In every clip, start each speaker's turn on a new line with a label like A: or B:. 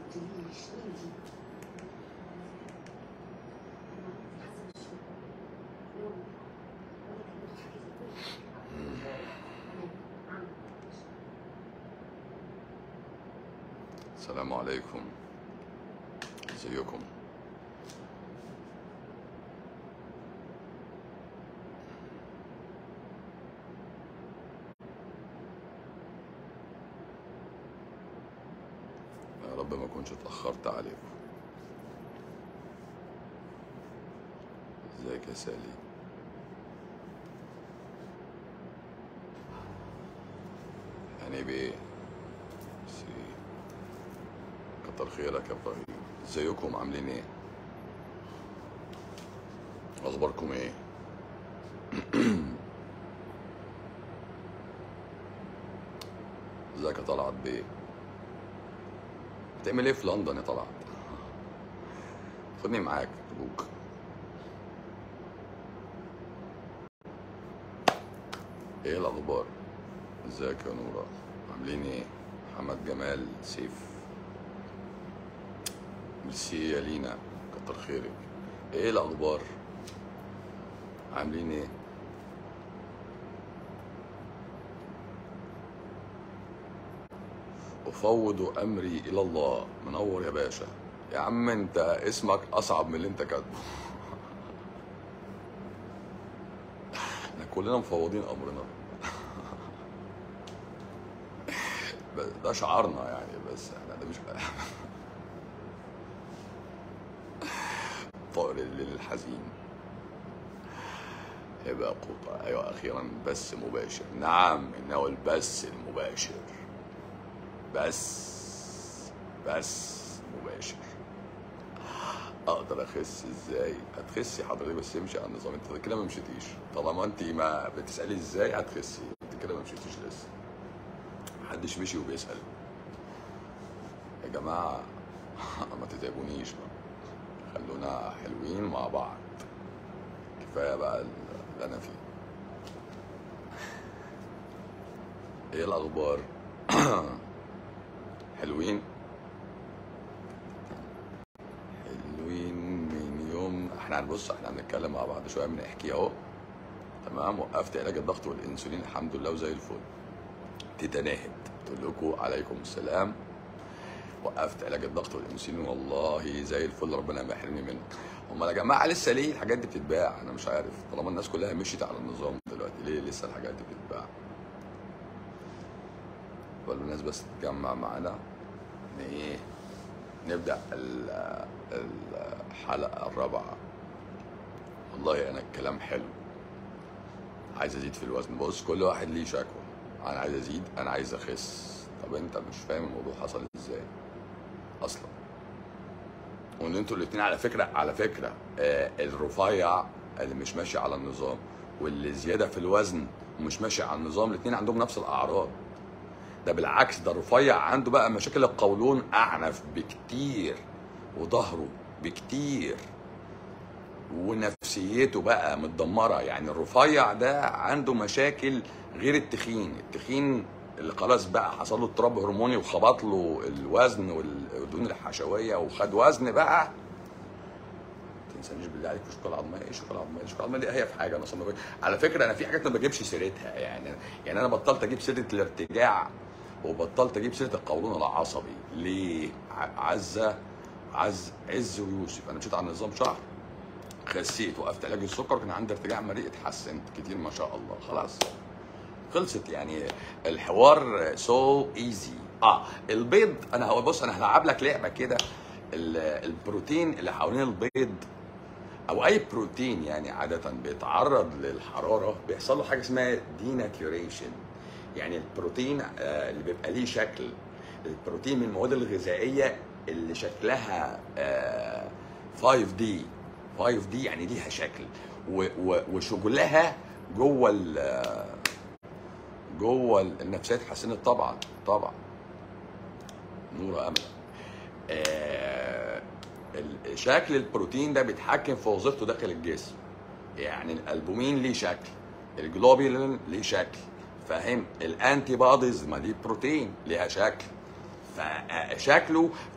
A: السلام عليكم ازيكم يا رب ما اكونش اتاخرت عليكم ازيك يا سالي يعني بايه سي كتر خيرك يا ابراهيم ازيكم عاملين ايه اخباركم ايه ازيك يا طلعت بيه بتعمل ايه في لندن يا طلعت خدني معاك ارجوك ايه الاخبار ازيك يا نورة عاملين ايه محمد جمال سيف ميرسي يا لينا كتر خيرك ايه الاخبار عاملين ايه افوض امري الى الله منور يا باشا يا عم انت اسمك اصعب من اللي انت كاتبه احنا كلنا مفوضين امرنا ده شعارنا يعني بس احنا ده مش طائر الليل الحزين هبة قوطة أيوة أخيرا بث مباشر نعم إنه البث المباشر بس بس مباشر اقدر اخس ازاي هتخسي حضرتك بس امشي على النظام انت كده ما مشيتيش طالما انت ما بتسالي ازاي هتخسي انت كده ما مشيتيش لسه محدش مشي وبيسال يا جماعه ما تتعبونيش بقى خلونا حلوين مع بعض كفايه بقى اللي انا فيه ايه الاخبار حلوين حلوين من يوم احنا هنبص احنا هنتكلم مع بعض شويه بنحكي اهو تمام وقفت علاج الضغط والانسولين الحمد لله وزي الفل تتناهد تقول لكم عليكم السلام وقفت علاج الضغط والانسولين والله زي الفل ربنا ما يحرمني منه هم يا جماعه لسه ليه الحاجات دي بتتباع انا مش عارف طالما الناس كلها مشيت على النظام دلوقتي ليه لسه الحاجات دي بتتباع فالناس بس تتجمع معانا ان ايه نبدا ال- الحلقه الرابعه والله انا الكلام حلو عايز ازيد في الوزن بص كل واحد ليه شكوى انا عايز ازيد انا عايز اخس طب انت مش فاهم الموضوع حصل ازاي اصلا وان انتوا الاثنين على فكره على فكره آه الرفيع اللي مش ماشي على النظام واللي زياده في الوزن ومش ماشي على النظام الاثنين عندهم نفس الاعراض ده بالعكس ده الرفيع عنده بقى مشاكل القولون اعنف بكتير وظهره بكتير ونفسيته بقى متدمره يعني الرفيع ده عنده مشاكل غير التخين التخين اللي خلاص بقى حصل له اضطراب هرموني وخبط له الوزن والدهون الحشويه وخد وزن بقى ما تنسانيش بالله عليك في الشوكولاته العظميه ايه الشوكولاته العظميه الشوكولاته العظميه دي هي في حاجه انا اصلا ما بج- على فكره انا في حاجات ما بجيبش سيرتها يعني يعني انا بطلت اجيب سيره الارتجاع وبطلت اجيب سيره القولون العصبي ليه ع- عزه عز عز ويوسف انا مشيت على النظام شهر خسيت وقفت علاج السكر كان عندي ارتجاع مريء اتحسنت كتير ما شاء الله خلاص خلصت يعني الحوار سو ايزي اه البيض انا هو بص انا هلعب لك لعبه كده ال- البروتين اللي حوالين البيض او اي بروتين يعني عاده بيتعرض للحراره بيحصل له حاجه اسمها ديناتيوريشن يعني البروتين آه، اللي بيبقى ليه شكل البروتين من المواد الغذائيه اللي شكلها آه، 5 دي 5 دي يعني ليها شكل و- و- وشغلها جوه ال- جوه النفسيه اتحسنت طبعا طبعا نور امل آه، ال- شكل البروتين ده بيتحكم في وظيفته داخل الجسم يعني الالبومين ليه شكل الجلوبولين ليه شكل فاهم الانتي بوديز ما دي بروتين ليها شكل فشكله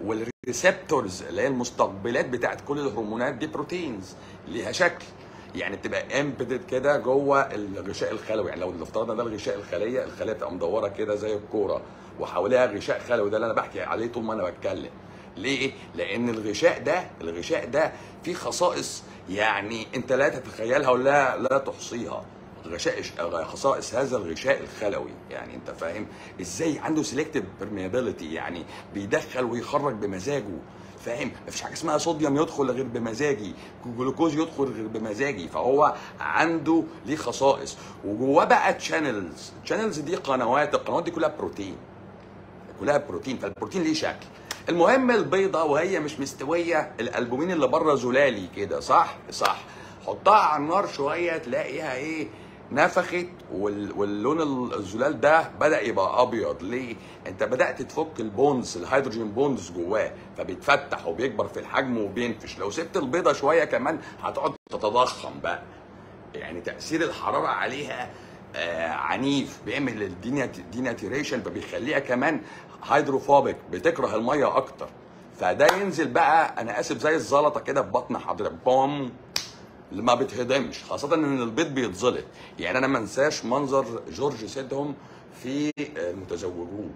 A: الريسبتورز اللي هي المستقبلات بتاعت كل الهرمونات دي بروتينز ليها شكل يعني بتبقى امبيدد كده جوه الغشاء الخلوي يعني لو افترضنا ده الغشاء الخليه الخليه بتبقى مدوره كده زي الكوره وحواليها غشاء خلوي ده اللي انا بحكي عليه طول ما انا بتكلم ليه؟ لان الغشاء ده الغشاء ده فيه خصائص يعني انت لا تتخيلها ولا لا تحصيها غشاء خصائص هذا الغشاء الخلوي يعني انت فاهم ازاي عنده سيلكتيف برميابيليتي يعني بيدخل ويخرج بمزاجه فاهم مفيش حاجه اسمها صوديوم يدخل غير بمزاجي جلوكوز يدخل غير بمزاجي فهو عنده ليه خصائص وجواه بقى تشانلز تشانلز دي قنوات القنوات دي كلها بروتين كلها بروتين فالبروتين ليه شكل المهم البيضه وهي مش مستويه الالبومين اللي بره زلالي كده صح صح حطها على النار شويه تلاقيها ايه نفخت وال... واللون الزلال ده بدا يبقى ابيض ليه انت بدات تفك البونز الهيدروجين بونز جواه فبيتفتح وبيكبر في الحجم وبينفش لو سبت البيضه شويه كمان هتقعد تتضخم بقى يعني تاثير الحراره عليها آه عنيف بيعمل الديناتيريشن فبيخليها كمان هيدروفوبيك بتكره الميه اكتر فده ينزل بقى انا اسف زي الزلطه كده في بطن حضرتك بوم ما بتهضمش خاصة ان البيض بيتزلط يعني انا ما انساش منظر جورج سيدهم في المتزوجون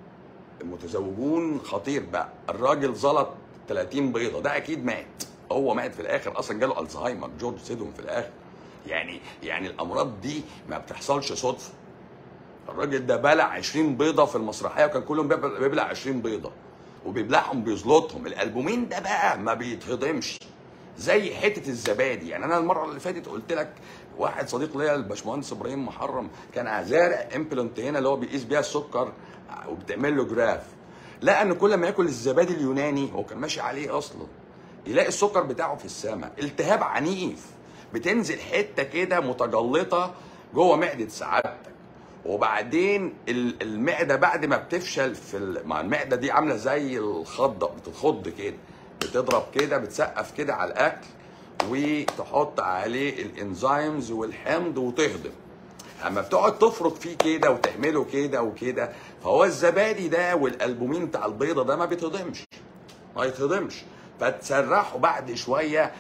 A: المتزوجون خطير بقى الراجل زلط 30 بيضة ده اكيد مات هو مات في الاخر اصلا جاله الزهايمر جورج سيدهم في الاخر يعني يعني الامراض دي ما بتحصلش صدفة الراجل ده بلع 20 بيضة في المسرحية وكان كلهم بيبلع 20 بيضة وبيبلعهم بيزلطهم الالبومين ده بقى ما بيتهضمش زي حته الزبادي يعني انا المره اللي فاتت قلت لك واحد صديق ليا الباشمهندس ابراهيم محرم كان زارع امبلنت هنا اللي هو بيقيس بيها السكر وبتعمل له جراف لقى ان كل ما ياكل الزبادي اليوناني هو كان ماشي عليه اصلا يلاقي السكر بتاعه في السماء التهاب عنيف بتنزل حته كده متجلطه جوه معده سعادتك وبعدين المعده بعد ما بتفشل في مع المعده دي عامله زي الخضه بتتخض كده بتضرب كده بتسقف كده على الاكل وتحط عليه الانزيمز والحمض وتهضم اما بتقعد تفرك فيه كده وتعمله كده وكده فهو الزبادي ده والالبومين بتاع البيضه ده ما بيتهضمش ما يتهضمش فتسرحه بعد شويه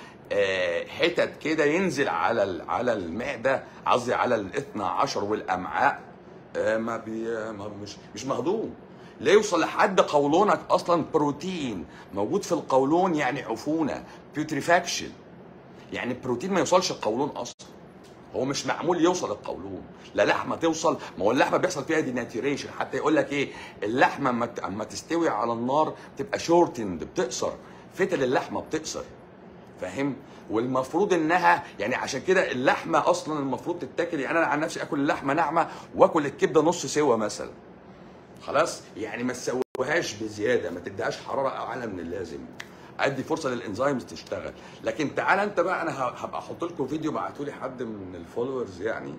A: حتت كده ينزل على على المعده قصدي على ال 12 والامعاء ما, بي ما مش مش مهضوم لا يوصل لحد قولونك اصلا بروتين موجود في القولون يعني عفونه بيوتريفاكشن يعني البروتين ما يوصلش القولون اصلا هو مش معمول يوصل القولون لا لحمه توصل ما هو اللحمه بيحصل فيها ديناتيريشن حتى يقول لك ايه اللحمه اما اما تستوي على النار بتبقى شورتند بتقصر فتل اللحمه بتقصر فاهم والمفروض انها يعني عشان كده اللحمه اصلا المفروض تتاكل يعني انا عن نفسي اكل اللحمه ناعمه واكل الكبده نص سوا مثلا خلاص يعني ما تسويهاش بزياده ما تديهاش حراره اعلى من اللازم ادي فرصه للانزيمز تشتغل لكن تعالى انت بقى انا هبقى احط لكم فيديو بعته لي حد من الفولورز يعني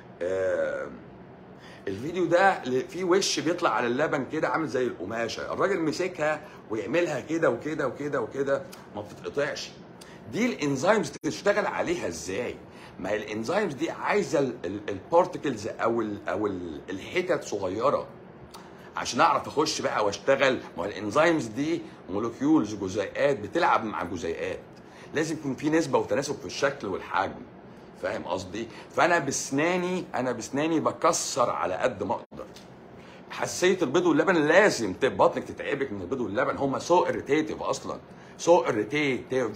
A: آه الفيديو ده فيه وش بيطلع على اللبن كده عامل زي القماشه الراجل مسكها ويعملها كده وكده وكده وكده ما بتتقطعش دي الانزيمز تشتغل عليها ازاي ما هي الانزيمز دي عايزه البارتكلز او ال او ال الحتت صغيره عشان اعرف اخش بقى واشتغل ما هو الانزيمز دي مولكيولز جزيئات بتلعب مع جزيئات لازم يكون في نسبه وتناسب في الشكل والحجم فاهم قصدي فانا بسناني انا بسناني بكسر على قد ما اقدر حساسيه البيض واللبن لازم بطنك تتعبك من البيض واللبن هم سو اريتيتيف اصلا سو اريتيتيف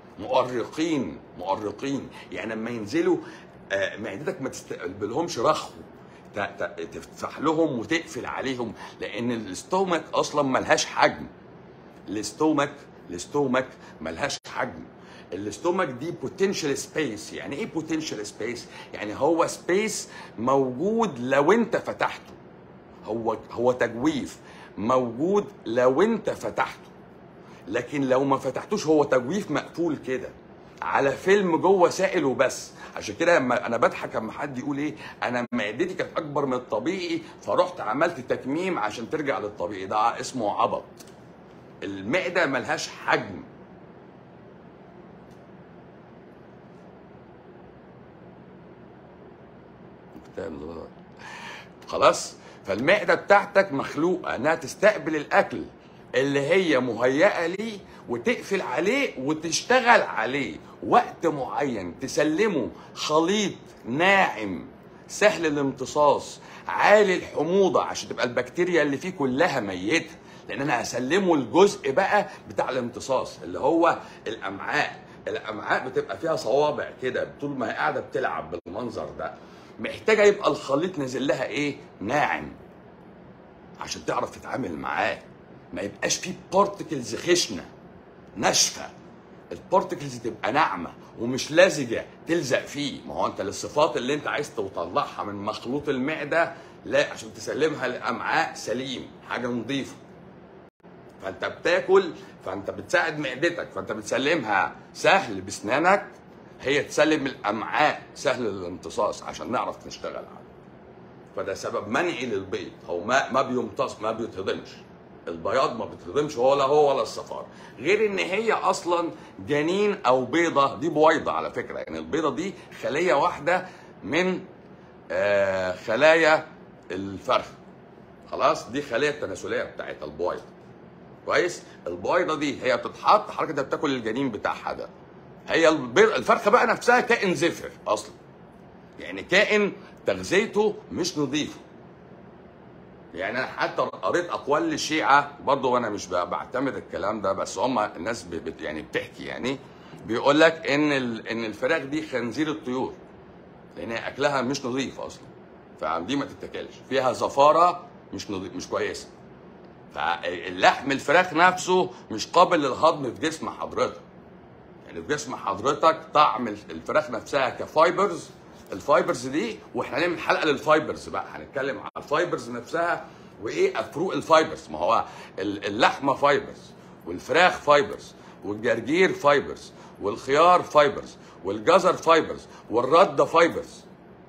A: مؤرقين مؤرقين يعني لما ينزلوا آه معدتك ما تستقبلهمش رخو تفتح لهم وتقفل عليهم لان الاستومك اصلا ملهاش حجم الاستومك الاستومك ملهاش حجم الاستومك دي بوتنشال سبيس يعني ايه بوتنشال سبيس يعني هو سبيس موجود لو انت فتحته هو هو تجويف موجود لو انت فتحته لكن لو ما فتحتوش هو تجويف مقفول كده على فيلم جوه سائل وبس عشان كده لما انا بضحك لما حد يقول ايه انا معدتي كانت اكبر من الطبيعي فرحت عملت تكميم عشان ترجع للطبيعي ده اسمه عبط المعده ملهاش حجم خلاص فالمعده بتاعتك مخلوقه انها تستقبل الاكل اللي هي مهيئه ليه وتقفل عليه وتشتغل عليه وقت معين تسلمه خليط ناعم سهل الامتصاص عالي الحموضه عشان تبقى البكتيريا اللي فيه كلها ميته لان انا هسلمه الجزء بقى بتاع الامتصاص اللي هو الامعاء الامعاء بتبقى فيها صوابع كده طول ما هي قاعده بتلعب بالمنظر ده محتاجه يبقى الخليط نازل لها ايه ناعم عشان تعرف تتعامل معاه ما يبقاش فيه بارتكلز خشنه ناشفه البارتكلز تبقى ناعمه ومش لزجه تلزق فيه ما هو انت للصفات اللي انت عايز تطلعها من مخلوط المعده لا عشان تسلمها للامعاء سليم حاجه نظيفه فانت بتاكل فانت بتساعد معدتك فانت بتسلمها سهل بسنانك هي تسلم الامعاء سهل الامتصاص عشان نعرف نشتغل عليه فده سبب منعي للبيض هو ما ما بيمتص ما بيتهضمش البياض ما بيتهضمش ولا هو ولا الصفار غير ان هي اصلا جنين او بيضه دي بويضه على فكره يعني البيضه دي خليه واحده من آه خلايا الفرخ خلاص دي خليه التناسليه بتاعتها البويضه كويس البويضه دي هي بتتحط حضرتك انت بتاكل الجنين بتاعها ده هي البيض الفرخه بقى نفسها كائن زفر اصلا يعني كائن تغذيته مش نظيفه يعني انا حتى قريت اقوال للشيعه برضه وانا مش ب- بعتمد الكلام ده بس هم الناس ب- بت يعني بتحكي يعني بيقول لك ان ال- ان الفراخ دي خنزير الطيور لان هي اكلها مش نظيف اصلا فدي ما تتاكلش فيها زفاره مش نظيف مش كويسه فاللحم الفراخ نفسه مش قابل للهضم في جسم حضرتك يعني في جسم حضرتك طعم الفراخ نفسها كفايبرز الفايبرز دي واحنا هنعمل حلقه للفايبرز بقى هنتكلم على الفايبرز نفسها وايه فروق الفايبرز ما هو ال- اللحمه فايبرز والفراخ فايبرز والجرجير فايبرز والخيار فايبرز والجزر فايبرز والرده فايبرز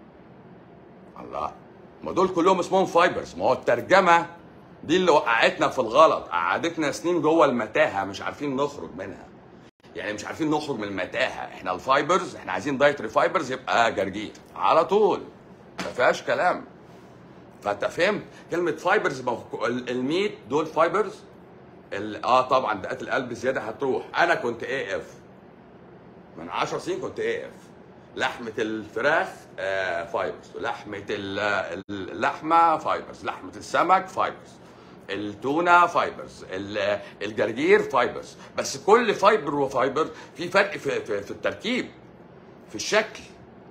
A: الله ما دول كلهم اسمهم فايبرز ما هو الترجمه دي اللي وقعتنا في الغلط قعدتنا سنين جوه المتاهه مش عارفين نخرج منها يعني مش عارفين نخرج من المتاهه احنا الفايبرز احنا عايزين دايتري فايبرز يبقى جرجير على طول ما فيهاش كلام فانت فهمت كلمه فايبرز ما هو ال- الميت دول فايبرز ال- اه طبعا دقات القلب زياده هتروح انا كنت اي اف من 10 سنين كنت اي اف لحمه الفراخ آه فايبرز لحمه ال- اللحمه فايبرز لحمه السمك فايبرز التونه فايبرز ال- الجرجير فايبرز بس كل فايبر وفايبر في فرق في, في, في التركيب في الشكل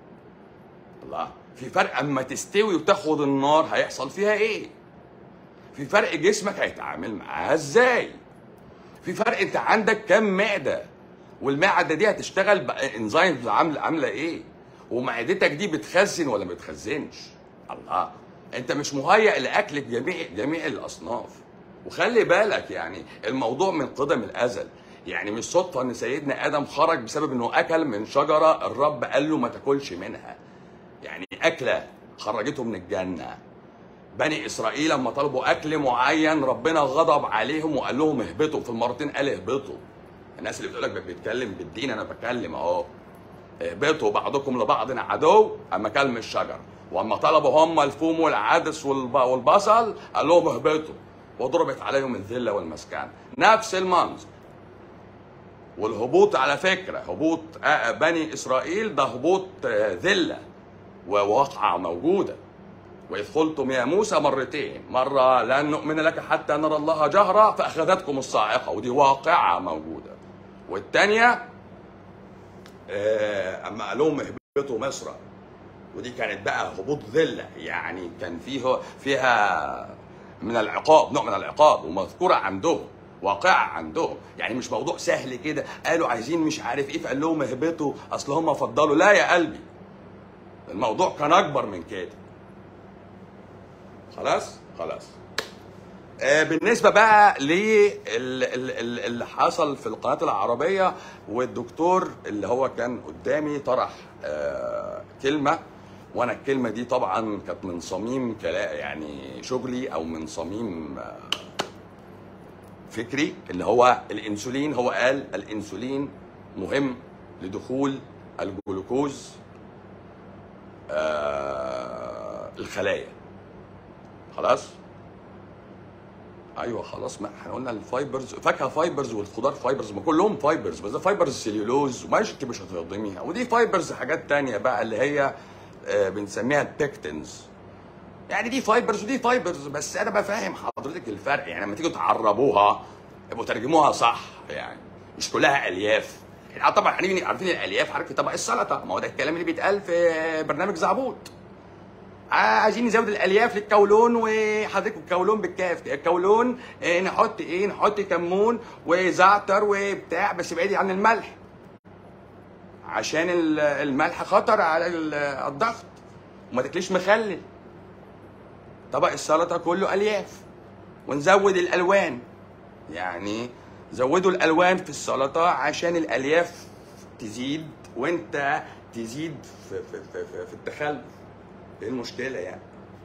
A: الله في فرق اما تستوي وتاخد النار هيحصل فيها ايه في فرق جسمك هيتعامل معاها ازاي في فرق انت عندك كام معده والمعده دي هتشتغل بانزيمز عامله عامله ايه ومعدتك دي بتخزن ولا ما بتخزنش الله انت مش مهيئ لاكل جميع جميع الاصناف وخلي بالك يعني الموضوع من قدم الازل يعني مش صدفه ان سيدنا ادم خرج بسبب انه اكل من شجره الرب قال له ما تاكلش منها يعني اكله خرجته من الجنه بني اسرائيل لما طلبوا اكل معين ربنا غضب عليهم وقال لهم اهبطوا في المرتين قال اهبطوا الناس اللي بتقول لك بتتكلم بالدين انا بتكلم اهو اهبطوا بعضكم لبعض عدو اما كلم الشجر واما طلبوا هم الفوم والعدس والب- والبصل قال لهم اهبطوا وضربت عليهم الذله والمسكن نفس المنظر والهبوط على فكره هبوط آه، بني اسرائيل ده هبوط آه، ذله وواقعه موجوده وإذ قلتم يا موسى مرتين مرة لن نؤمن لك حتى نرى الله جهرة فأخذتكم الصاعقة ودي واقعة موجودة والتانية آه، أما قال لهم اهبطوا مصر ودي كانت بقى هبوط ذلة يعني كان فيه فيها من العقاب نوع من العقاب ومذكورة عندهم واقعة عندهم يعني مش موضوع سهل كده قالوا عايزين مش عارف ايه فقال لهم اهبطوا اصل هم فضلوا لا يا قلبي الموضوع كان اكبر من كده خلاص خلاص آه، بالنسبة بقى للي حصل في القناة العربية والدكتور اللي هو كان قدامي طرح آه، كلمة وانا الكلمة دي طبعا كانت من صميم كلا يعني شغلي او من صميم آه، فكري اللي هو الانسولين هو قال الانسولين مهم لدخول الجلوكوز آه، الخلايا خلاص ايوه خلاص ما احنا قلنا الفايبرز فاكهه فايبرز والخضار فايبرز ما كلهم فايبرز بس ده فايبرز سليولوز وماشي انت مش هتهضميها ودي فايبرز حاجات تانية بقى اللي هي آه، بنسميها البيكتنز يعني دي فايبرز ودي فايبرز بس انا بفهم حضرتك الفرق يعني لما تيجوا تعربوها يبقوا ترجموها صح يعني مش كلها الياف احنا طبعا هنيجي عارفين الالياف عارف طبق السلطه ما هو ده الكلام اللي بيتقال في برنامج زعبوط آه، عايزين نزود الالياف للكولون وحضرتك الكولون بالكاف الكولون آه، نحط ايه نحط كمون وزعتر وبتاع بس بعيدي عن الملح عشان ال- الملح خطر على ال- الضغط وما تاكليش مخلل طبق السلطه كله الياف ونزود الالوان يعني زودوا الالوان في السلطه عشان الالياف تزيد وانت تزيد في, في, في, في, في التخلف ايه المشكله يعني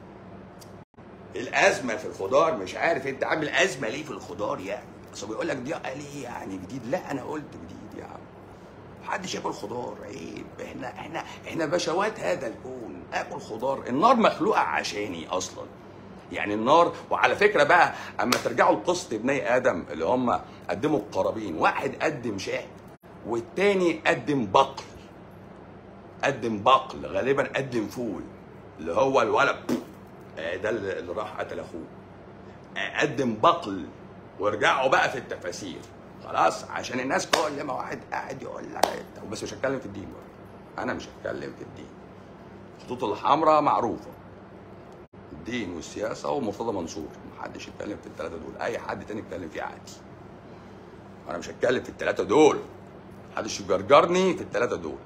A: الازمه في الخضار مش عارف انت عامل ازمه ليه في الخضار يعني اصل بيقول لك دي ليه يعني جديد لا انا قلت جديد يا عم محدش ياكل خضار عيب احنا احنا احنا بشوات هذا الكون اكل خضار النار مخلوقه عشاني اصلا يعني النار وعلى فكره بقى اما ترجعوا لقصه ابني ادم اللي هم قدموا القرابين واحد قدم شاه والتاني قدم بقل قدم بقل غالبا قدم فول اللي هو الولد آه، ده اللي اللي راح قتل اخوه آه، قدم بقل وارجعوا بقى في التفاسير خلاص عشان الناس كل ما واحد قاعد يقول لك إنت- بس مش هتكلم في الدين بقى انا مش هتكلم في الدين الخطوط الحمراء معروفه الدين والسياسه ومرتضى منصور محدش يتكلم في الثلاثه دول اي حد تاني يتكلم فيه عادي انا مش هتكلم في الثلاثه دول محدش يجرجرني في الثلاثه دول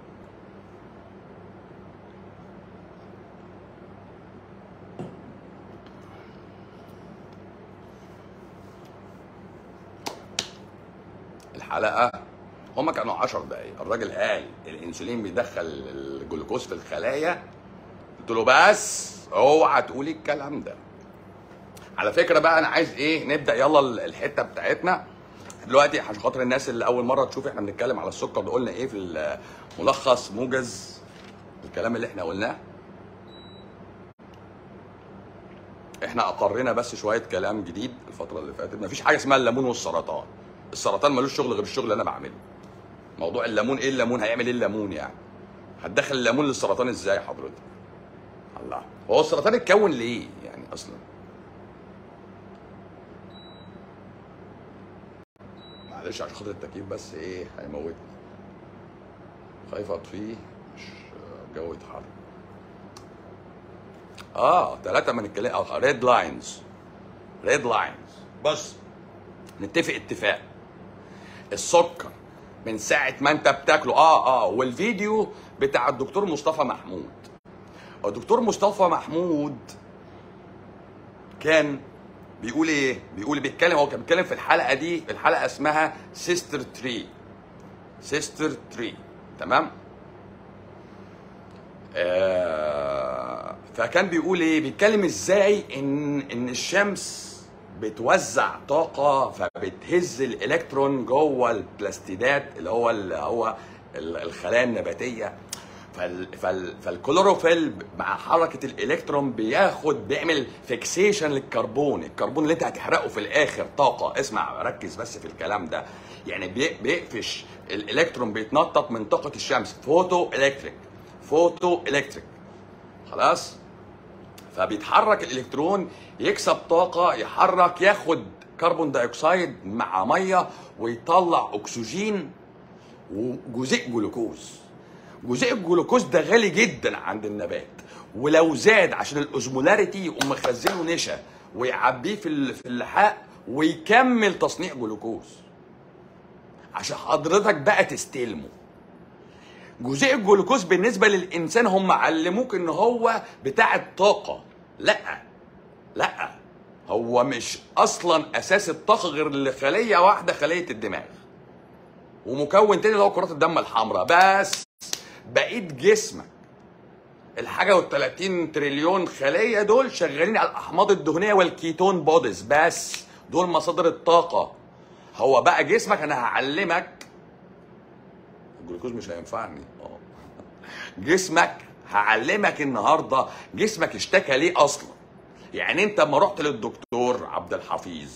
A: الحلقه هما كانوا 10 دقايق الراجل قال الانسولين بيدخل الجلوكوز في الخلايا قلت له بس اوعى تقولي الكلام ده على فكره بقى انا عايز ايه نبدا يلا الحته بتاعتنا دلوقتي عشان خاطر الناس اللي اول مره تشوف احنا بنتكلم على السكر ده قلنا ايه في الملخص موجز الكلام اللي احنا قلناه احنا اقرينا بس شويه كلام جديد الفتره اللي فاتت مفيش حاجه اسمها الليمون والسرطان السرطان ملوش شغل غير الشغل اللي انا بعمله موضوع الليمون ايه الليمون هيعمل ايه الليمون يعني هتدخل الليمون للسرطان ازاي حضرتك الله هو السرطان اتكون ليه يعني اصلا معلش عشان خاطر التكييف بس ايه هيموتني خايف اطفيه مش الجو يتحرك اه ثلاثة من الكلام اه ريد لاينز ريد لاينز بص نتفق اتفاق السكر من ساعة ما انت بتاكله اه اه والفيديو بتاع الدكتور مصطفى محمود الدكتور مصطفى محمود كان بيقول ايه؟ بيقول بيتكلم هو كان بيتكلم في الحلقة دي الحلقة اسمها سيستر تري سيستر تري تمام؟ آه فكان بيقول ايه بيتكلم ازاي ان ان الشمس بتوزع طاقه فبتهز الالكترون جوه البلاستيدات اللي هو اللي هو ال- الخلايا النباتيه فال فال فالكلوروفيل مع حركه الالكترون بياخد بيعمل فيكسيشن للكربون الكربون اللي انت هتحرقه في الاخر طاقه اسمع ركز بس في الكلام ده يعني بي- بيقفش الالكترون بيتنطط من طاقه الشمس فوتو الكتريك فوتو الكتريك خلاص فبيتحرك الالكترون يكسب طاقه يحرك ياخد كربون دايوكسيد مع ميه ويطلع اكسجين وجزيء جلوكوز جزيء الجلوكوز ده غالي جدا عند النبات ولو زاد عشان الاوزمولاريتي يقوم مخزنه نشا ويعبيه في ال- في اللحاء ويكمل تصنيع جلوكوز عشان حضرتك بقى تستلمه جزيء الجلوكوز بالنسبه للانسان هم علموك ان هو بتاع الطاقه لا لا هو مش اصلا اساس الطاقه غير لخليه واحده خليه الدماغ ومكون تاني اللي هو كرات الدم الحمراء بس بقيه جسمك الحاجه وال30 تريليون خليه دول شغالين على الاحماض الدهنيه والكيتون بوديز بس دول مصادر الطاقه هو بقى جسمك انا هعلمك الجلوكوز مش هينفعني اه جسمك هعلمك النهارده جسمك اشتكى ليه اصلا يعني انت لما رحت للدكتور عبد الحفيظ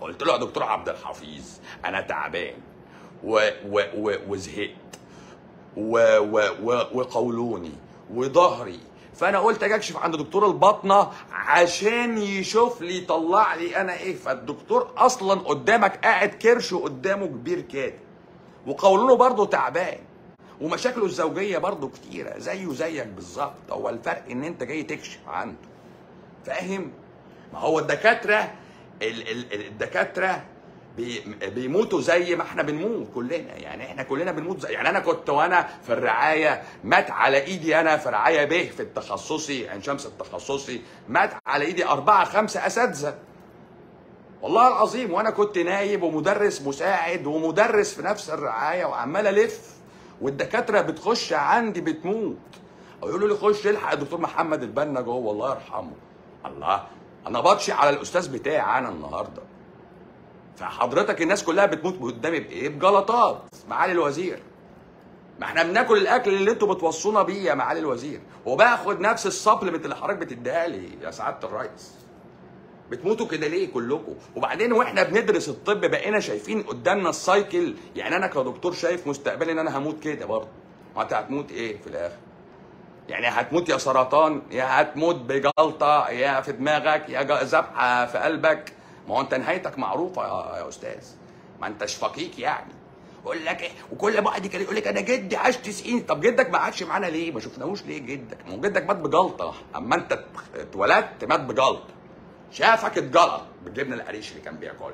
A: قلت له يا دكتور عبد الحفيظ انا تعبان و و و وزهقت و و و وقولوني وظهري فانا قلت اجي اكشف عند دكتور الباطنه عشان يشوف لي يطلع لي انا ايه فالدكتور اصلا قدامك قاعد كرشه قدامه كبير كده وقولونه برضه تعبان ومشاكله الزوجيه برضه كتيره زيه زيك بالظبط هو الفرق ان انت جاي تكشف عنده فاهم ما هو الدكاتره ال- ال- الدكاتره بي- بيموتوا زي ما احنا بنموت كلنا يعني احنا كلنا بنموت زي يعني انا كنت وانا في الرعايه مات على ايدي انا في رعايه به في التخصصي عين شمس التخصصي مات على ايدي اربعه خمسه اساتذه والله العظيم وانا كنت نايب ومدرس مساعد ومدرس في نفس الرعايه وعمال الف والدكاتره بتخش عندي بتموت او يقولوا لي خش الحق الدكتور محمد البنا جوه الله يرحمه الله انا بطشي على الاستاذ بتاعي انا النهارده فحضرتك الناس كلها بتموت قدامي بايه؟ بجلطات معالي الوزير ما احنا بناكل الاكل اللي انتوا بتوصونا بيه يا معالي الوزير وباخد نفس السبلمنت اللي حضرتك بتديها لي يا سعاده الرئيس بتموتوا كده ليه كلكم وبعدين واحنا بندرس الطب بقينا شايفين قدامنا السايكل يعني انا كدكتور شايف مستقبلي ان انا هموت كده برضه ما انت هتموت ايه في الاخر يعني هتموت يا سرطان يا هتموت بجلطه يا في دماغك يا جا- ذبحه في قلبك ما هو انت نهايتك معروفه يا, يا استاذ ما انتش فقيك يعني يقول لك ايه وكل واحد كده يقول لك انا جدي عاش 90 طب جدك ما قعدش معانا ليه؟ ما شفناهوش ليه جدك؟ ما هو جدك مات بجلطه اما انت اتولدت مات بجلطه شافك اتجلط بالجبنه القريش اللي كان بياكلها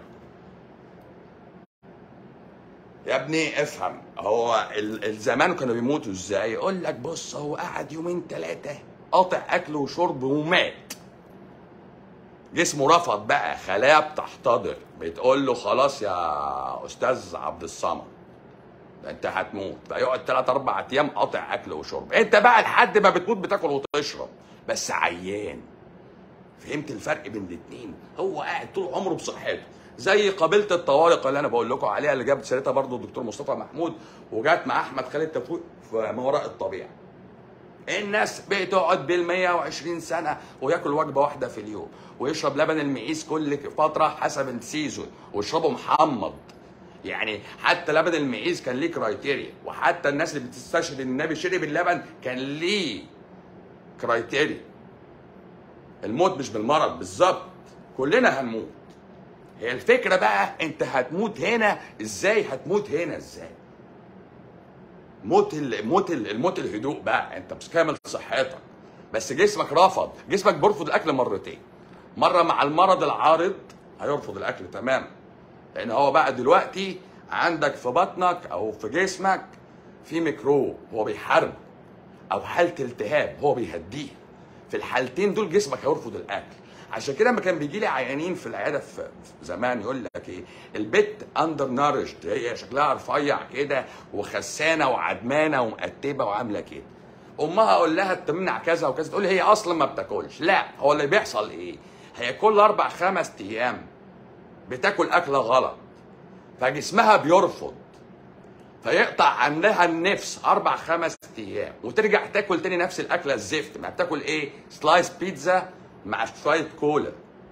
A: يا ابني افهم هو ال- الزمان كانوا بيموتوا ازاي يقول لك بص هو قعد يومين ثلاثه قاطع اكل وشرب ومات جسمه رفض بقى خلايا بتحتضر بتقول له خلاص يا استاذ عبد الصمد ده انت هتموت بقى يقعد ثلاث اربع ايام قاطع اكل وشرب انت بقى لحد ما بتموت بتاكل وتشرب بس عيان فهمت الفرق بين الاثنين هو قاعد طول عمره بصحته زي قبيله الطوارق اللي انا بقول لكم عليها اللي جابت سيرتها برضو الدكتور مصطفى محمود وجات مع احمد خالد توفيق في ما وراء الطبيعه الناس بتقعد بال 120 سنه وياكل وجبه واحده في اليوم ويشرب لبن المعيز كل فتره حسب السيزون ويشربه محمض يعني حتى لبن المعيز كان ليه كرايتيريا وحتى الناس اللي بتستشهد ان النبي شرب اللبن كان ليه كرايتيريا الموت مش بالمرض بالظبط كلنا هنموت هي الفكره بقى انت هتموت هنا ازاي هتموت هنا ازاي موت ال... موت ال... الموت الهدوء بقى انت بكامل صحتك بس جسمك رفض جسمك بيرفض الاكل مرتين مره مع المرض العارض هيرفض الاكل تماما لان هو بقى دلوقتي عندك في بطنك او في جسمك في ميكروب هو بيحارب او حاله التهاب هو بيهديها في الحالتين دول جسمك هيرفض الاكل عشان كده لما كان بيجي لي عيانين في العياده في في زمان يقول لك ايه البت اندر نارشد هي شكلها رفيع كده وخسانه وعدمانه ومقتبه وعامله كده امها اقول لها تمنع كذا وكذا تقول لي هي اصلا ما بتاكلش لا هو اللي بيحصل ايه هي كل اربع خمس ايام بتاكل اكله غلط فجسمها بيرفض فيقطع عنها النفس اربع خمس ايام وترجع تاكل تاني نفس الاكله الزفت ما بتاكل ايه سلايس بيتزا مع شويه كولا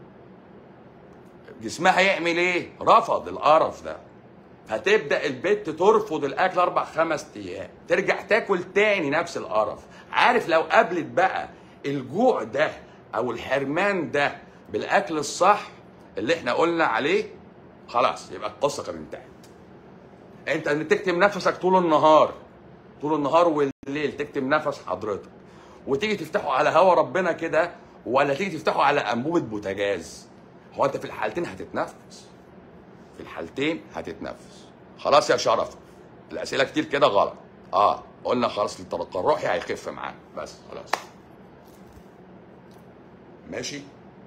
A: جسمها يعمل ايه رفض القرف ده فتبدا البت ترفض الاكل اربع خمس ايام ترجع تاكل تاني نفس القرف عارف لو قابلت بقى الجوع ده او الحرمان ده بالاكل الصح اللي احنا قلنا عليه خلاص يبقى القصه كانت انتهت انت ان تكتم نفسك طول النهار طول النهار والليل تكتم نفس حضرتك وتيجي تفتحه على هوا ربنا كده ولا تيجي تفتحه على انبوبه بوتاجاز هو انت في الحالتين هتتنفس في الحالتين هتتنفس خلاص يا شرف الاسئله كتير كده غلط اه قلنا خلاص الطرق الروحي هيخف معاك بس خلاص ماشي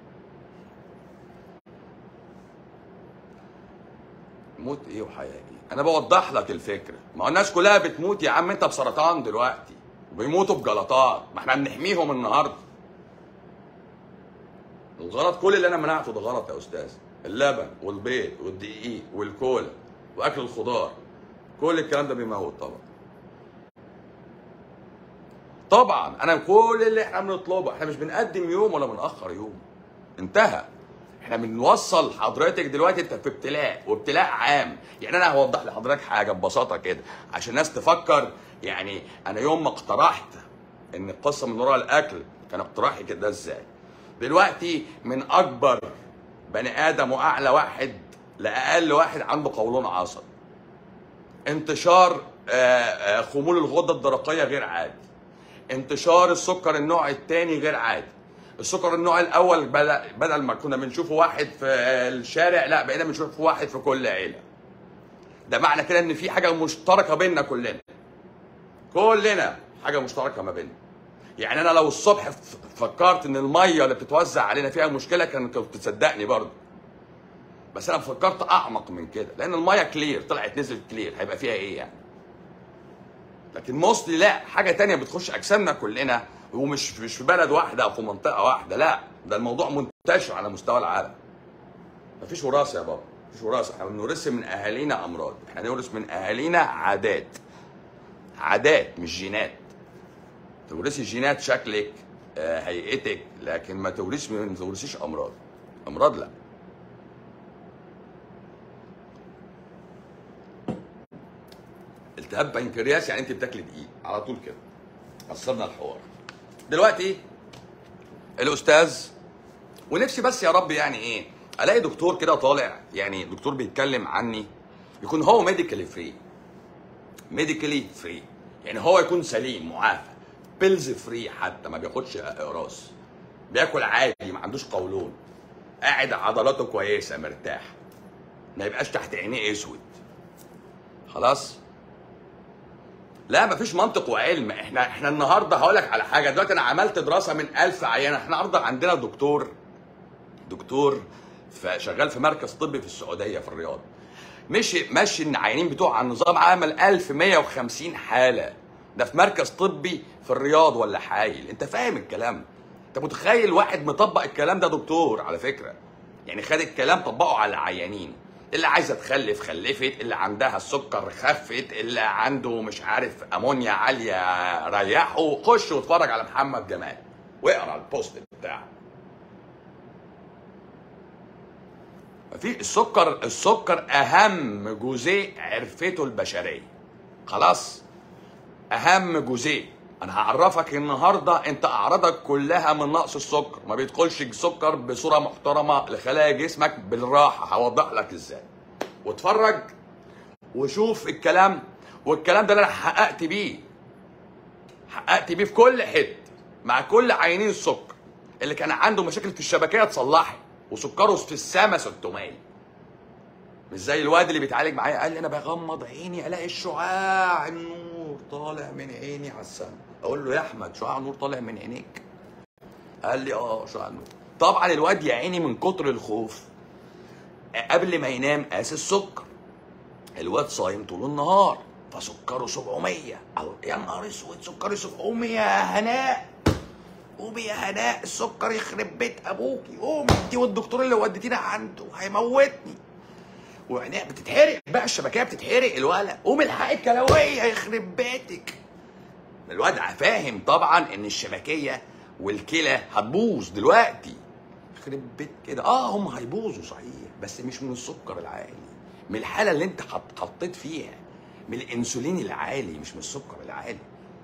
A: موت ايه وحياه ايه انا بوضح لك الفكره ما هو الناس كلها بتموت يا عم انت بسرطان دلوقتي وبيموتوا بجلطات ما احنا بنحميهم النهارده الغلط كل اللي انا منعته ده غلط يا استاذ اللبن والبيض والدقيق والكولا واكل الخضار كل الكلام ده بيموت طبعا طبعا انا كل اللي احنا بنطلبه احنا مش بنقدم يوم ولا بنأخر يوم انتهى احنا بنوصل حضرتك دلوقتي انت في ابتلاء وابتلاء عام يعني انا هوضح لحضرتك حاجه ببساطه كده عشان الناس تفكر يعني انا يوم ما اقترحت ان القصه من وراء الاكل كان اقتراحي كده ازاي دلوقتي من اكبر بني ادم واعلى واحد لاقل واحد عنده قولون عصبي انتشار آه، آه، خمول الغده الدرقيه غير عادي انتشار السكر النوع الثاني غير عادي السكر النوع الاول بدل بدل ما كنا بنشوفه واحد في الشارع لا بقينا بنشوف واحد في كل عيله ده معنى كده ان في حاجه مشتركه بيننا كلنا كلنا حاجه مشتركه ما بيننا يعني انا لو الصبح ف- فكرت ان الميه اللي بتتوزع علينا فيها مشكله كانت كنت تصدقني برضه بس انا فكرت اعمق من كده لان الميه كلير طلعت نزلت كلير هيبقى فيها ايه يعني لكن موستلي لا حاجه تانية بتخش اجسامنا كلنا ومش مش في بلد واحده او في منطقه واحده لا ده الموضوع منتشر على مستوى العالم مفيش وراثه يا بابا مفيش وراثه احنا ما بنورثش من اهالينا امراض احنا نورث من اهالينا عادات عادات مش جينات تورثي جينات شكلك آه، هيئتك لكن ما تورثش ما تورثيش امراض امراض لا التهاب بنكرياس يعني انت بتاكلي دقيق على طول كده قصرنا الحوار دلوقتي الاستاذ ونفسي بس يا رب يعني ايه الاقي دكتور كده طالع يعني دكتور بيتكلم عني يكون هو ميديكالي فري ميديكالي فري يعني هو يكون سليم معافى بيلز فري حتى ما بياخدش اقراص بياكل عادي ما عندوش قولون قاعد عضلاته كويسه مرتاح ما يبقاش تحت عينيه اسود خلاص لا مفيش منطق وعلم احنا احنا النهارده هقول لك على حاجه دلوقتي انا عملت دراسه من ألف عيان احنا النهارده عندنا دكتور دكتور ف- شغال في مركز طبي في السعوديه في الرياض مشي مشي العيانين بتوع على النظام عمل 1150 حاله ده في مركز طبي في الرياض ولا حايل انت فاهم الكلام انت متخيل واحد مطبق الكلام ده دكتور على فكره يعني خد الكلام طبقه على العيانين اللي عايزه تخلف خلفت اللي عندها السكر خفت اللي عنده مش عارف امونيا عاليه ريحه خش واتفرج على محمد جمال واقرا البوست بتاعه في السكر السكر اهم جزيء عرفته البشريه خلاص اهم جزيء انا هعرفك النهارده انت اعراضك كلها من نقص السكر ما بيدخلش السكر بصوره محترمه لخلايا جسمك بالراحه هوضح لك ازاي واتفرج وشوف الكلام والكلام ده اللي انا حققت بيه حققت بيه في كل حته مع كل عيانين السكر اللي كان عنده مشاكل في الشبكيه اتصلحت وسكره في السما 600 مش زي الواد اللي بيتعالج معايا قال لي انا بغمض عيني الاقي الشعاع النور طالع من عيني على السما اقول له يا احمد شعاع النور طالع من عينيك قال لي اه شعاع النور طبعا الواد يا عيني من كتر الخوف قبل ما ينام قاس السكر الواد صايم طول النهار فسكره 700 او يا نهار اسود سكري 700 يا هناء قومي يا هناء السكر يخرب بيت ابوكي قومي انت والدكتور اللي وديتينا عنده هيموتني وعينيها بتتحرق بقى الشبكيه بتتحرق الولد قوم الحقي الكلويه يخرب بيتك الواد فاهم طبعا ان الشبكيه والكلى هتبوظ دلوقتي يخرب بيت كده اه هم هيبوظوا صحيح بس مش من السكر العالي من الحاله اللي انت حط- حطيت فيها من الانسولين العالي مش من السكر العالي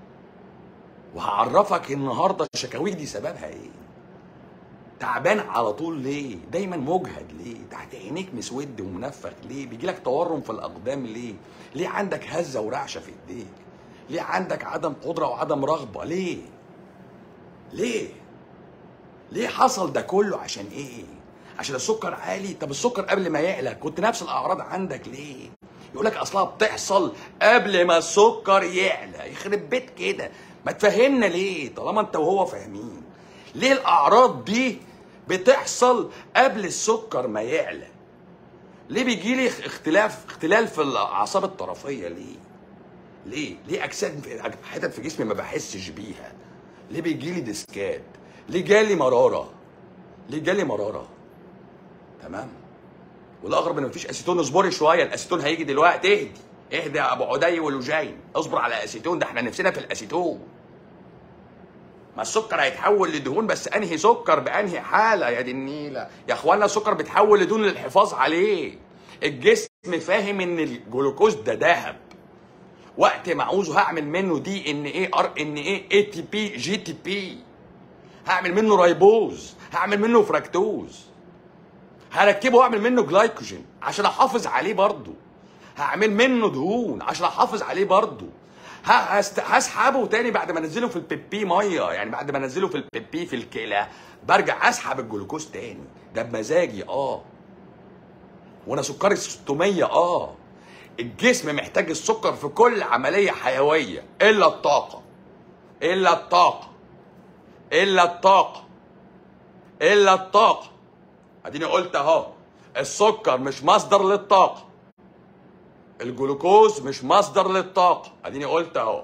A: وهعرفك النهارده شكاويك دي سببها ايه تعبان على طول ليه دايما مجهد ليه تحت عينيك مسود ومنفخ ليه بيجيلك تورم في الاقدام ليه ليه عندك هزه ورعشه في ايديك ليه عندك عدم قدره وعدم رغبه ليه ليه ليه حصل ده كله عشان ايه عشان السكر عالي طب السكر قبل ما يعلى كنت نفس الاعراض عندك ليه يقول لك اصلها بتحصل قبل ما السكر يعلى يخرب بيت كده ما تفهمنا ليه طالما انت وهو فاهمين ليه الاعراض دي بتحصل قبل السكر ما يعلى ليه بيجي لي اختلاف اختلال في الاعصاب الطرفيه ليه ليه ليه اجساد في حتت في جسمي ما بحسش بيها ليه بيجي لي ديسكات ليه جالي مراره ليه جالي مراره تمام والاغرب ان مفيش اسيتون اصبري شويه الاسيتون هيجي دلوقتي اهدي اهدي يا ابو عدي ولوجين اصبر على اسيتون ده احنا نفسنا في الاسيتون ما السكر هيتحول لدهون بس انهي سكر بانهي حاله يا دي النيله يا اخوانا السكر بيتحول لدهون للحفاظ عليه الجسم فاهم ان الجلوكوز ده ذهب وقت ما عاوزه هعمل منه دي ان ايه ار ان ايه اي تي بي جي تي بي هعمل منه رايبوز هعمل منه فركتوز هركبه واعمل منه جلايكوجين عشان احافظ عليه برضه هعمل منه دهون عشان احافظ عليه برضه ه- هست- هسحبه تاني بعد ما انزله في البيبي ميه يعني بعد ما انزله في البيبي في الكلى برجع اسحب الجلوكوز تاني ده بمزاجي اه وانا سكري 600 اه الجسم محتاج السكر في كل عمليه حيويه الا الطاقه الا الطاقه الا الطاقه الا الطاقه اديني قلت اهو السكر مش مصدر للطاقه الجلوكوز مش مصدر للطاقه اديني قلت اهو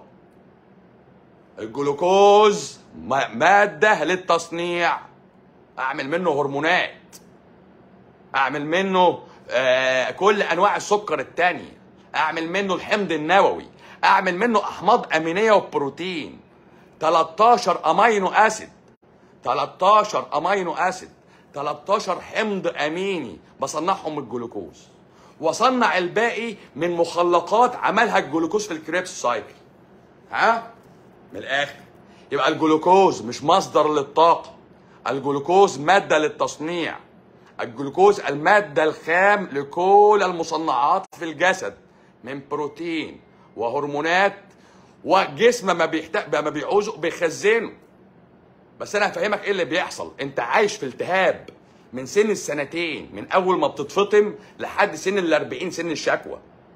A: الجلوكوز م- ماده للتصنيع اعمل منه هرمونات اعمل منه آه كل انواع السكر التانية اعمل منه الحمض النووي اعمل منه احماض امينيه وبروتين 13 امينو اسيد 13 امينو اسيد 13 حمض اميني بصنعهم من الجلوكوز واصنع الباقي من مخلقات عملها الجلوكوز في الكريبس سايكل ها من الاخر يبقى الجلوكوز مش مصدر للطاقه الجلوكوز ماده للتصنيع الجلوكوز الماده الخام لكل المصنعات في الجسد من بروتين وهرمونات وجسم ما بيحتاج ما بيعوزه بيخزنه بس انا هفهمك ايه اللي بيحصل انت عايش في التهاب من سن السنتين من اول ما بتتفطم لحد سن ال 40 سن الشكوى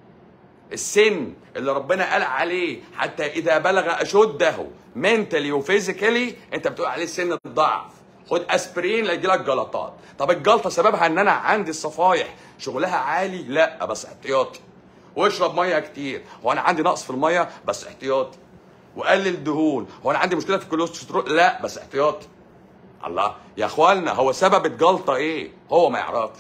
A: السن اللي ربنا قال عليه حتى اذا بلغ اشده منتلي وفيزيكالي انت بتقول عليه سن الضعف خد اسبرين لا يجيلك جلطات طب الجلطه سببها ان انا عندي الصفايح شغلها عالي لا بس احتياطي واشرب ميه كتير هو انا عندي نقص في الميه بس احتياطي وقلل دهون هو انا عندي مشكله في الكوليسترول لا بس احتياطي الله يا اخوانا هو سبب الجلطه ايه هو ما يعرفش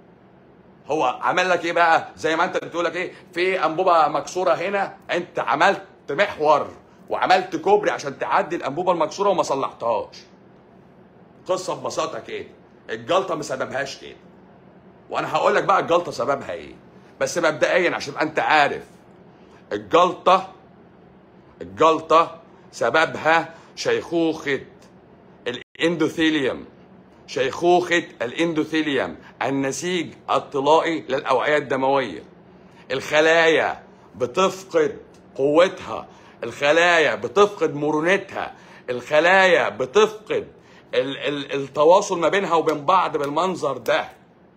A: هو عمل لك ايه بقى زي ما انت بتقول لك ايه في انبوبه مكسوره هنا انت عملت محور وعملت كوبري عشان تعدي الانبوبه المكسوره وما صلحتهاش قصه ببساطه كده الجلطه ما سببهاش كده وانا هقول لك بقى الجلطه سببها ايه بس مبدئيا عشان تبقى انت عارف الجلطه الجلطه سببها شيخوخه الاندوثيليوم شيخوخة الاندوثيليوم النسيج الطلائي للأوعية الدموية الخلايا بتفقد قوتها الخلايا بتفقد مرونتها الخلايا بتفقد ال- ال- التواصل ما بينها وبين بعض بالمنظر ده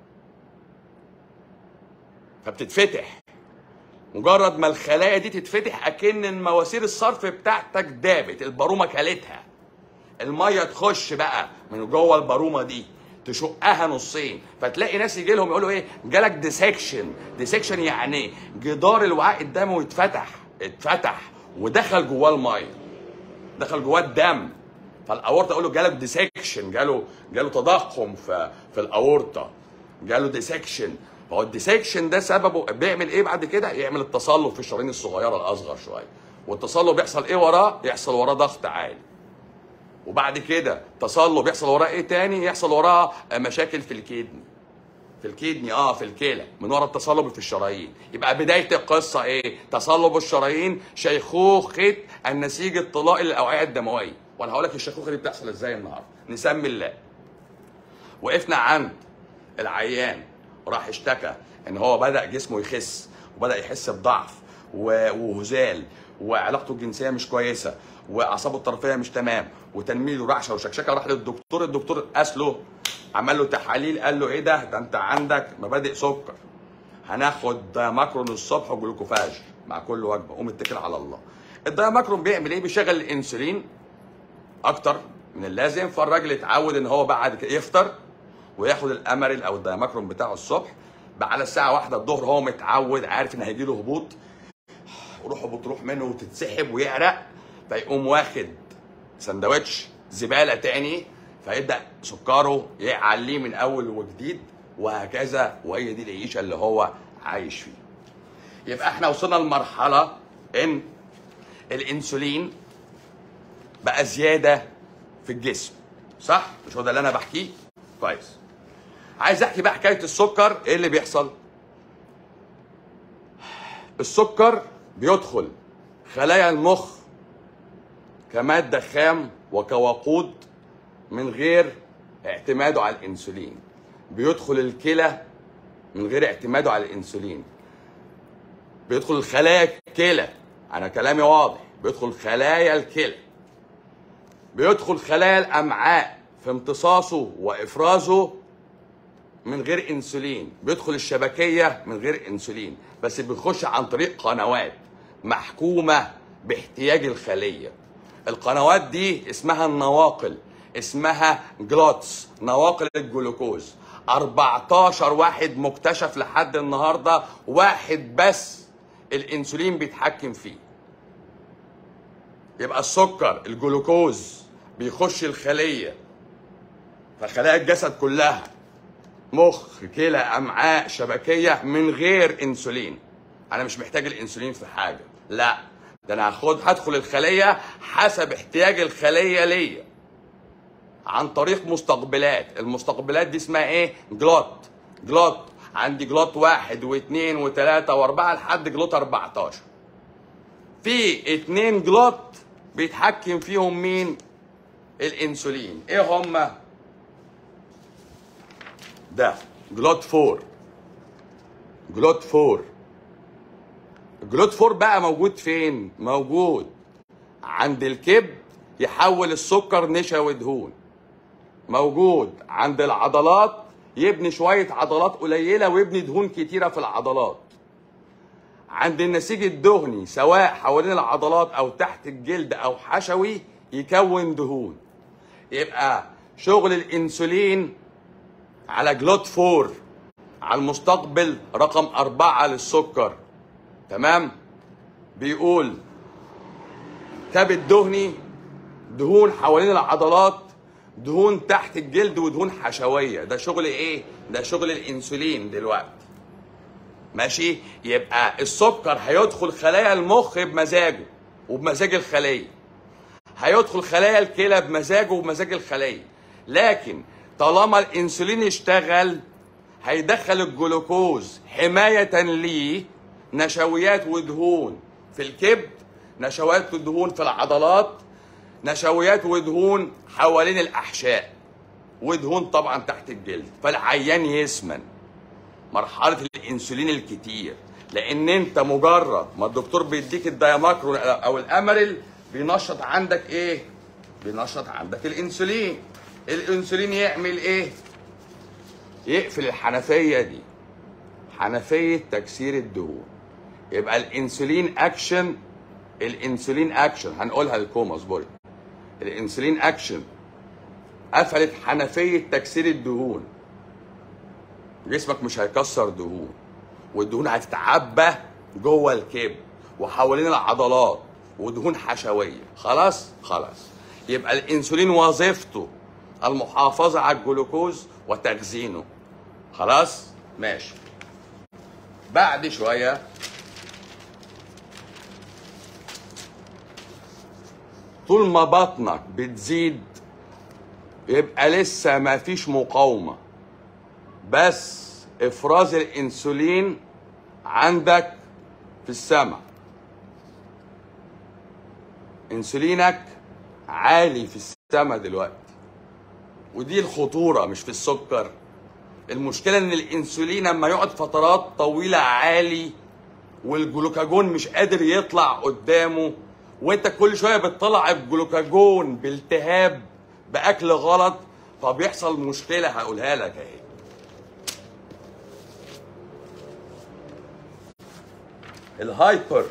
A: فبتتفتح مجرد ما الخلايا دي تتفتح اكن مواسير الصرف بتاعتك دابت البارومه كلتها الميه تخش بقى من جوه البارومه دي تشقها نصين فتلاقي ناس يجي لهم يقولوا ايه جالك ديسكشن ديسكشن يعني جدار الوعاء الدموي اتفتح اتفتح ودخل جواه الميه دخل جواه الدم فالاورطه يقول له جاله ديسكشن جاله جاله تضخم في في الاورطه جاله ديسكشن فهو الديسكشن ده سببه بيعمل ايه بعد كده؟ يعمل التصلب في الشرايين الصغيره الاصغر شويه والتصلب يحصل ايه وراه؟ يحصل وراه ضغط عالي وبعد كده تصلب يحصل وراه ايه تاني؟ يحصل وراه مشاكل في الكدني في الكدني اه في الكلى من ورا التصلب في الشرايين يبقى بدايه القصه ايه تصلب الشرايين شيخوخه النسيج الطلائي للاوعيه الدمويه وانا هقول لك الشيخوخه دي بتحصل ازاي النهارده نسمي الله وقفنا عند العيان راح اشتكى ان هو بدا جسمه يخس وبدا يحس بضعف و- وهزال وعلاقته الجنسيه مش كويسه واعصابه الطرفيه مش تمام وتنميل ورعشه وشكشكه راح للدكتور الدكتور قاس له عمل له تحاليل قال له ايه ده ده انت عندك مبادئ سكر هناخد دايماكرون الصبح وجلوكوفاج مع كل وجبه قوم اتكل على الله الدايماكرون بيعمل ايه بيشغل الانسولين اكتر من اللازم فالراجل اتعود ان هو بعد كده يفطر وياخد الاماريل او الدايماكرون بتاعه الصبح بقى على الساعه واحدة الظهر هو متعود عارف ان هيجي له هبوط روحه بتروح منه وتتسحب ويعرق فيقوم واخد سندوتش زباله تاني فيبدا سكره يعليه من اول وجديد وهكذا وهي دي العيشه اللي هو عايش فيها يبقى احنا وصلنا لمرحله ان الانسولين بقى زياده في الجسم صح مش هو ده اللي انا بحكيه كويس عايز احكي بقى حكايه السكر ايه اللي بيحصل السكر بيدخل خلايا المخ كماده خام وكوقود من غير اعتماده على الانسولين بيدخل الكلى من غير اعتماده على الانسولين بيدخل الخلايا الكلى انا كلامي واضح بيدخل خلايا الكلى بيدخل خلايا الامعاء في امتصاصه وافرازه من غير انسولين بيدخل الشبكيه من غير انسولين بس بيخش عن طريق قنوات محكومه باحتياج الخليه القنوات دي اسمها النواقل اسمها جلوتس نواقل الجلوكوز 14 واحد مكتشف لحد النهارده واحد بس الانسولين بيتحكم فيه يبقى السكر الجلوكوز بيخش الخليه فخلايا الجسد كلها مخ كلى امعاء شبكيه من غير انسولين انا مش محتاج الانسولين في حاجه لا ده انا هاخد هدخل الخليه حسب احتياج الخليه ليا عن طريق مستقبلات المستقبلات دي اسمها ايه جلوت جلوت عندي جلوت واحد واثنين وثلاثة واربعة لحد جلوت 14 في اتنين جلوت بيتحكم فيهم مين الانسولين ايه هما ده جلوت 4 جلوت 4 الجلوت 4 بقى موجود فين موجود عند الكبد يحول السكر نشا ودهون موجود عند العضلات يبني شوية عضلات قليلة ويبني دهون كتيرة في العضلات عند النسيج الدهني سواء حوالين العضلات أو تحت الجلد أو حشوي يكون دهون يبقى شغل الانسولين على جلوت فور على المستقبل رقم أربعة للسكر تمام بيقول كبد دهني دهون حوالين العضلات دهون تحت الجلد ودهون حشوية ده شغل ايه ده شغل الانسولين دلوقتي ماشي يبقى السكر هيدخل خلايا المخ بمزاجه وبمزاج الخليه هيدخل خلايا الكلى بمزاجه وبمزاج الخليه لكن طالما الانسولين اشتغل هيدخل الجلوكوز حمايه ليه نشويات ودهون في الكبد نشويات ودهون في العضلات نشويات ودهون حوالين الاحشاء ودهون طبعا تحت الجلد فالعيان يسمن مرحله الانسولين الكتير لان انت مجرد ما الدكتور بيديك الدايماكرون او الاماريل بينشط عندك ايه بينشط عندك الانسولين الانسولين يعمل ايه يقفل الحنفيه دي حنفيه تكسير الدهون يبقى الانسولين اكشن الانسولين اكشن هنقولها للكوما اصبري الانسولين اكشن قفلت حنفيه تكسير الدهون جسمك مش هيكسر دهون والدهون هتتعبى جوه الكبد وحوالين العضلات ودهون حشويه خلاص خلاص يبقى الانسولين وظيفته المحافظه على الجلوكوز وتخزينه خلاص ماشي بعد شويه طول ما بطنك بتزيد يبقى لسه ما فيش مقاومه بس افراز الانسولين عندك في السماء انسولينك عالي في السماء دلوقتي ودي الخطوره مش في السكر المشكله ان الانسولين لما يقعد فترات طويله عالي والجلوكاجون مش قادر يطلع قدامه وانت كل شويه بتطلع الجلوكاجون بالتهاب باكل غلط فبيحصل مشكله هقولها لك اهي الهايبر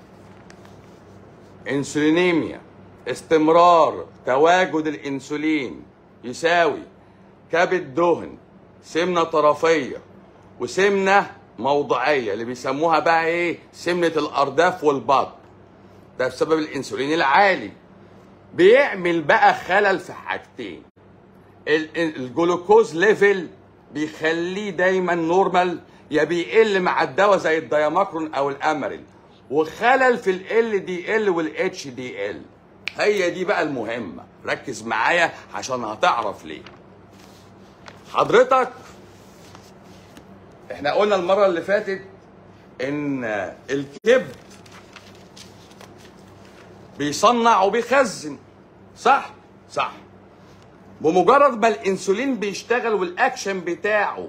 A: انسولينيميا استمرار تواجد الانسولين يساوي كبد دهن سمنه طرفيه وسمنه موضعيه اللي بيسموها بقى ايه سمنه الارداف والبطن ده بسبب الانسولين العالي بيعمل بقى خلل في حاجتين ال- ال- الجلوكوز ليفل بيخليه دايما نورمال يا بيقل مع الدواء زي الدايماكرون او الاماريل وخلل في ال دي ال والاتش دي ال هي دي بقى المهمه ركز معايا عشان هتعرف ليه حضرتك احنا قلنا المره اللي فاتت ان الكبد بيصنع وبيخزن صح صح بمجرد ما الانسولين بيشتغل والاكشن بتاعه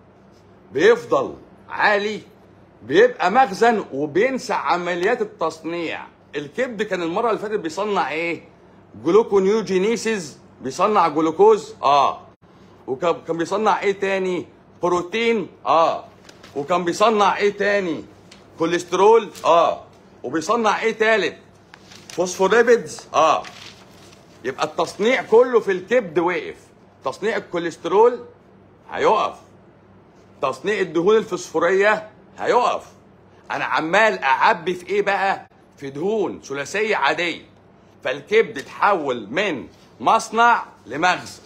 A: بيفضل عالي بيبقى مخزن وبينسى عمليات التصنيع الكبد كان المره اللي فاتت بيصنع ايه جلوكونيوجينيسيس بيصنع جلوكوز اه وكان كان بيصنع ايه تاني بروتين اه وكان بيصنع ايه تاني كوليسترول اه وبيصنع ايه تالت فوسفوليبيدز اه يبقى التصنيع كله في الكبد وقف تصنيع الكوليسترول هيقف تصنيع الدهون الفسفوريه هيقف انا عمال اعبي في ايه بقى في دهون ثلاثيه عاديه فالكبد اتحول من مصنع لمخزن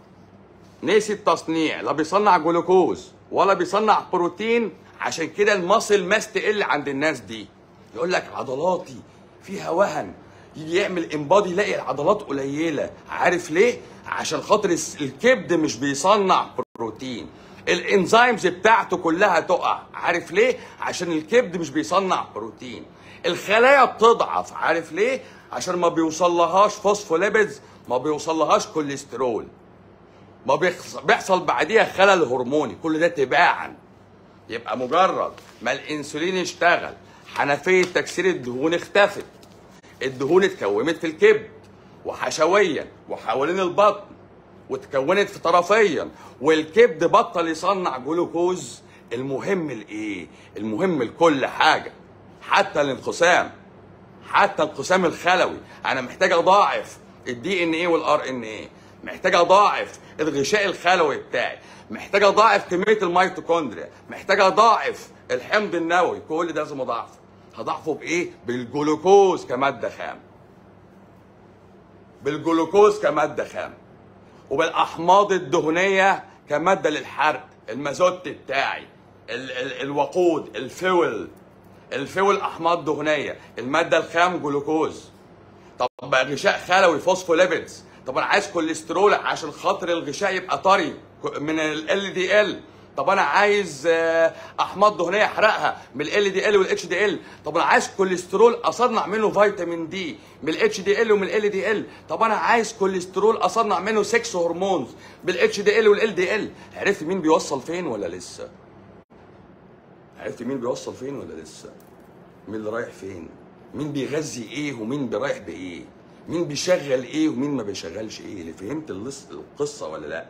A: نسي التصنيع لا بيصنع جلوكوز ولا بيصنع بروتين عشان كده المصل ماس تقل عند الناس دي يقول لك عضلاتي فيها وهن يجي يعمل انبادي يلاقي العضلات قليله عارف ليه عشان خاطر الس- الكبد مش بيصنع بروتين الانزيمز بتاعته كلها تقع عارف ليه عشان الكبد مش بيصنع بروتين الخلايا بتضعف عارف ليه عشان ما بيوصلهاش فوسفوليبيدز ما بيوصلهاش كوليسترول ما بيحص- بيحصل بعديها خلل هرموني كل ده تباعا يبقى مجرد ما الانسولين اشتغل حنفيه تكسير الدهون اختفت الدهون اتكونت في الكبد وحشويا وحوالين البطن واتكونت في طرفيا والكبد بطل يصنع جلوكوز المهم الايه المهم لكل حاجه حتى الانقسام حتى الانقسام الخلوي انا محتاج اضاعف الدي ان ايه والار ان ايه محتاج اضاعف الغشاء الخلوي بتاعي محتاج اضاعف كميه الميتوكوندريا محتاج اضاعف الحمض النووي كل ده لازم اضاعفه هضاعفه بايه بالجلوكوز كماده خام بالجلوكوز كماده خام وبالاحماض الدهنيه كماده للحرق المازوت بتاعي ال- ال- الوقود الفول الفول احماض دهنيه الماده الخام جلوكوز طب بقى غشاء خلوي فوسفوليبيدز طب انا عايز كوليسترول عشان خاطر الغشاء يبقى طري ك- من ال دي ال طب انا عايز آه، احماض دهنيه احرقها من ال دي ال والاتش دي ال طب انا عايز كوليسترول اصنع منه فيتامين دي من الاتش دي ال ومن ال دي ال طب انا عايز كوليسترول اصنع منه 6 هرمونز بالاتش دي ال والال دي ال عرفت مين بيوصل فين ولا لسه عرفت مين بيوصل فين ولا لسه مين اللي رايح فين مين بيغذي ايه ومين بيرايح بايه مين بيشغل ايه ومين ما بيشغلش ايه اللي فهمت اللص- القصه ولا لا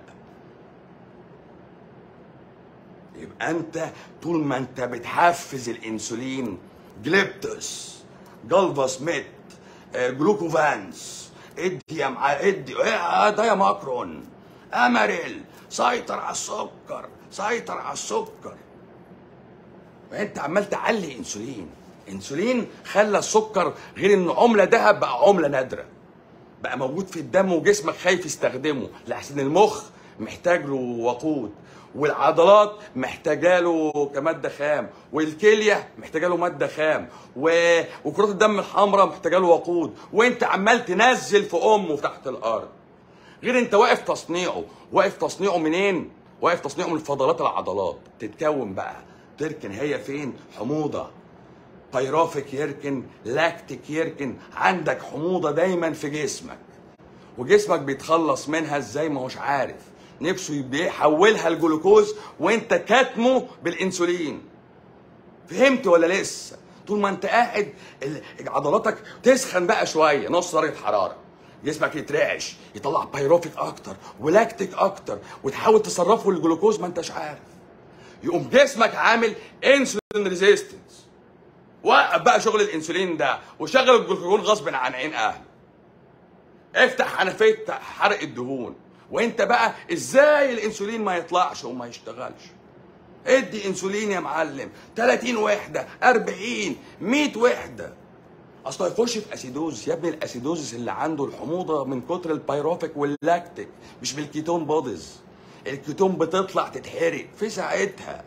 A: يبقى انت طول ما انت بتحفز الانسولين جليبتوس جلفاس ميت آه، جلوكوفانس ادي يا مع ادي إيه ده يا ماكرون اماريل سيطر على السكر سيطر على السكر انت عمال تعلي انسولين انسولين خلى السكر غير انه عمله ذهب بقى عمله نادره بقى موجود في الدم وجسمك خايف يستخدمه لحسن المخ محتاج له وقود والعضلات محتاجه له كماده خام والكليه محتاجه له ماده خام و... وكرات الدم الحمراء محتاجه له وقود وانت عمال تنزل في امه تحت الارض غير انت واقف تصنيعه واقف تصنيعه منين واقف تصنيعه من فضلات العضلات تتكون بقى تركن هي فين حموضه بيرافيك يركن لاكتيك يركن عندك حموضه دايما في جسمك وجسمك بيتخلص منها ازاي ما هوش عارف نفسه بيحولها لجلوكوز وانت كاتمه بالانسولين فهمت ولا لسه طول ما انت قاعد ال- عضلاتك تسخن بقى شويه نص درجه حراره جسمك يترعش يطلع بايروفيك اكتر ولاكتيك اكتر وتحاول تصرفه للجلوكوز ما انتش عارف يقوم جسمك عامل انسولين ريزيستنس وقف بقى شغل الانسولين ده وشغل الجلوكوز غصب عن عين اهله افتح حنفيه حرق الدهون وانت بقى ازاي الانسولين ما يطلعش وما يشتغلش ادي انسولين يا معلم 30 وحده 40 100 وحده اصل هيخش في اسيدوز يا ابني الاسيدوزس اللي عنده الحموضه من كتر البيروفيك واللاكتيك مش بالكيتون بوديز الكيتون بتطلع تتحرق في ساعتها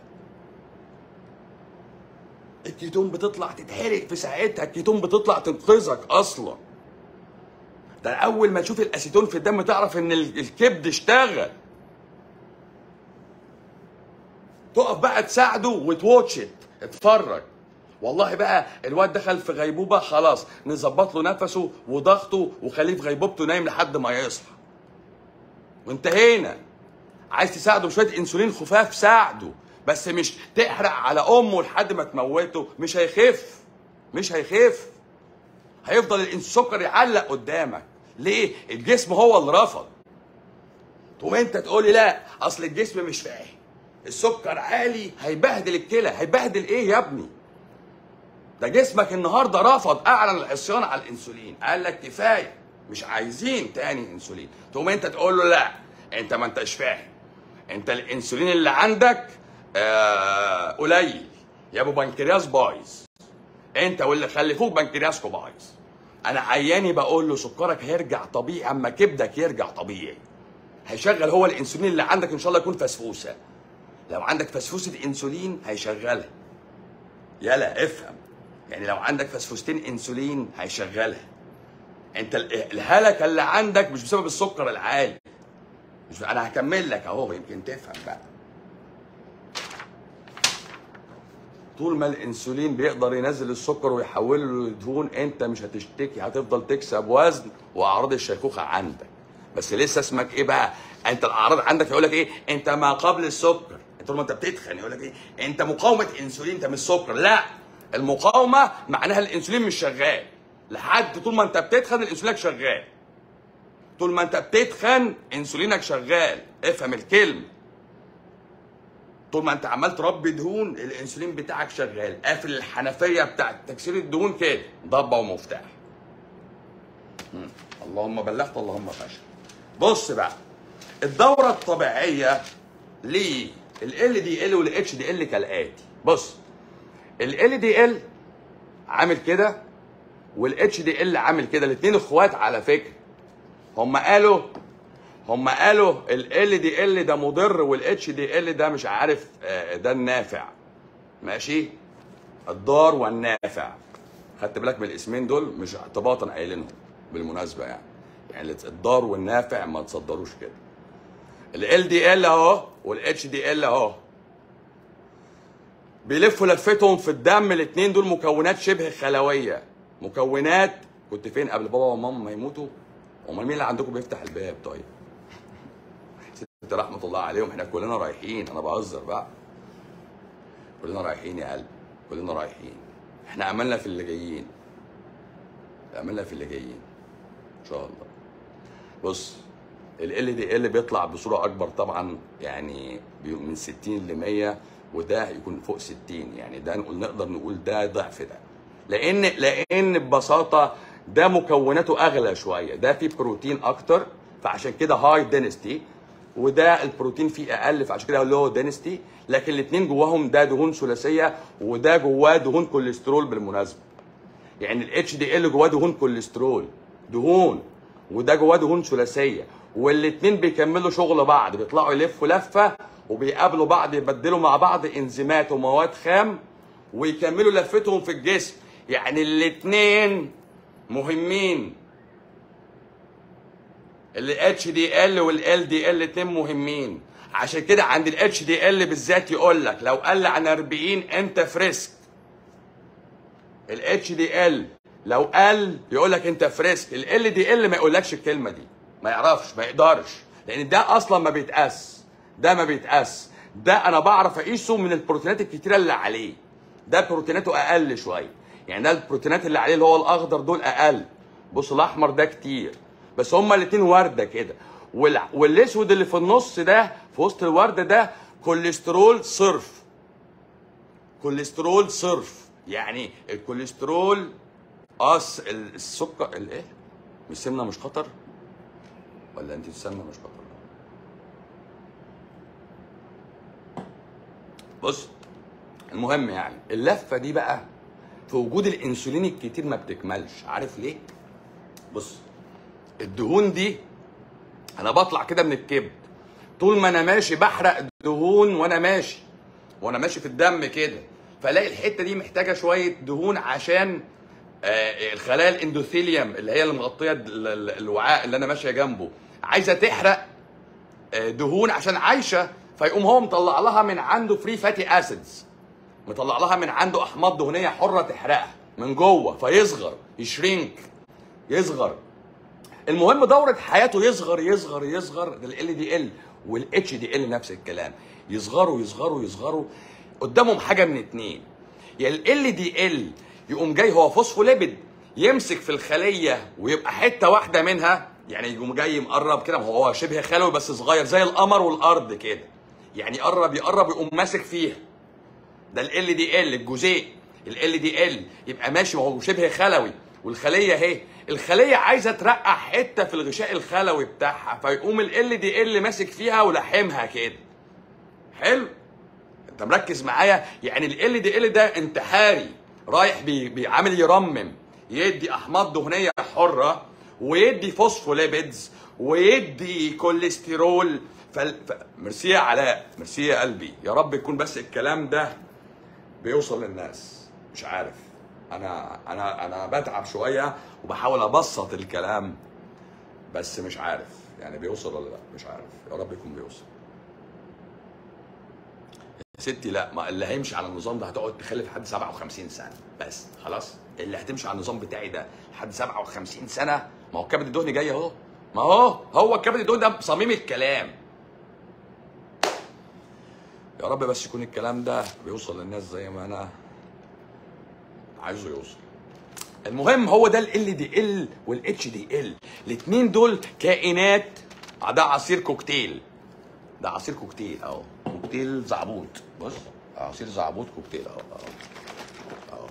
A: الكيتون بتطلع تتحرق في ساعتها الكيتون بتطلع تنقذك اصلا ده اول ما تشوف الاسيتون في الدم تعرف ان ال- الكبد اشتغل تقف بقى تساعده وتواتشت اتفرج والله بقى الواد دخل في غيبوبه خلاص نظبط له نفسه وضغطه وخليه في غيبوبته نايم لحد ما يصحى وانتهينا عايز تساعده بشويه انسولين خفاف ساعده بس مش تحرق على امه لحد ما تموته مش هيخف مش هيخف هيفضل السكر يعلق قدامك ليه الجسم هو اللي رفض تقوم انت تقول لي لا اصل الجسم مش فاهم السكر عالي هيبهدل الكلى هيبهدل ايه يا ابني ده جسمك النهارده رفض اعلن العصيان على الانسولين قال لك كفايه مش عايزين تاني انسولين تقوم انت تقول له لا انت ما انتش فاهم انت الانسولين اللي عندك آه قليل يا ابو بنكرياس بايظ انت واللي خلفوك بنكرياسكو بايظ انا عياني بقول له سكرك هيرجع طبيعي اما كبدك يرجع طبيعي هيشغل هو الانسولين اللي عندك ان شاء الله يكون فسفوسه لو عندك فسفوسه انسولين هيشغلها يلا افهم يعني لو عندك فسفوستين انسولين هيشغلها انت ال- الهلكه اللي عندك مش بسبب السكر العالي مش انا هكمل لك اهو يمكن تفهم بقى طول ما الانسولين بيقدر ينزل السكر ويحوله لدهون انت مش هتشتكي هتفضل تكسب وزن واعراض الشيخوخه عندك بس لسه اسمك ايه بقى انت الاعراض عندك يقول لك ايه انت ما قبل السكر انت طول ما انت بتتخن يقول لك ايه انت مقاومه انسولين انت مش سكر لا المقاومه معناها الانسولين مش شغال لحد طول ما انت بتتخن الانسولينك شغال طول ما انت بتتخن انسولينك شغال افهم الكلمه طول ما انت عمال تربي دهون الانسولين بتاعك شغال قافل الحنفيه بتاعت تكسير الدهون كده ضبه ومفتاح مم. اللهم بلغت اللهم فشل بص بقى الدوره الطبيعيه ليه ال دي ال والاتش دي ال كالاتي بص ال دي ال عامل كده والاتش دي ال عامل كده الاثنين اخوات على فكره هم قالوا هم قالوا ال دي ال ده مضر والاتش دي ال ده مش عارف آه، ده النافع ماشي الضار والنافع خدت بالك من الاسمين دول مش اعتباطا قايلينهم بالمناسبه يعني يعني الضار والنافع ما تصدروش كده ال دي ال اهو والاتش دي ال اهو بيلفوا لفتهم في الدم الاثنين دول مكونات شبه خلويه مكونات كنت فين قبل بابا وماما ما يموتوا امال مين اللي عندكم بيفتح الباب طيب ست رحمه الله عليهم احنا كلنا رايحين انا بهزر بقى كلنا رايحين يا قلبي كلنا رايحين احنا عملنا في اللي جايين عملنا في اللي جايين ان شاء الله بص ال دي ال بيطلع بصوره اكبر طبعا يعني بي- من 60 ل 100 وده يكون فوق 60 يعني ده نقول نقدر نقول ده ضعف ده لان لان ببساطه ده مكوناته اغلى شويه ده فيه بروتين اكتر فعشان كده هاي دينستي وده البروتين فيه اقل فعشان كده لو دينستي لكن الاثنين جواهم ده دهون ثلاثيه وده جواه دهون كوليسترول بالمناسبه يعني الاتش دي ال جواه دهون كوليسترول دهون وده جواه دهون ثلاثيه والاثنين بيكملوا شغل بعض بيطلعوا يلفوا لفه وبيقابلوا بعض يبدلوا مع بعض انزيمات ومواد خام ويكملوا لفتهم في الجسم يعني الاثنين مهمين الاتش دي ال والال دي ال الاثنين مهمين عشان كده عند الاتش دي ال بالذات يقول لك لو قل عن 40 انت فريسك الاتش دي ال لو قل يقول لك انت فريسك ال دي ال ما يقولكش الكلمه دي ما يعرفش ما يقدرش لان ده اصلا ما بيتقاس ده ما بيتقاس ده انا بعرف اقيسه من البروتينات الكتيره اللي عليه ده بروتيناته اقل شويه يعني ده البروتينات اللي عليه اللي هو الاخضر دول اقل بص الاحمر ده كتير بس هما الاتنين ورده كده وال... والاسود اللي في النص ده في وسط الورده ده كوليسترول صرف كوليسترول صرف يعني الكوليسترول أص ال- السكر الايه مش سمنه مش خطر ولا انت السمنه مش خطر بص المهم يعني اللفه دي بقى في وجود الانسولين الكتير ما بتكملش عارف ليه بص الدهون دي انا بطلع كده من الكبد طول ما انا ماشي بحرق دهون وانا ماشي وانا ماشي في الدم كده فلاقي الحته دي محتاجه شويه دهون عشان آه، الخلايا الاندوثيليوم اللي هي اللي مغطيه ال- ال- الوعاء اللي انا ماشيه جنبه عايزه تحرق آه، دهون عشان عايشه فيقوم هو مطلع لها من عنده فري فاتي اسيدز مطلع لها من عنده احماض دهنيه حره تحرقها من جوه فيصغر يشرينك يصغر المهم دورة حياته يصغر يصغر يصغر ده ال دي ال والاتش دي ال نفس الكلام يصغروا يصغروا يصغروا قدامهم حاجه من اتنين يا ال دي ال يقوم جاي هو فوسفوليبيد يمسك في الخليه ويبقى حته واحده منها يعني يقوم جاي مقرب كده ما هو هو شبه خلوي بس صغير زي القمر والارض كده يعني يقرب يقرب يقوم ماسك فيها ده ال دي ال الجزيء ال دي ال يبقى ماشي ما هو شبه خلوي والخليه اهي الخليه عايزه ترقع حته في الغشاء الخلوي بتاعها فيقوم ال دي ال ماسك فيها ولحمها كده حلو انت مركز معايا يعني ال دي ال ده انتحاري رايح بي- بيعامل يرمم يدي احماض دهنيه حره ويدي فوسفوليبيدز ويدي كوليسترول فال... ف... ميرسي يا علاء ميرسي يا قلبي يا رب يكون بس الكلام ده بيوصل للناس مش عارف انا انا انا بتعب شويه وبحاول ابسط الكلام بس مش عارف يعني بيوصل ولا لا مش عارف يا رب يكون بيوصل يا ستي لا ما اللي هيمشي على النظام ده هتقعد تخلف لحد 57 سنه بس خلاص اللي هتمشي على النظام بتاعي ده لحد 57 سنه ما هو الكبد الدهني جاي اهو ما هو هو الكبد الدهني ده صميم الكلام يا رب بس يكون الكلام ده بيوصل للناس زي ما انا عايزه يوصل المهم هو ده ال دي ال والاتش دي ال الاثنين دول كائنات ده عصير كوكتيل ده عصير كوكتيل اهو كوكتيل زعبوط بص عصير زعبوط كوكتيل اهو اهو اهو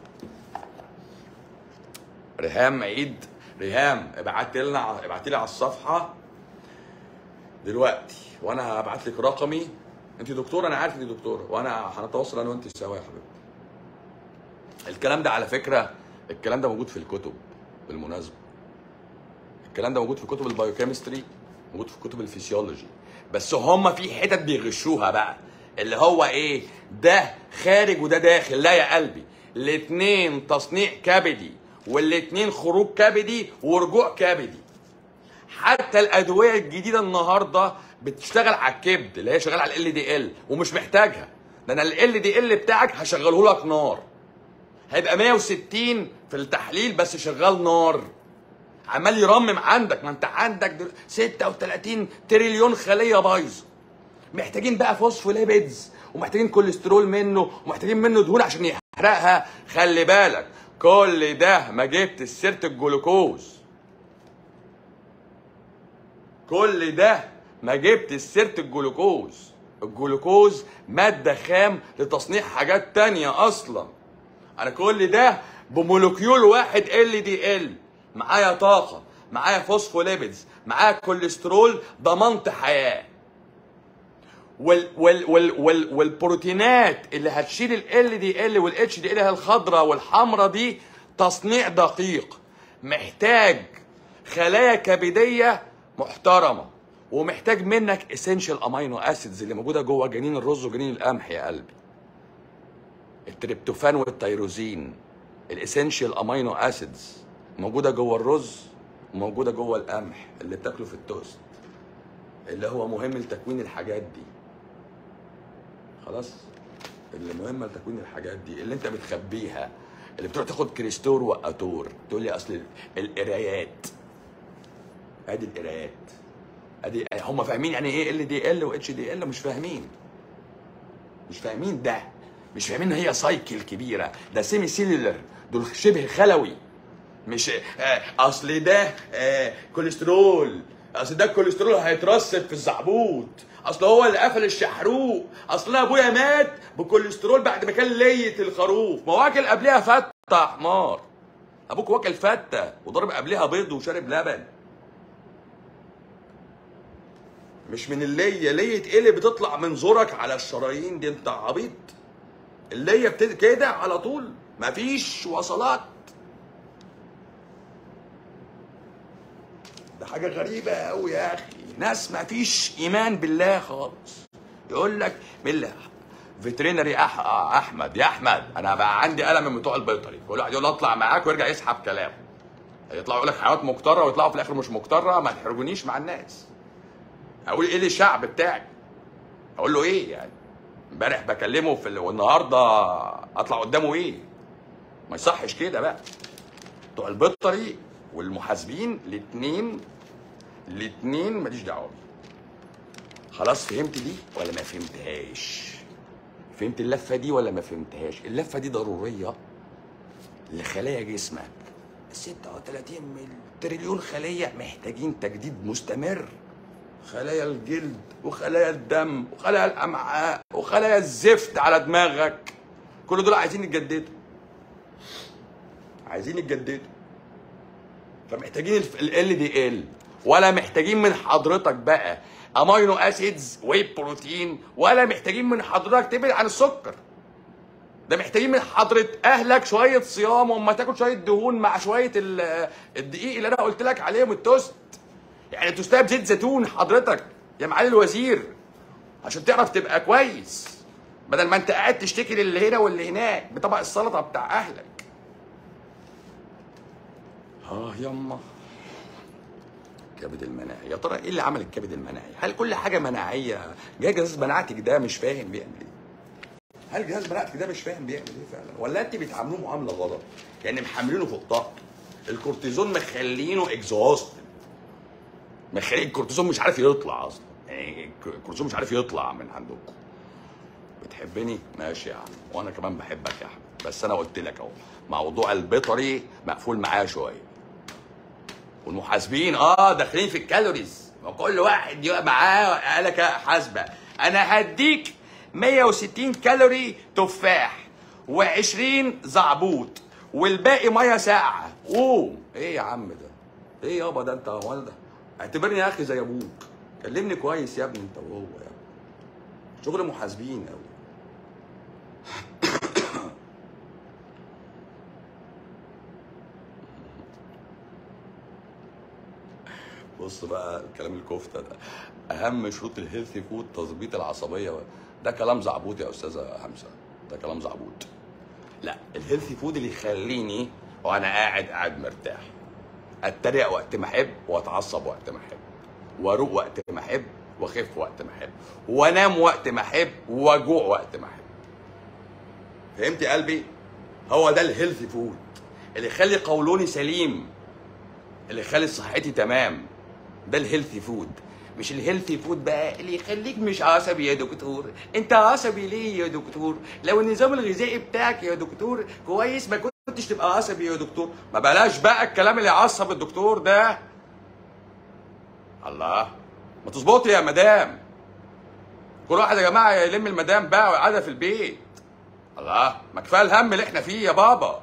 A: ريهام عيد ريهام ابعت لنا ابعت لي على الصفحه دلوقتي وانا هبعت لك رقمي انت دكتوره انا عارف انت دكتوره وانا هنتواصل انا وانت سوا يا حبيبتي الكلام ده على فكره الكلام ده موجود في الكتب بالمناسبه الكلام ده موجود في كتب البايوكيمستري موجود في كتب الفسيولوجي بس هم في حتت بيغشوها بقى اللي هو ايه ده خارج وده داخل لا يا قلبي الاتنين تصنيع كبدي والاتنين خروج كبدي ورجوع كبدي حتى الادويه الجديده النهارده بتشتغل على الكبد اللي هي شغاله على ال دي ال ومش محتاجها ده انا ال دي ال بتاعك هشغله لك نار هيبقى 160 في التحليل بس شغال نار عمال يرمم عندك ما انت عندك دل... 36 تريليون خليه بايظه محتاجين بقى فوسفوليبيدز ومحتاجين كوليسترول منه ومحتاجين منه دهون عشان يحرقها خلي بالك كل ده ما جبت سيره الجلوكوز كل ده ما جبت سيره الجلوكوز الجلوكوز ماده خام لتصنيع حاجات تانية اصلا انا كل ده بمولكيول واحد ال دي ال معايا طاقه معايا فوسفوليبيدز معايا كوليسترول ضمنت حياه وال وال وال وال والبروتينات اللي هتشيل ال دي ال والاتش دي ال الخضراء والحمراء دي تصنيع دقيق محتاج خلايا كبديه محترمه ومحتاج منك اسينشال امينو اسيدز اللي موجوده جوه جنين الرز وجنين القمح يا قلبي التريبتوفان والتيروزين الاسينشال امينو اسيدز موجوده جوه الرز وموجوده جوه القمح اللي بتاكله في التوست اللي هو مهم لتكوين الحاجات دي خلاص اللي مهمه لتكوين الحاجات دي اللي انت بتخبيها اللي بتروح تاخد كريستور واتور تقول لي اصل القرايات ادي القرايات ادي هم فاهمين يعني ايه ال دي ال واتش دي ال مش فاهمين مش فاهمين ده مش فاهمين ان هي سايكل كبيره ده سيمي سيلولر دول شبه خلوي مش آه اصل ده آه كوليسترول اصل ده الكوليسترول هيترسب في الزعبوط اصل هو اللي قفل الشحروق اصل انا ابويا مات بكوليسترول بعد ما كان لية الخروف ما هو واكل قبلها فته يا حمار ابوك واكل فته وضرب قبلها بيض وشارب لبن مش من اللية لية ايه اللي بتطلع من زورك على الشرايين دي انت عبيط اللية بتد... كده على طول مفيش وصلات ده حاجة غريبة أوي يا أخي ناس مفيش إيمان بالله خالص يقول لك بالله فيترينري أح... احمد يا احمد انا بقى عندي قلم من بتوع البيطري كل واحد يقول اطلع معاك ويرجع يسحب كلامه يطلعوا يقول لك حيوانات مكتره ويطلعوا في الاخر مش مكتره ما تحرجونيش مع الناس اقول ايه للشعب بتاعي اقول له ايه يعني امبارح بكلمه في ال... والنهارده اطلع قدامه ايه ما يصحش كده بقى بتوع البيطري والمحاسبين الاثنين الاثنين ماليش دعوه بيه خلاص فهمت دي ولا ما فهمتهاش فهمت اللفه دي ولا ما فهمتهاش اللفه دي ضروريه لخلايا جسمك 36 مل تريليون خليه محتاجين تجديد مستمر خلايا الجلد وخلايا الدم وخلايا الامعاء وخلايا الزفت على دماغك كل دول عايزين يتجددوا عايزين يتجددوا فمحتاجين ال دي ال ولا محتاجين من حضرتك بقى امينو اسيدز واي بروتين ولا محتاجين من حضرتك تبعد عن السكر ده محتاجين من حضرة اهلك شويه صيام واما تاكل شويه دهون مع شويه ال- الدقيق اللي انا قلت لك عليهم التوست يعني توستها بزيت زيتون حضرتك يا معالي الوزير عشان تعرف تبقى كويس بدل ما انت قاعد تشتكي للي هنا واللي هناك بطبق السلطه بتاع اهلك اه يما كبد المناعي يا ترى ايه اللي عمل الكبد المناعي هل كل حاجه مناعيه جهاز جهاز مناعتك ده مش فاهم بيعمل ايه هل جهاز مناعتك ده مش فاهم بيعمل ايه فعلا ولا انت بتعاملوه معامله غلط يعني محملينه فوق طاقته الكورتيزون مخلينه اكزوست مخلي الكورتيزون مش عارف يطلع اصلا يعني الكورتيزون مش عارف يطلع من عندكم بتحبني ماشي يا عم وانا كمان بحبك يا احمد بس انا قلت لك اهو موضوع البيطري مقفول معايا شويه والمحاسبين اه داخلين في الكالوريز ما كل واحد يبقى معاه آلة حاسبة انا هديك 160 كالوري تفاح و20 زعبوط والباقي ميه ساقعه قوم ايه يا عم ده ايه يابا ده انت هو ده اعتبرني يا اخي زي ابوك كلمني كويس يا ابني انت وهو يا ابني شغل محاسبين قوي بص بقى الكلام الكفته ده اهم شروط الهيلثي فود تظبيط العصبيه ده كلام زعبوط يا استاذه حمزه ده كلام زعبوط لا الهيلثي فود اللي يخليني وانا قاعد قاعد مرتاح اتريق وقت ما احب واتعصب وقت ما احب واروق وقت ما احب واخف وقت ما احب وانام وقت ما احب واجوع وقت ما احب فهمت يا قلبي هو ده الهيلثي فود اللي يخلي قولوني سليم اللي يخلي صحتي تمام ده الهيلثي فود مش الهيلثي فود بقى اللي يخليك مش عصبي يا دكتور انت عصبي ليه يا دكتور لو النظام الغذائي بتاعك يا دكتور كويس ما كنتش تبقى عصبي يا دكتور ما بلاش بقى الكلام اللي يعصب الدكتور ده الله ما تظبطي يا مدام كل واحد يا جماعه يلم المدام بقى ويقعدها في البيت الله ما كفايه الهم اللي احنا فيه يا بابا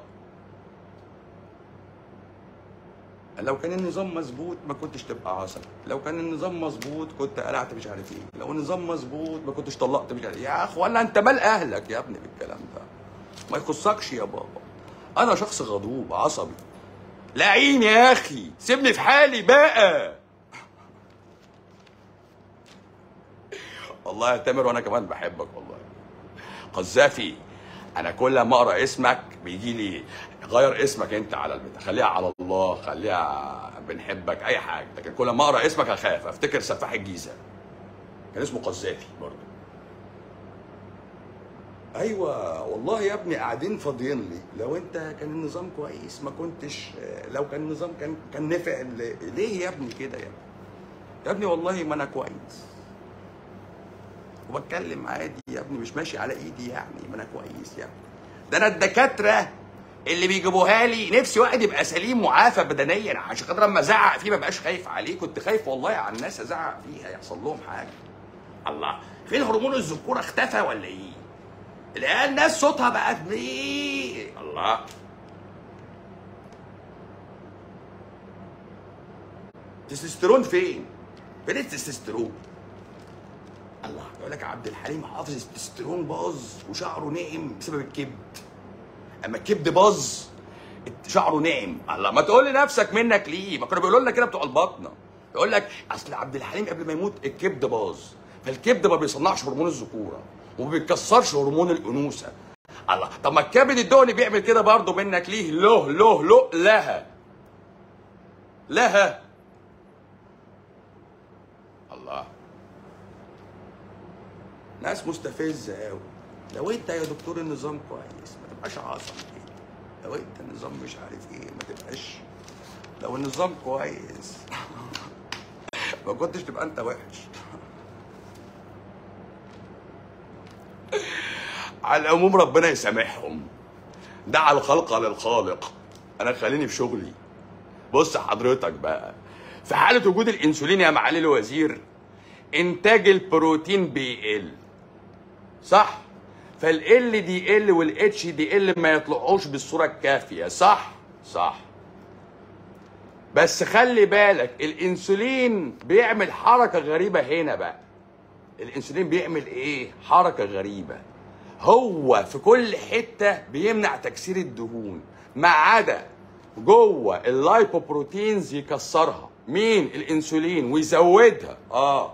A: لو كان النظام مظبوط ما كنتش تبقى عصبي لو كان النظام مظبوط كنت قلعت مش عارف ايه لو النظام مظبوط ما كنتش طلقت مش عارف إيه. يا اخوانا انت مال اهلك يا ابني بالكلام ده ما يخصكش يا بابا انا شخص غضوب عصبي لعين يا اخي سيبني في حالي بقى والله يا تامر وانا كمان بحبك والله قذافي انا كل ما اقرا اسمك بيجي لي غير اسمك انت على البتاع خليها على الله خليها بنحبك اي حاجه لكن كل ما اقرا اسمك اخاف افتكر سفاح الجيزه كان اسمه قذافي برضه ايوه والله يا ابني قاعدين فاضيين لي لو انت كان النظام كويس ما كنتش لو كان النظام كان كان نفع ل- ليه يا ابني كده يا ابني يا ابني والله ما انا كويس وبتكلم عادي يا ابني مش ماشي على ايدي يعني ما انا كويس يعني ده انا الدكاتره اللي بيجيبوها لي نفسي واحد يبقى سليم معافى بدنيا عشان خاطر اما ازعق فيه ما بقاش خايف عليه كنت خايف والله على الناس ازعق فيها يحصل لهم حاجه الله فين هرمون الذكوره اختفى ولا ايه العيال الناس صوتها بقى ايه الله تستوستيرون فين فين التستوستيرون الله يقول لك عبد الحليم حافظ التستوستيرون باظ وشعره ناعم بسبب الكبد اما الكبد باظ شعره ناعم الله ما تقول لنفسك منك ليه ما كانوا بيقولوا لنا كده بتوع البطنه يقول لك اصل عبد الحليم قبل ما يموت الكبد باظ فالكبد ما بيصنعش هرمون الذكوره وما بيكسرش هرمون الانوثه الله طب ما الكبد الدهني بيعمل كده برضه منك ليه له له له لها لها الله ناس مستفزه قوي لو انت يا دكتور النظام كويس ما تبقاش عصبي لو انت النظام مش عارف ايه ما تبقاش لو النظام كويس ما كنتش تبقى انت وحش على العموم ربنا يسامحهم دع الخلق للخالق انا خليني في شغلي بص حضرتك بقى في حالة وجود الانسولين يا معالي الوزير انتاج البروتين بيقل صح فال دي ال والاتش دي ال ما يطلعوش بالصورة الكافية صح صح بس خلي بالك الانسولين بيعمل حركة غريبة هنا بقى الانسولين بيعمل ايه حركة غريبة هو في كل حتة بيمنع تكسير الدهون ما عدا جوه اللايبوبروتينز يكسرها مين الانسولين ويزودها اه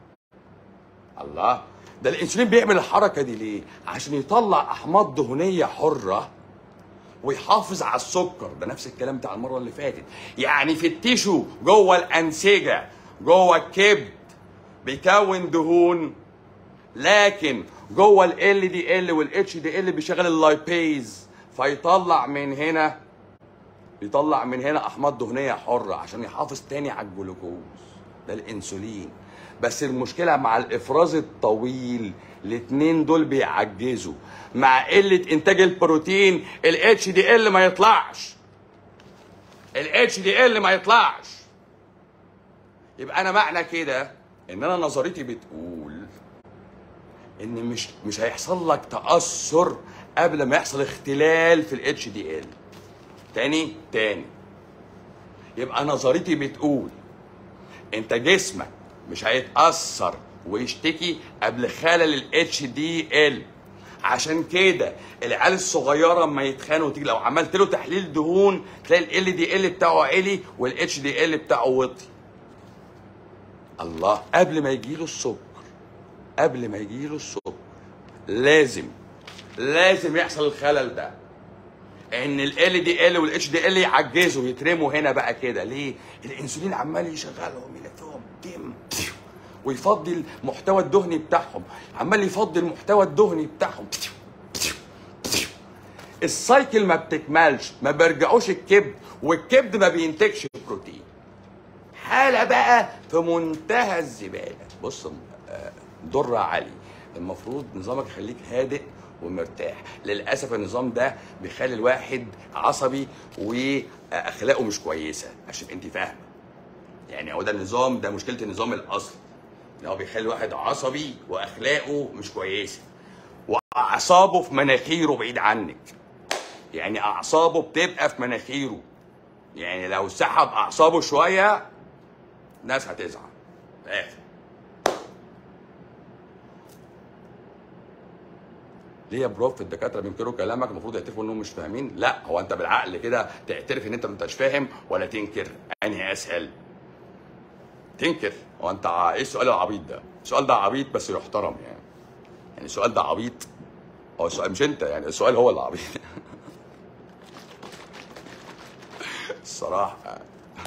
A: الله ده الانسولين بيعمل الحركة دي ليه عشان يطلع احماض دهنية حرة ويحافظ على السكر ده نفس الكلام بتاع المره اللي فاتت يعني في التيشو جوه الانسجه جوه الكبد بيكون دهون لكن جوه ال دي ال والاتش دي ال بيشغل اللايبيز فيطلع من هنا يطلع من هنا احماض دهنيه حره عشان يحافظ تاني على الجلوكوز ده الانسولين بس المشكله مع الافراز الطويل الاتنين دول بيعجزوا مع قله انتاج البروتين الاتش دي ال ما يطلعش الاتش دي ال ما يطلعش يبقى انا معنى كده ان انا نظريتي بتقول ان مش مش هيحصل لك تاثر قبل ما يحصل اختلال في الاتش دي ال تاني تاني يبقى نظريتي بتقول انت جسمك مش هيتاثر ويشتكي قبل خلل الاتش دي ال عشان كده العيال الصغيره اما يتخانقوا تيجي لو عملت له تحليل دهون تلاقي ال دي ال بتاعه عالي والاتش دي ال بتاعه وطي الله قبل ما يجيله السكر قبل ما يجيله السكر لازم لازم يحصل الخلل ده ان ال دي ال والاتش دي ال يعجزوا يترموا هنا بقى كده ليه الانسولين عمال يشغلهم يلفهم دم ويفضي المحتوى الدهني بتاعهم عمال يفضي المحتوى الدهني بتاعهم السايكل ما بتكملش ما بيرجعوش الكبد والكبد ما بينتجش بروتين حالة بقى في منتهى الزبالة بص آه، درة علي المفروض نظامك يخليك هادئ ومرتاح للأسف النظام ده بيخلي الواحد عصبي وأخلاقه مش كويسة عشان أنت فاهمة يعني هو ده النظام ده مشكلة النظام الأصلي ان هو بيخلي الواحد عصبي واخلاقه مش كويسه واعصابه في مناخيره بعيد عنك يعني اعصابه بتبقى في مناخيره يعني لو سحب اعصابه شويه ناس هتزعل في الاخر ليه يا بروف الدكاتره بينكروا كلامك المفروض يعترفوا انهم مش فاهمين لا هو انت بالعقل كده تعترف ان انت ما انتش فاهم ولا تنكر انهي اسهل تنكر هو انت ع- ايه السؤال العبيط ده السؤال ده عبيط بس يحترم يعني يعني السؤال ده عبيط هو السؤال مش انت يعني السؤال هو اللي عبيط الصراحه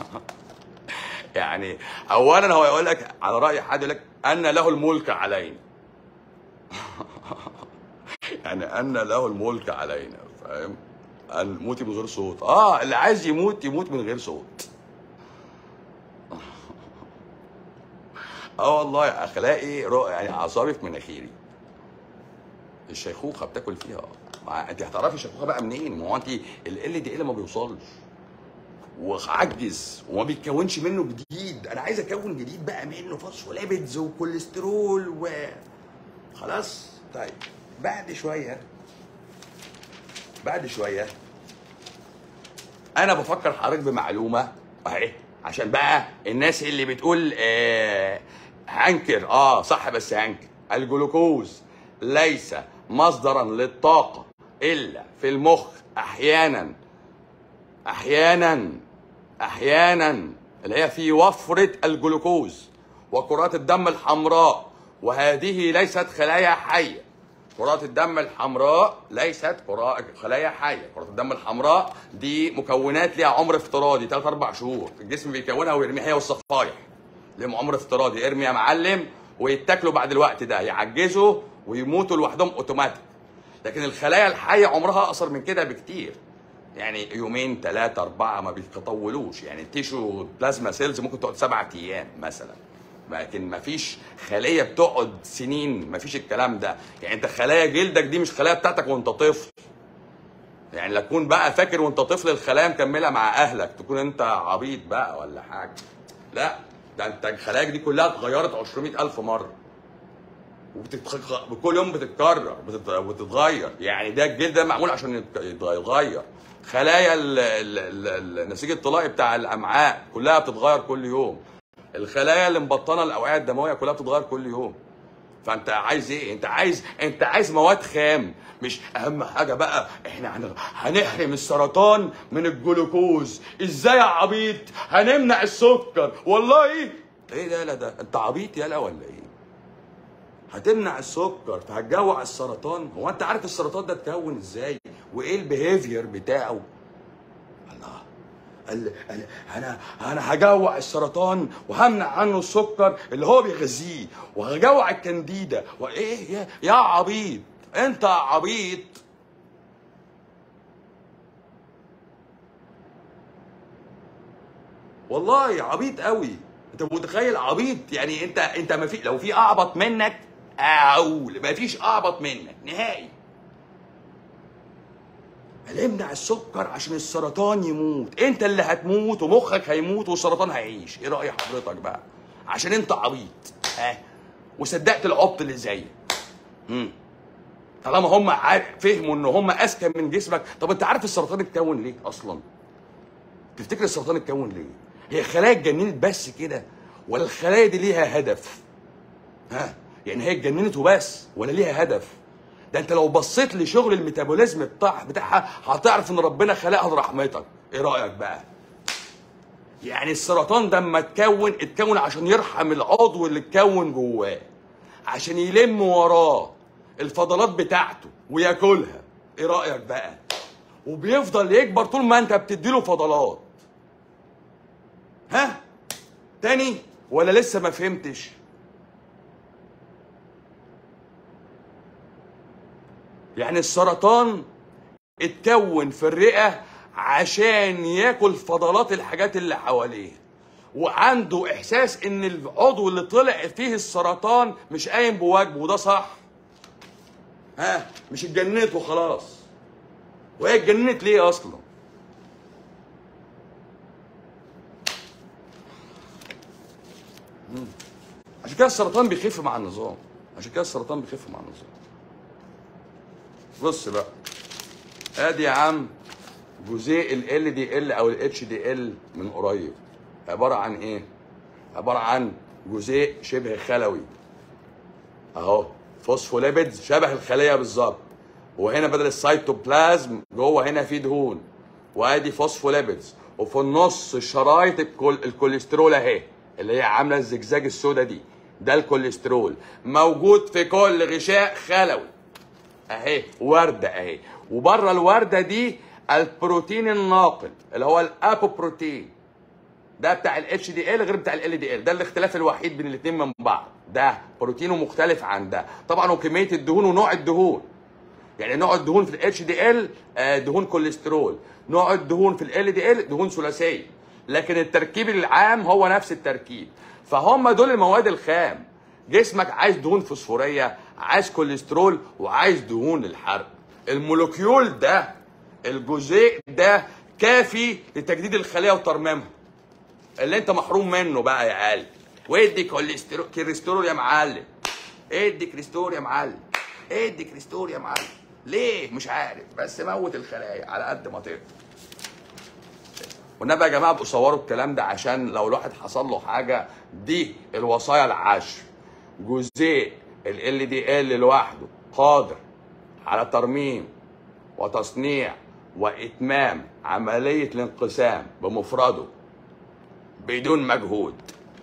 A: يعني اولا هو يقول لك على راي حد يقول لك ان له الملك علينا يعني ان له الملك علينا فاهم ان موتي من غير صوت اه اللي عايز يموت يموت من غير صوت اه والله اخلاقي رو... يعني اعصابي في مناخيري الشيخوخه بتاكل فيها مع... انت هتعرفي الشيخوخه بقى منين ما هو انت ال دي ال ما بيوصلش وعجز وما بيتكونش منه جديد انا عايز اكون جديد بقى منه فوسفوليبيدز وكوليسترول و خلاص طيب بعد شويه بعد شويه انا بفكر حضرتك بمعلومه اهي عشان بقى الناس اللي بتقول آه هنكر اه صح بس هنكر الجلوكوز ليس مصدرا للطاقه الا في المخ احيانا احيانا احيانا اللي هي في وفره الجلوكوز وكرات الدم الحمراء وهذه ليست خلايا حيه كرات الدم الحمراء ليست كرات خلايا حيه كرات الدم الحمراء دي مكونات ليها عمر افتراضي 3 4 شهور الجسم بيكونها ويرميها هي والصفايح لهم عمر افتراضي ارمي يا معلم ويتاكلوا بعد الوقت ده يعجزوا ويموتوا لوحدهم اوتوماتيك لكن الخلايا الحيه عمرها اقصر من كده بكتير يعني يومين ثلاثة أربعة ما بيتطولوش يعني التيشو بلازما سيلز ممكن تقعد سبعة أيام مثلا لكن ما فيش خلية بتقعد سنين ما فيش الكلام ده يعني أنت خلايا جلدك دي مش خلايا بتاعتك وأنت طفل يعني لا تكون بقى فاكر وأنت طفل الخلايا مكملة مع أهلك تكون أنت عبيط بقى ولا حاجة لا ده أنت خلاياك دي كلها اتغيرت 200 ألف مرة وبتتخ... كل يوم بتتكرر بتت... بتتغير يعني ده الجلد ده معمول عشان يت- يتغير خلايا ال... ال... ال... النسيج الطلائي بتاع الامعاء كلها بتتغير كل يوم الخلايا اللي مبطنه الاوعيه الدمويه كلها بتتغير كل يوم فانت عايز ايه انت عايز انت عايز مواد خام مش اهم حاجه بقى احنا هن... هنحرم السرطان من الجلوكوز ازاي يا عبيط هنمنع السكر والله ايه ايه ده لا ده انت عبيط يالا ولا ايه هتمنع السكر فهتجوع السرطان هو انت عارف السرطان ده اتكون ازاي وايه البيهيفير بتاعه الله قال قال انا انا هجوع السرطان وهمنع عنه السكر اللي هو بيغذيه وهجوع الكنديدا وايه يا يا عبيط انت عبيط والله عبيط قوي انت متخيل عبيط يعني انت انت ما في لو في اعبط منك او ما فيش اعبط منك نهائي هنمنع السكر عشان السرطان يموت انت اللي هتموت ومخك هيموت والسرطان هيعيش ايه راي حضرتك بقى عشان انت عبيط ها وصدقت العبط اللي زيك امم طالما هم عارف فهموا ان هم اذكى من جسمك طب انت عارف السرطان اتكون ليه اصلا تفتكر السرطان اتكون ليه هي خلايا اتجننت بس كده ولا الخلايا دي ليها هدف ها يعني هي اتجننت وبس ولا ليها هدف ده انت لو بصيت لشغل الميتابوليزم بتاع بتاعها هتعرف ان ربنا خلقها لرحمتك ايه رايك بقى يعني السرطان ده اما اتكون اتكون عشان يرحم العضو اللي اتكون جواه عشان يلم وراه الفضلات بتاعته وياكلها ايه رايك بقى وبيفضل يكبر طول ما انت بتديله فضلات ها تاني ولا لسه ما فهمتش يعني السرطان اتكون في الرئة عشان ياكل فضلات الحاجات اللي حواليه وعنده احساس ان العضو اللي طلع فيه السرطان مش قايم بواجبه وده صح ها مش اتجننت وخلاص وهي اتجننت ليه اصلا مم. عشان كده السرطان بيخف مع النظام عشان كده السرطان بيخف مع النظام بص بقى ادي يا عم جزيء ال دي ال او الاتش دي ال من قريب عباره عن ايه عباره عن جزيء شبه خلوي اهو فوسفوليبيدز شبه الخليه بالظبط وهنا بدل السيتوبلازم جوه هنا في دهون وادي فوسفوليبيدز وفي النص شرايط الكول... الكوليسترول اهي اللي هي عامله الزجزاج السودا دي ده الكوليسترول موجود في كل غشاء خلوي اهي ورده اهي وبره الورده دي البروتين الناقل اللي هو الابوبروتين ده بتاع الاتش دي ال غير بتاع ال دي ال ده الاختلاف الوحيد بين الاثنين من بعض ده بروتينه مختلف عن ده طبعا وكميه الدهون ونوع الدهون يعني نوع الدهون في الاتش دي ال دهون كوليسترول نوع الدهون في ال دي ال دهون ثلاثيه لكن التركيب العام هو نفس التركيب فهم دول المواد الخام جسمك عايز دهون فوسفوريه عايز كوليسترول وعايز دهون للحرق المولكيول ده الجزيء ده كافي لتجديد الخليه وترميمها اللي انت محروم منه بقى يا قلبي وادي كوليسترول كوليسترول يا معلم ادي كريستور يا معلم ادي كريستور يا معلم ليه مش عارف بس موت الخلايا على قد ما تقدر والنبي يا جماعه ابقوا صوروا الكلام ده عشان لو الواحد حصل له حاجه دي الوصايا العشر جزيء ال دي ال لوحده قادر على ترميم وتصنيع واتمام عمليه الانقسام بمفرده بدون مجهود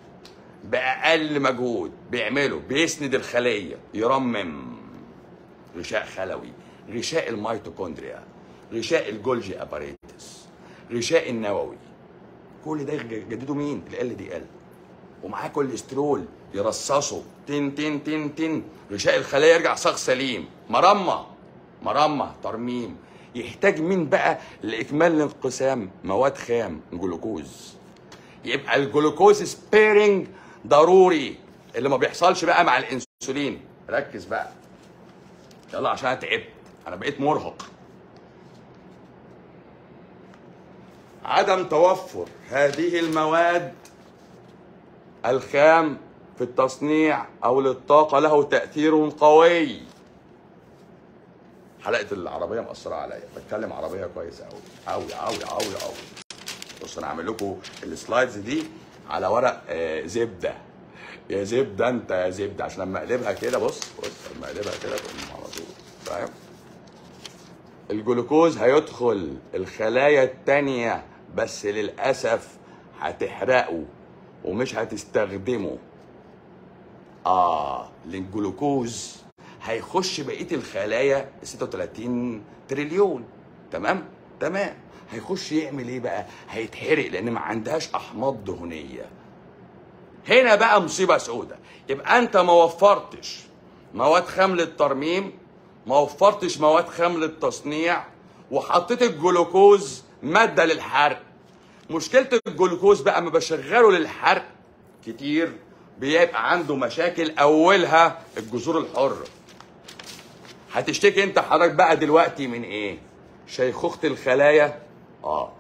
A: باقل مجهود بيعمله بيسند الخليه يرمم غشاء خلوي غشاء الميتوكوندريا غشاء الجولجي اباريتس غشاء النووي كل ده جدده مين ال دي ال ومعاه كوليسترول يرصصه تن تن تن تن غشاء الخلايا يرجع صاغ سليم مرمى مرمى ترميم يحتاج مين بقى لاكمال الانقسام مواد خام جلوكوز يبقى الجلوكوز سبيرنج ضروري اللي ما بيحصلش بقى مع الانسولين ركز بقى يلا عشان انا تعبت انا بقيت مرهق عدم توفر هذه المواد الخام في التصنيع او للطاقه له تاثير قوي حلقه العربيه مأثره عليا بتكلم عربيه كويس قوي قوي قوي قوي قوي بص انا عامل لكم السلايدز دي على ورق آه، زبده يا زبده انت يا زبده عشان لما اقلبها كده بص بص لما اقلبها كده تقوم على طول فاهم الجلوكوز هيدخل الخلايا التانية بس للأسف هتحرقه ومش هتستخدمه آه الجلوكوز هيخش بقية الخلايا 36 تريليون تمام تمام هيخش يعمل ايه بقى هيتحرق لان ما عندهاش احماض دهنيه هنا بقى مصيبه سودة يبقى انت ما وفرتش مواد خام للترميم ما وفرتش مواد خام للتصنيع وحطيت الجلوكوز ماده للحرق مشكله الجلوكوز بقى ما بشغله للحرق كتير بيبقى عنده مشاكل اولها الجذور الحره هتشتكي انت حضرتك بقى دلوقتي من ايه شيخوخه الخلايا اه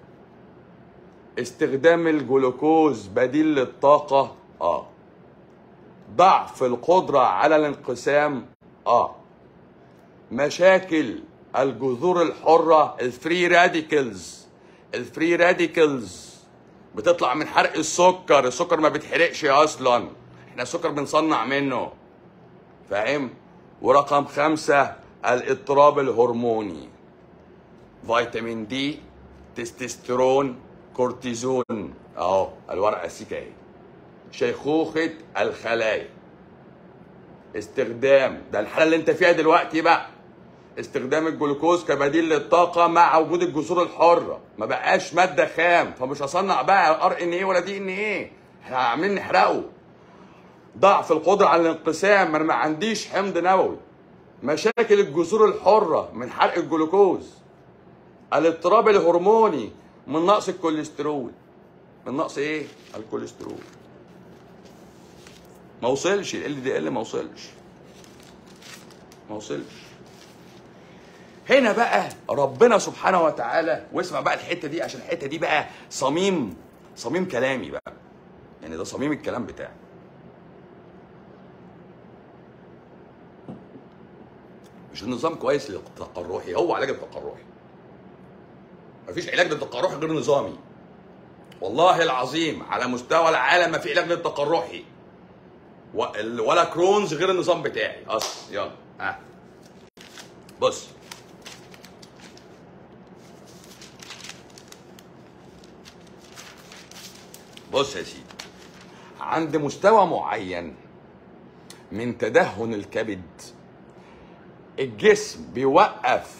A: استخدام الجلوكوز بديل للطاقة اه ضعف القدرة على الانقسام اه مشاكل الجذور الحرة الفري راديكلز الفري راديكلز بتطلع من حرق السكر السكر ما بيتحرقش اصلا احنا السكر بنصنع منه فاهم ورقم خمسة الاضطراب الهرموني فيتامين دي تستوستيرون كورتيزون اهو الورقه السيكه اهي شيخوخه الخلايا استخدام ده الحاله اللي انت فيها دلوقتي بقى استخدام الجلوكوز كبديل للطاقه مع وجود الجذور الحره ما بقاش ماده خام فمش هصنع بقى ار ان ايه ولا دي ان ايه احنا عاملين نحرقه ضعف القدره على الانقسام ما انا ما عنديش حمض نووي مشاكل الجذور الحره من حرق الجلوكوز الاضطراب الهرموني من نقص الكوليسترول من نقص ايه الكوليسترول ما وصلش ال دي ال ما وصلش ما وصلش هنا بقى ربنا سبحانه وتعالى واسمع بقى الحته دي عشان الحته دي بقى صميم صميم كلامي بقى يعني ده صميم الكلام بتاعي مش النظام كويس للتقرحي هو علاج التقرحي مفيش علاج للتقرحي غير نظامي والله العظيم على مستوى العالم ما في علاج للتقرحي و- ال- ولا كرونز غير النظام بتاعي اصلا يلا ها بص بص يا سيدي عند مستوى معين من تدهن الكبد الجسم بيوقف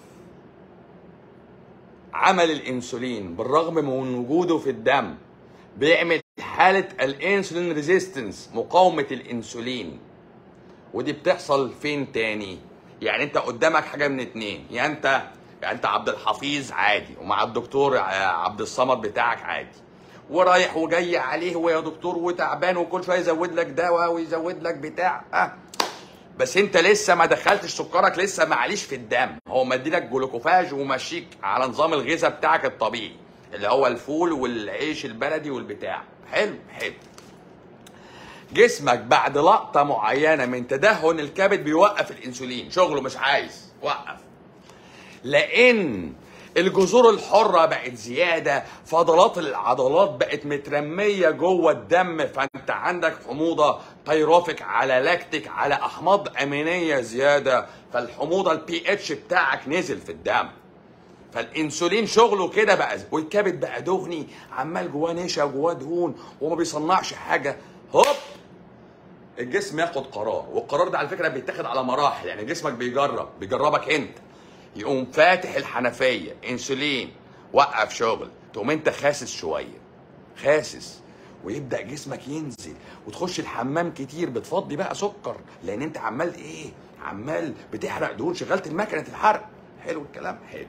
A: عمل الانسولين بالرغم من وجوده في الدم بيعمل حالة الانسولين ريزيستنس مقاومة الانسولين ودي بتحصل فين تاني يعني انت قدامك حاجة من اتنين يا انت يعني انت عبد الحفيظ عادي ومع الدكتور عبد الصمد بتاعك عادي ورايح وجاي عليه هو يا دكتور وتعبان وكل شويه يزود لك دواء ويزود لك بتاع اه بس انت لسه ما دخلتش سكرك لسه معليش في الدم هو مديلك جلوكوفاج ومشيك على نظام الغذاء بتاعك الطبيعي اللي هو الفول والعيش البلدي والبتاع حلو حلو جسمك بعد لقطة معينة من تدهن الكبد بيوقف الانسولين شغله مش عايز وقف لان الجذور الحرة بقت زيادة فضلات العضلات بقت مترمية جوه الدم فانت عندك حموضة بيروفيك على لاكتيك على احماض امينية زيادة فالحموضة البي اتش بتاعك نزل في الدم فالانسولين شغله كده بقى والكبد بقى دهني عمال جواه نشا جواه دهون وما بيصنعش حاجة هوب الجسم ياخد قرار والقرار ده على فكره بيتاخد على مراحل يعني جسمك بيجرب بيجربك انت يقوم فاتح الحنفيه انسولين وقف شغل تقوم انت خاسس شويه خاسس ويبدا جسمك ينزل وتخش الحمام كتير بتفضي بقى سكر لان انت عمال ايه عمال بتحرق دهون شغلت المكنه الحرق حلو الكلام حلو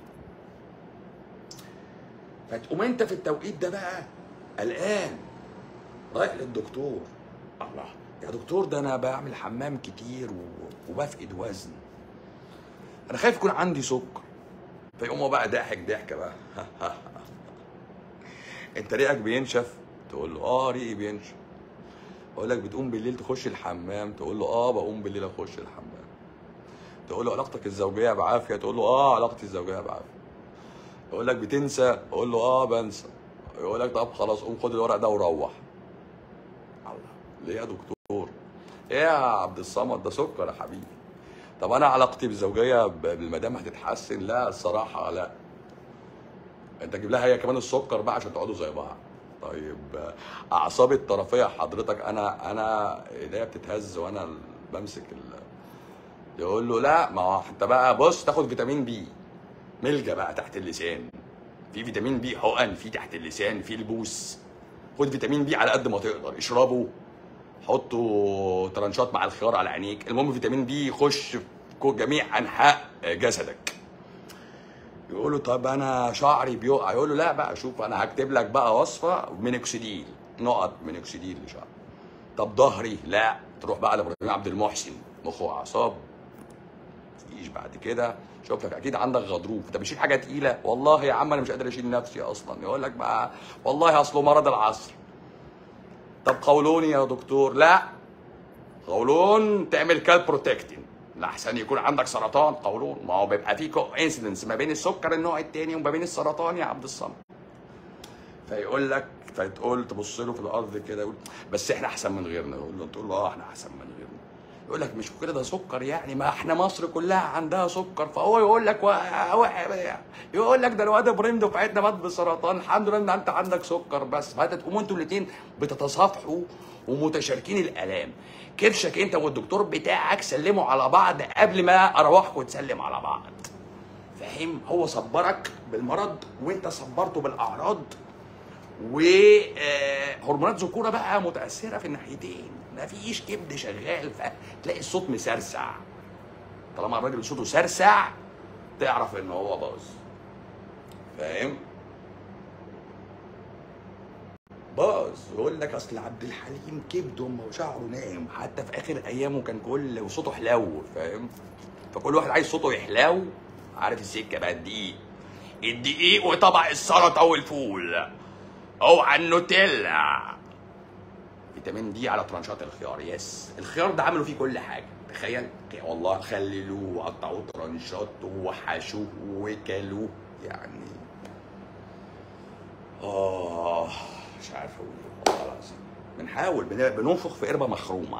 A: فتقوم انت في التوقيت ده بقى قلقان رايح للدكتور الله يا دكتور ده انا بعمل حمام كتير و- وبفقد وزن انا خايف يكون عندي سكر فيقوم هو بقى ضاحك ضحكه بقى انت ريقك بينشف تقول له اه ريقي بينشف اقول لك بتقوم بالليل تخش الحمام تقول له اه بقوم بالليل اخش الحمام تقول له علاقتك الزوجيه بعافيه تقول له اه علاقتي الزوجيه بعافيه يقول لك بتنسى اقول له اه بنسى يقول لك طب خلاص قوم خد الورق ده وروح الله ليه يا دكتور ايه يا عبد الصمد ده سكر يا حبيبي طب انا علاقتي بالزوجيه ب- بالمدام هتتحسن لا الصراحه لا انت جيب لها هي كمان السكر بقى عشان تقعدوا زي بعض طيب اعصابي الطرفيه حضرتك انا انا ايديا بتتهز وانا ال- بمسك ال... يقول له لا ما هو انت بقى بص تاخد فيتامين بي ملجا بقى تحت اللسان في فيتامين بي حقن في تحت اللسان في البوس خد فيتامين بي على قد ما تقدر اشربه حطه ترنشات مع الخيار على عينيك المهم فيتامين بي يخش في كو- جميع انحاء جسدك يقول له طب انا شعري بيقع يقول له لا بقى شوف انا هكتب لك بقى وصفه مينوكسيديل نقط مينوكسيديل لشعري طب ظهري لا تروح بقى لابراهيم عبد المحسن مخ واعصاب تجيش بعد كده شوف لك اكيد عندك غضروف انت بتشيل حاجه تقيله والله يا عم انا مش قادر اشيل نفسي اصلا يقول لك بقى والله اصله مرض العصر طب قولوني يا دكتور لا قولون تعمل كال بروتكتين لحسن يكون عندك سرطان قولون ما هو بيبقى في انسيدنس ما بين السكر النوع الثاني وما بين السرطان يا عبد الصمد فيقول لك فتقول تبص له في الارض كده يقول بس احنا احسن من غيرنا يقول له تقول له اه احنا احسن من غيرنا يقول لك مش كده ده سكر يعني ما احنا مصر كلها عندها سكر فهو يقول لك و... و... يقول لك ده الواد ابراهيم دفعتنا مات بسرطان الحمد لله ان انت عندك سكر بس فهتقوموا انتوا الاثنين بتتصافحوا ومتشاركين الالام كرشك انت والدكتور بتاعك سلموا على بعض قبل ما ارواحكم تسلم على بعض فاهم هو صبرك بالمرض وانت صبرته بالاعراض وهرمونات ذكوره بقى متاثره في الناحيتين مفيش كبد شغال فتلاقي الصوت مسرسع طالما الراجل صوته سرسع تعرف ان هو باظ فاهم باظ يقول لك اصل عبد الحليم كبده وشعره ناعم حتى في اخر ايامه كان كل وصوته حلو فاهم فكل واحد عايز صوته يحلو عارف السكه بقى الدقيق الدقيق وطبق السلطه والفول اوعى النوتيلا فيتامين دي على ترانشات الخيار يس الخيار ده عملوا فيه كل حاجه تخيل والله خللوه وقطعوه ترانشات وحشوه وكلوه يعني اه مش عارف اقول ايه والله العظيم بنحاول بن- بننفخ في قربه مخرومه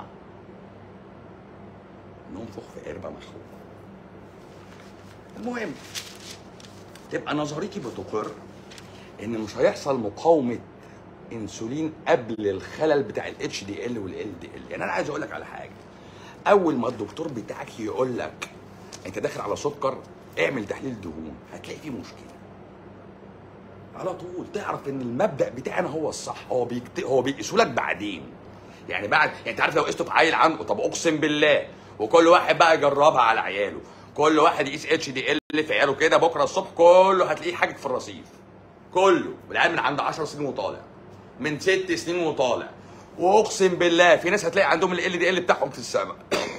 A: بننفخ في قربه مخرومه المهم تبقى نظريتي بتقر ان مش هيحصل مقاومه انسولين قبل الخلل بتاع الاتش دي ال والال دي ال يعني انا عايز اقول لك على حاجه اول ما الدكتور بتاعك يقول لك انت داخل على سكر اعمل تحليل دهون هتلاقي فيه مشكله على طول تعرف ان المبدا بتاعنا هو الصح هو بيكت... هو بيقيسوا لك بعدين يعني بعد يعني انت عارف لو قسته في عيل عنده طب اقسم بالله وكل واحد بقى يجربها على عياله كل واحد يقيس اتش دي ال في عياله كده بكره الصبح كله هتلاقيه حاجه في الرصيف كله والعيال من عند 10 سنين وطالع من ست سنين وطالع واقسم بالله في ناس هتلاقي عندهم ال دي ال بتاعهم في السماء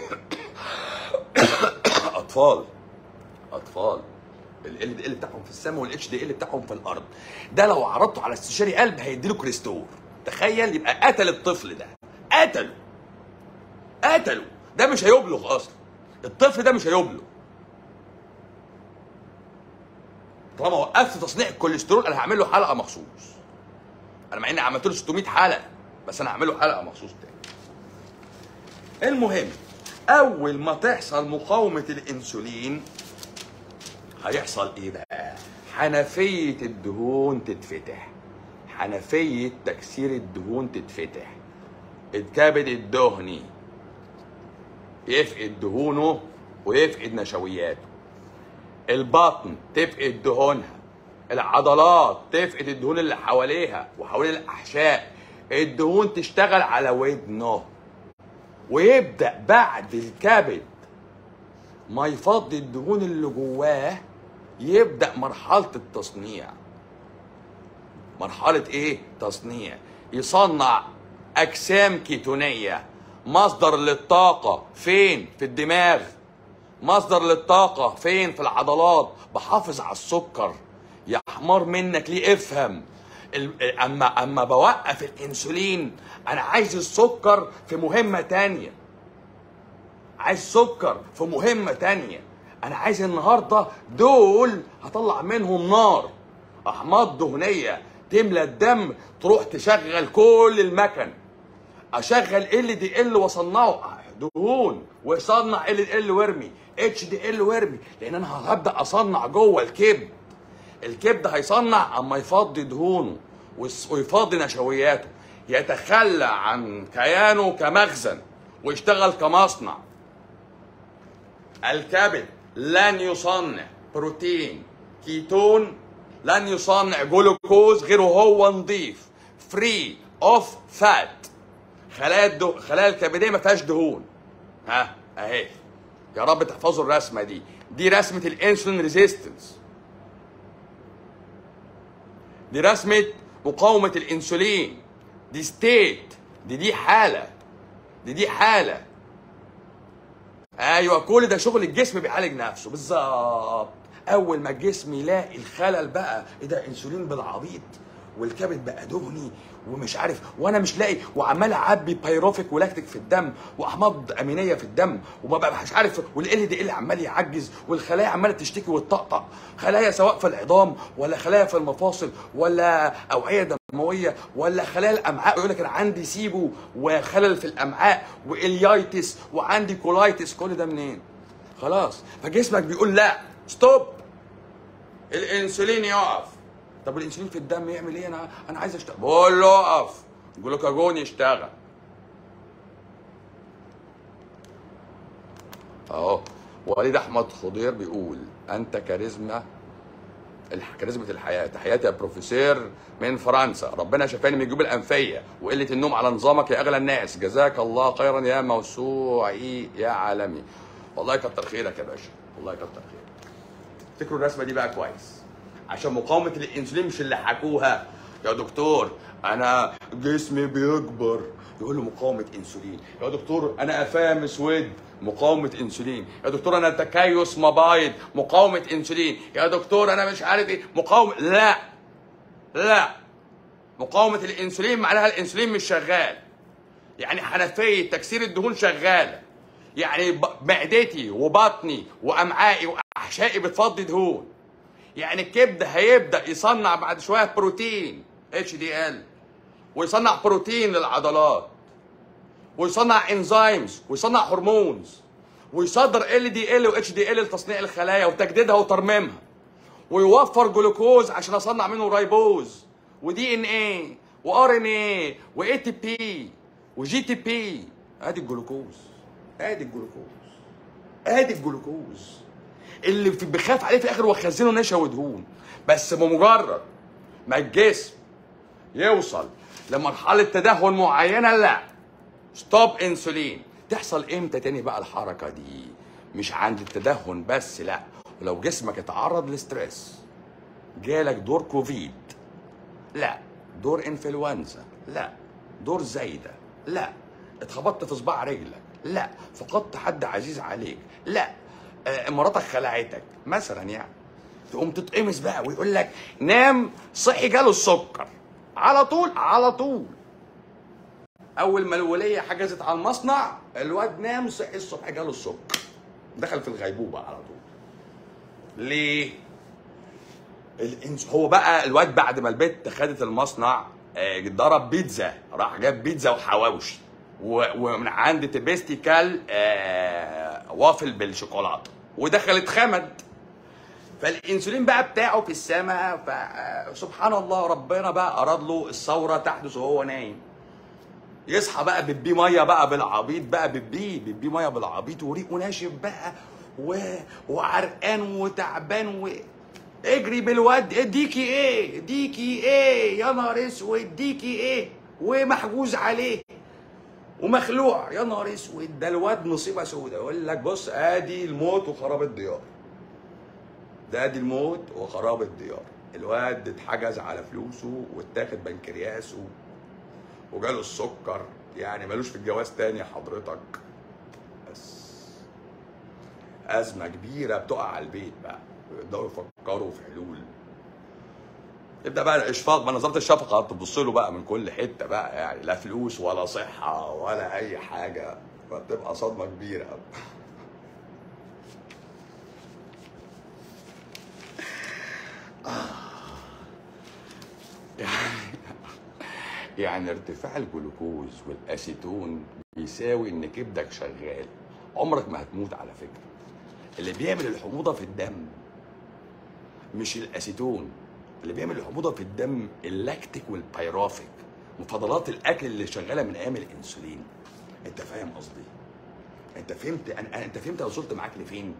A: اطفال اطفال ال دي ال بتاعهم في السماء والاتش دي ال بتاعهم في الارض ده لو عرضته على استشاري قلب هيديله كريستور تخيل يبقى قتل الطفل ده قتله قتله ده مش هيبلغ اصلا الطفل ده مش هيبلغ طالما وقفت تصنيع الكوليسترول انا هعمل له حلقه مخصوص انا مع اني عملت له 600 حلقه بس انا هعمل له حلقه مخصوص تاني المهم اول ما تحصل مقاومه الانسولين هيحصل ايه بقى حنفيه الدهون تتفتح حنفيه تكسير الدهون تتفتح الكبد الدهني يفقد دهونه ويفقد نشوياته البطن تفقد دهونها العضلات تفقد الدهون اللي حواليها وحوالين الاحشاء الدهون تشتغل على ودنه ويبدا بعد الكبد ما يفضي الدهون اللي جواه يبدا مرحله التصنيع مرحله ايه تصنيع يصنع اجسام كيتونيه مصدر للطاقه فين في الدماغ مصدر للطاقه فين في العضلات بحافظ على السكر يا حمار منك ليه افهم ال- اما اما بوقف الانسولين انا عايز السكر في مهمه تانية عايز سكر في مهمه تانية انا عايز النهارده دول هطلع منهم نار احماض دهنيه تملى الدم تروح تشغل كل المكن اشغل ال دي ال واصنعه دهون واصنع ال دي ال وارمي اتش دي ال وارمي لان انا هبدا اصنع جوه الكبد الكبد هيصنع اما يفضي دهونه ويس- ويفضي نشوياته يتخلى عن كيانه كمخزن ويشتغل كمصنع الكبد لن يصنع بروتين كيتون لن يصنع جلوكوز غير وهو نظيف فري اوف فات خلايا الدو... خلايا الكبديه ما فيهاش دهون ها اهي يا رب تحفظوا الرسمه دي دي رسمه الانسولين ريزيستنس دي رسمه مقاومه الانسولين دي ستيت دي دي حاله دي دي حاله ايوه كل ده شغل الجسم بيعالج نفسه بالظبط اول ما الجسم يلاقي الخلل بقى ايه ده انسولين بالعبيط والكبد بقى دهني ومش عارف وانا مش لاقي وعمال اعبي بايروفيك ولاكتيك في الدم واحماض امينيه في الدم وببقى مش عارف والال دي ال عمال يعجز والخلايا عماله تشتكي وتطقطق خلايا سواء في العظام ولا خلايا في المفاصل ولا اوعيه دمويه ولا خلايا الامعاء يقول لك انا عندي سيبو وخلل في الامعاء واليايتس وعندي كولايتس كل ده منين؟ خلاص فجسمك بيقول لا ستوب الانسولين يقف طب الانسولين في الدم يعمل ايه انا انا عايز اشتغل بقول له اقف جلوكاجون يشتغل اهو وليد احمد خضير بيقول انت كاريزما الح- كاريزما الحياه تحياتي يا بروفيسور من فرنسا ربنا شفاني من الجيوب الانفيه وقله النوم على نظامك يا اغلى الناس جزاك الله خيرا يا موسوعي يا عالمي والله كتر خيرك يا باشا والله كتر خيرك افتكروا الرسمه دي بقى كويس عشان مقاومه الانسولين مش اللي حكوها يا دكتور انا جسمي بيكبر يقول له مقاومه انسولين يا دكتور انا قفايا مسود مقاومه انسولين يا دكتور انا تكيس مبايض مقاومه انسولين يا دكتور انا مش عارف ايه مقاومه لا لا مقاومه الانسولين معناها الانسولين مش شغال يعني حنفيه تكسير الدهون شغاله يعني ب- معدتي وبطني وامعائي واحشائي بتفضي دهون يعني الكبد هيبدا يصنع بعد شويه بروتين اتش دي ال ويصنع بروتين للعضلات ويصنع انزيمز ويصنع هرمونز ويصدر ال دي ال واتش دي ال لتصنيع الخلايا وتجديدها وترميمها ويوفر جلوكوز عشان اصنع منه رايبوز ودي ان ايه وار ان ايه واي تي بي وجي تي بي ادي الجلوكوز ادي الجلوكوز ادي الجلوكوز اللي في- بخاف عليه في الاخر واخزنه نشا ودهون بس بمجرد ما الجسم يوصل لمرحله تدهن معينه لا ستوب انسولين تحصل امتى تاني بقى الحركه دي مش عند التدهن بس لا ولو جسمك اتعرض لستريس جالك دور كوفيد لا دور انفلونزا لا دور زايده لا اتخبطت في صباع رجلك لا فقدت حد عزيز عليك لا آه، مراتك خلعتك مثلا يعني تقوم تتقمص بقى ويقول لك نام صحي جاله السكر على طول على طول اول ما الوليه حجزت على المصنع الواد نام صحي الصبح جاله السكر دخل في الغيبوبه على طول ليه الإنس... هو بقى الواد بعد ما البت خدت المصنع آه، ضرب بيتزا راح جاب بيتزا وحواوشي و... ومن عند تبستي كل آه... وافل بالشوكولاته ودخلت خمد فالانسولين بقى بتاعه في السماء فسبحان الله ربنا بقى اراد له الثوره تحدث وهو نايم يصحى بقى بتبيه ميه بقى بالعبيط بقى بتبيه بتبيه ميه بالعبيط وريقه ناشف بقى و... وعرقان وتعبان و... اجري بالواد اديكي ايه اديكي ايه يا نهار اسود اديكي ايه ومحجوز عليه ومخلوع يا نهار اسود ده الواد مصيبه سوداء يقول لك بص ادي الموت وخراب الديار ده ادي الموت وخراب الديار الواد اتحجز على فلوسه واتاخد بنكرياسه وجاله السكر يعني ملوش في الجواز تاني حضرتك بس أزمة كبيرة بتقع على البيت بقى ويبدأوا يفكروا في حلول يبدأ بقى الإشفاق بقى نظرة الشفقة تبص له بقى من كل حتة بقى يعني لا فلوس ولا صحة ولا أي حاجة فبتبقى صدمة كبيرة يعني ارتفاع الجلوكوز والاسيتون بيساوي ان كبدك شغال عمرك ما هتموت على فكره اللي بيعمل الحموضه في الدم مش الاسيتون اللي بيعمل الحموضه في الدم اللاكتيك والبيرافيك مفضلات الاكل اللي شغاله من ايام الانسولين انت فاهم قصدي انت فهمت أنا... أنا- انت فهمت انا وصلت معاك لفين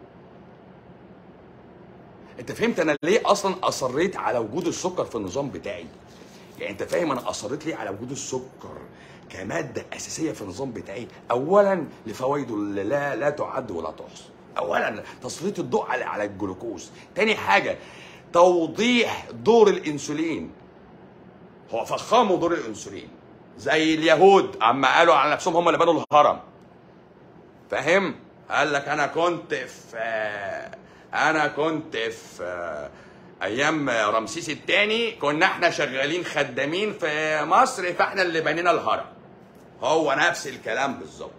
A: انت فهمت انا ليه اصلا اصريت على وجود السكر في النظام بتاعي يعني انت فاهم انا اصريت ليه على وجود السكر كماده اساسيه في النظام بتاعي اولا لفوائده اللي لا لا تعد ولا تحصى اولا تسليط الضوء على على الجلوكوز تاني حاجه توضيح دور الانسولين هو فخموا دور الانسولين زي اليهود اما قالوا على نفسهم هم اللي بنوا الهرم فاهم قال لك انا كنت في انا كنت في ايام رمسيس الثاني كنا احنا شغالين خدامين في مصر فاحنا اللي بنينا الهرم هو نفس الكلام بالظبط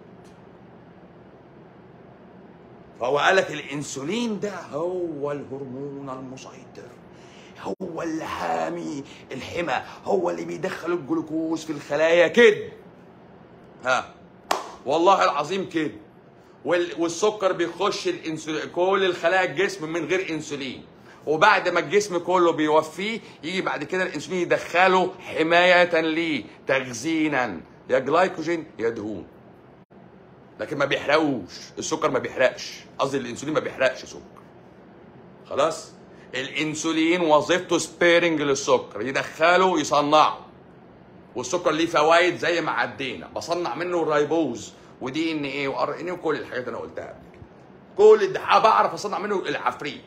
A: فهو قال لك الانسولين ده هو الهرمون المسيطر هو اللي حامي الحمى هو اللي بيدخل الجلوكوز في الخلايا كده ها والله العظيم كده وال- والسكر بيخش الانسولين كل الخلايا الجسم من غير انسولين وبعد ما الجسم كله بيوفيه يجي بعد كده الانسولين يدخله حمايه ليه تخزينا يا جلايكوجين يا دهون لكن ما بيحرقوش السكر ما بيحرقش قصدي الانسولين ما بيحرقش سكر خلاص الانسولين وظيفته سبيرنج للسكر يدخله يصنعه والسكر ليه فوائد زي ما عدينا بصنع منه الرايبوز ودي ان ايه وار ان ايه وكل الحاجات اللي انا قلتها قبل كده كل ده بعرف اصنع منه العفريت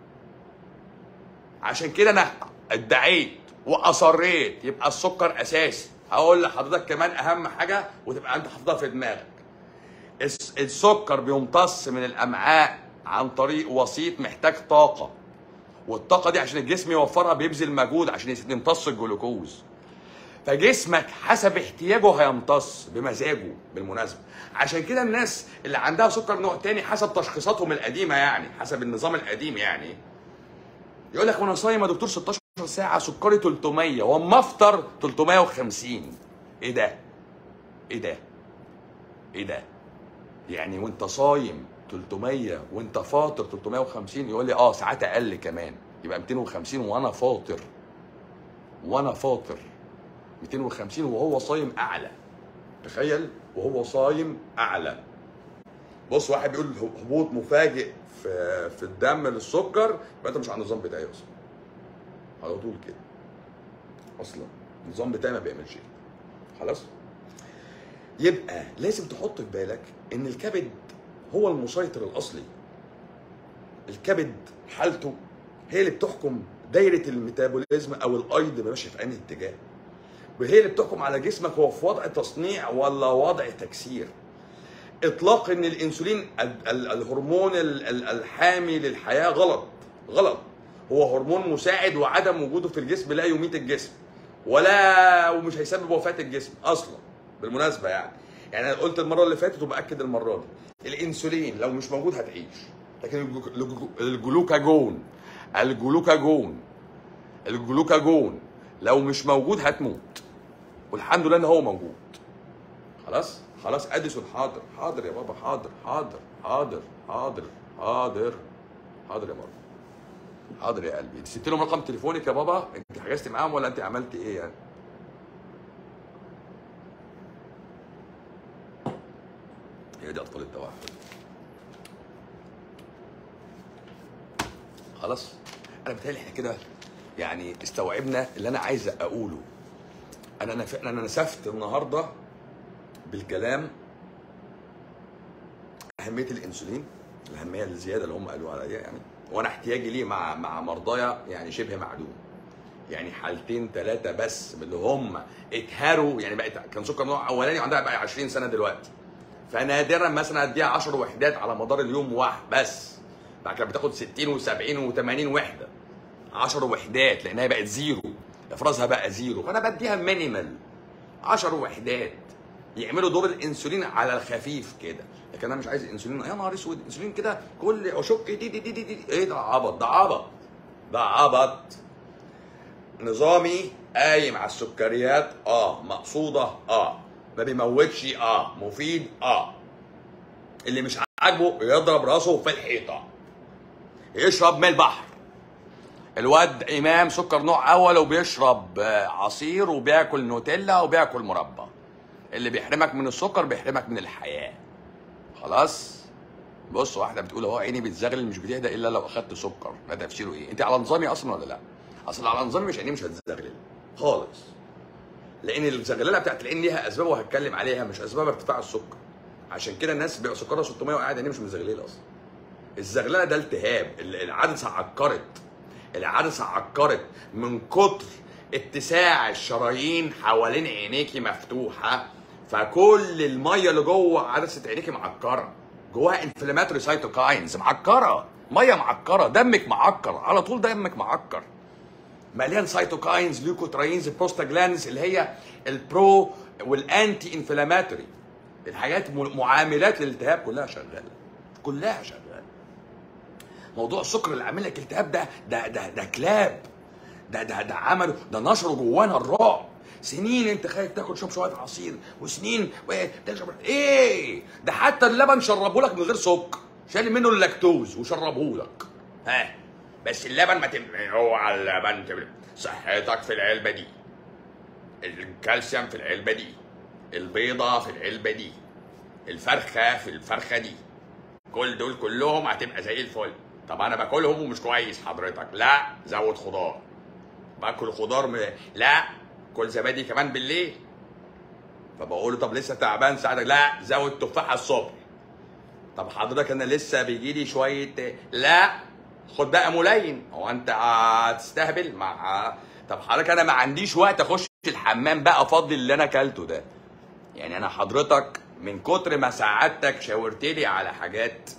A: عشان كده انا ادعيت واصريت يبقى السكر اساسي هقول لحضرتك كمان اهم حاجه وتبقى انت حافظها في دماغك الس- السكر بيمتص من الامعاء عن طريق وسيط محتاج طاقه والطاقه دي عشان الجسم يوفرها بيبذل مجهود عشان يمتص الجلوكوز فجسمك حسب احتياجه هيمتص بمزاجه بالمناسبه عشان كده الناس اللي عندها سكر نوع تاني حسب تشخيصاتهم القديمه يعني حسب النظام القديم يعني يقول لك وانا صايم يا دكتور 16 ساعه سكري 300 واما افطر 350 ايه ده؟ ايه ده؟ ايه ده؟ يعني وانت صايم 300 وانت فاطر 350 يقول لي اه ساعات اقل كمان يبقى 250 وانا فاطر وانا فاطر 250 وهو صايم اعلى تخيل وهو صايم اعلى بص واحد بيقول هبوط مفاجئ في في الدم للسكر يبقى انت مش على النظام بتاعي اصلا على طول كده اصلا النظام بتاعي ما بيعملش كده خلاص يبقى لازم تحط في بالك ان الكبد هو المسيطر الاصلي الكبد حالته هي اللي بتحكم دايره الميتابوليزم او الايض ماشي في انهي اتجاه وهي اللي بتحكم على جسمك هو في وضع تصنيع ولا وضع تكسير اطلاق ان الانسولين ال- ال- الهرمون ال- ال- الحامي للحياه غلط غلط هو هرمون مساعد وعدم وجوده في الجسم لا يميت الجسم ولا ومش هيسبب وفاه الجسم اصلا بالمناسبه يعني يعني انا قلت المره اللي فاتت وباكد المره دي الانسولين لو مش موجود هتعيش لكن الجلو- الجلو- الجلوكاجون الجلوكاجون الجلوكاجون لو مش موجود هتموت والحمد لله ان هو موجود خلاص خلاص اديسون حاضر حاضر يا بابا حاضر حاضر حاضر حاضر حاضر حاضر يا بابا حاضر يا قلبي انت سبت لهم رقم تليفونك يا بابا انت حجزت معاهم ولا انت عملت ايه يعني هي دي اطفال التوحد خلاص انا بتهيألي احنا كده يعني استوعبنا اللي انا عايز اقوله انا انا انا نسفت النهارده بالكلام اهميه الانسولين الاهميه الزياده اللي هم قالوا عليها يعني وانا احتياجي ليه مع مع مرضايا يعني شبه معدوم يعني حالتين ثلاثه بس من اللي هم اتهروا يعني بقت كان سكر نوع اولاني وعندها بقى 20 سنه دلوقتي فنادرا مثلا اديها 10 وحدات على مدار اليوم واحد بس بعد كده بتاخد 60 و70 و80 وحده 10 وحدات لانها بقت زيرو افرازها بقى زيرو فانا بديها مينيمال 10 وحدات يعملوا دور الانسولين على الخفيف كده لكن انا مش عايز انسولين يا نهار اسود انسولين كده كل اشك دي دي دي دي, دي. ايه ده عبط ده عبط ده عبط نظامي قايم على السكريات اه مقصوده اه ما بيموتش اه مفيد اه اللي مش عاجبه يضرب راسه في الحيطه يشرب من البحر الواد امام سكر نوع اول وبيشرب آه، عصير وبياكل نوتيلا وبياكل مربى اللي بيحرمك من السكر بيحرمك من الحياه خلاص بص واحده بتقول اهو عيني بتزغلل مش بتهدى الا لو اخدت سكر ده تفسيره ايه انت على نظامي اصلا ولا لا اصل على نظامي مش عيني مش هتزغلل خالص لان الزغلله بتاعت العين ليها اسباب وهتكلم عليها مش اسباب ارتفاع السكر عشان كده الناس بيبقى سكرها 600 وقاعد عينيه مش مزغلله اصلا الزغلله ده التهاب ال- العدسه عكرت العدسه عكرت من كتر اتساع الشرايين حوالين عينيكي مفتوحه فكل الميه اللي جوه عدسه عينيكي معكره جواها انفلاماتوري سايتوكاينز معكره ميه معكره دمك معكر على طول دمك معكر مليان سايتوكاينز ليوكوتراينز بروستاجلاندز اللي هي البرو والانتي انفلاماتوري الحاجات م- معاملات للالتهاب كلها شغاله كلها شغاله موضوع السكر اللي عامل لك التهاب ده ده ده ده كلاب ده ده ده عملوا ده نشروا جوانا الرعب سنين انت خايف تاكل شوب شويه عصير وسنين و- تشرب ايه ده حتى اللبن شربه لك من غير سكر شال منه اللاكتوز وشربه لك ها بس اللبن ما تم اوعى اللبن تم... صحتك في العلبه دي الكالسيوم في العلبه دي البيضه في العلبه دي الفرخه في الفرخه دي كل دول كلهم هتبقى زي الفل طب انا باكلهم ومش كويس حضرتك لا زود خضار باكل خضار م... لا كل زبادي كمان بالليل فبقول له طب لسه تعبان ساعتك لا زود تفاحه الصبح طب حضرتك انا لسه بيجي لي شويه لا خد بقى ملين هو انت هتستهبل مع طب حضرتك انا ما عنديش وقت اخش الحمام بقى افضي اللي انا اكلته ده يعني انا حضرتك من كتر ما سعادتك شاورت لي على حاجات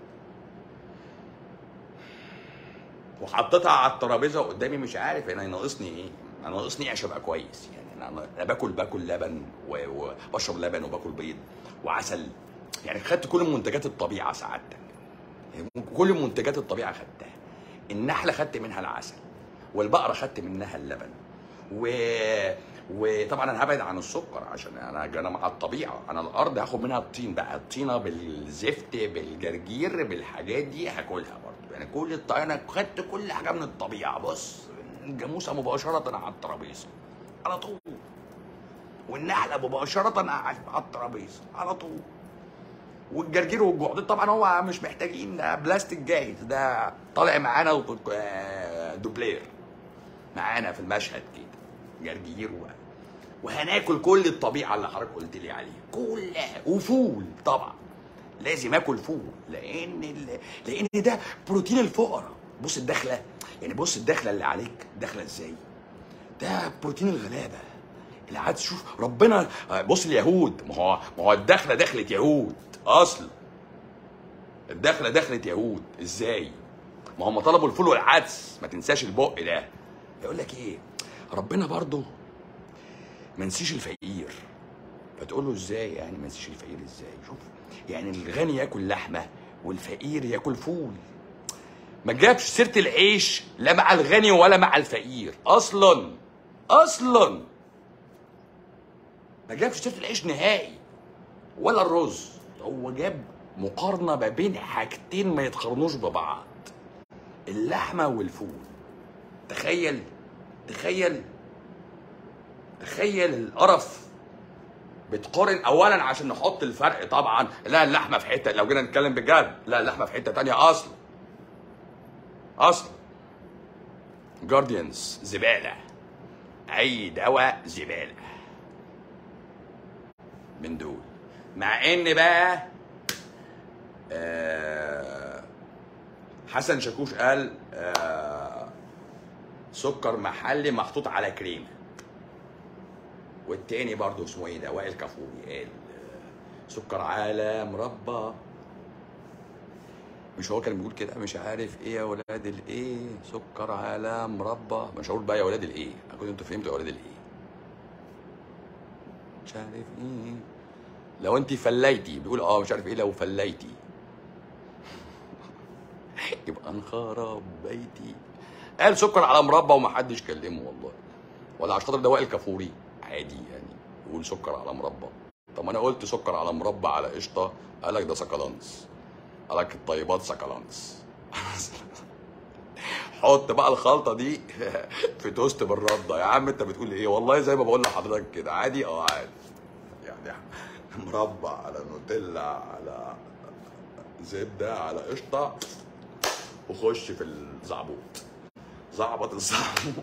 A: وحطيتها على الترابيزه قدامي مش عارف انا ناقصني ايه انا ناقصني ايه عشان ابقى كويس يعني انا انا باكل باكل لبن و- وبشرب لبن وباكل بيض وعسل يعني خدت كل منتجات الطبيعه سعادتك يعني كل منتجات الطبيعه خدتها النحله خدت منها العسل والبقره خدت منها اللبن و... وطبعا انا هبعد عن السكر عشان انا انا مع الطبيعه انا الارض هاخد منها الطين بقى الطينه بالزفت بالجرجير بالحاجات دي هاكلها برضه يعني كل الط... انا خدت كل حاجه من الطبيعه بص الجاموسه مباشره على الترابيزه على طول والنحله مباشره على الترابيزه على طول والجرجير والجعدين طبعا هو مش محتاجين ده بلاستيك جاهز ده طالع معانا و- آه، دوبلير معانا في المشهد كده جرجير و... وهناكل كل الطبيعه اللي حضرتك قلت لي عليها كلها وفول طبعا لازم اكل فول لان ال... لان ده بروتين الفقراء بص الدخله يعني بص الدخله اللي عليك داخله ازاي ده بروتين الغلابه اللي عاد تشوف ربنا بص اليهود ما هو ما هو الدخله دخلة يهود اصلا الدخله دخلة يهود ازاي ما هم طلبوا الفول والعدس ما تنساش البق ده يقول لك ايه ربنا برضه ما نسيش الفقير فتقول له ازاي يعني ما نسيش الفقير ازاي شوف يعني الغني ياكل لحمه والفقير ياكل فول ما جابش سيره العيش لا مع الغني ولا مع الفقير اصلا اصلا ما جابش سيره العيش نهائي ولا الرز هو جاب مقارنه ما بين حاجتين ما يتقارنوش ببعض اللحمه والفول تخيل تخيل تخيل القرف بتقارن اولا عشان نحط الفرق طبعا لا اللحمه في حته لو جينا نتكلم بجد لا اللحمه في حته تانية اصلا اصلا جارديانز زباله اي دواء زباله من دول مع ان بقى آه حسن شاكوش قال آه سكر محلي محطوط على كريمه والتاني برضه اسمه ايه ده وائل كفوري قال آه، سكر على مربى مش هو كان بيقول كده مش عارف ايه يا ولاد الايه سكر على مربى مش هقول بقى يا ولاد الايه اكون انتوا فهمتوا يا ولاد الايه مش عارف ايه لو انت فليتي بيقول اه مش عارف ايه لو فليتي يبقى انخرب بيتي قال سكر على مربى ومحدش كلمه والله ولا عشان خاطر ده وائل كفوري عادي يعني يقول سكر على مربى طب ما انا قلت سكر على مربى على قشطه قال لك ده سكالانس قال لك الطيبات سكالانس حط بقى الخلطه دي في توست بالرده يا عم انت بتقول ايه والله زي ما بقول لحضرتك كده عادي اه عادي يعني مربى على نوتيلا على زبده على قشطه وخش في الزعبوط زعبط الزعبوط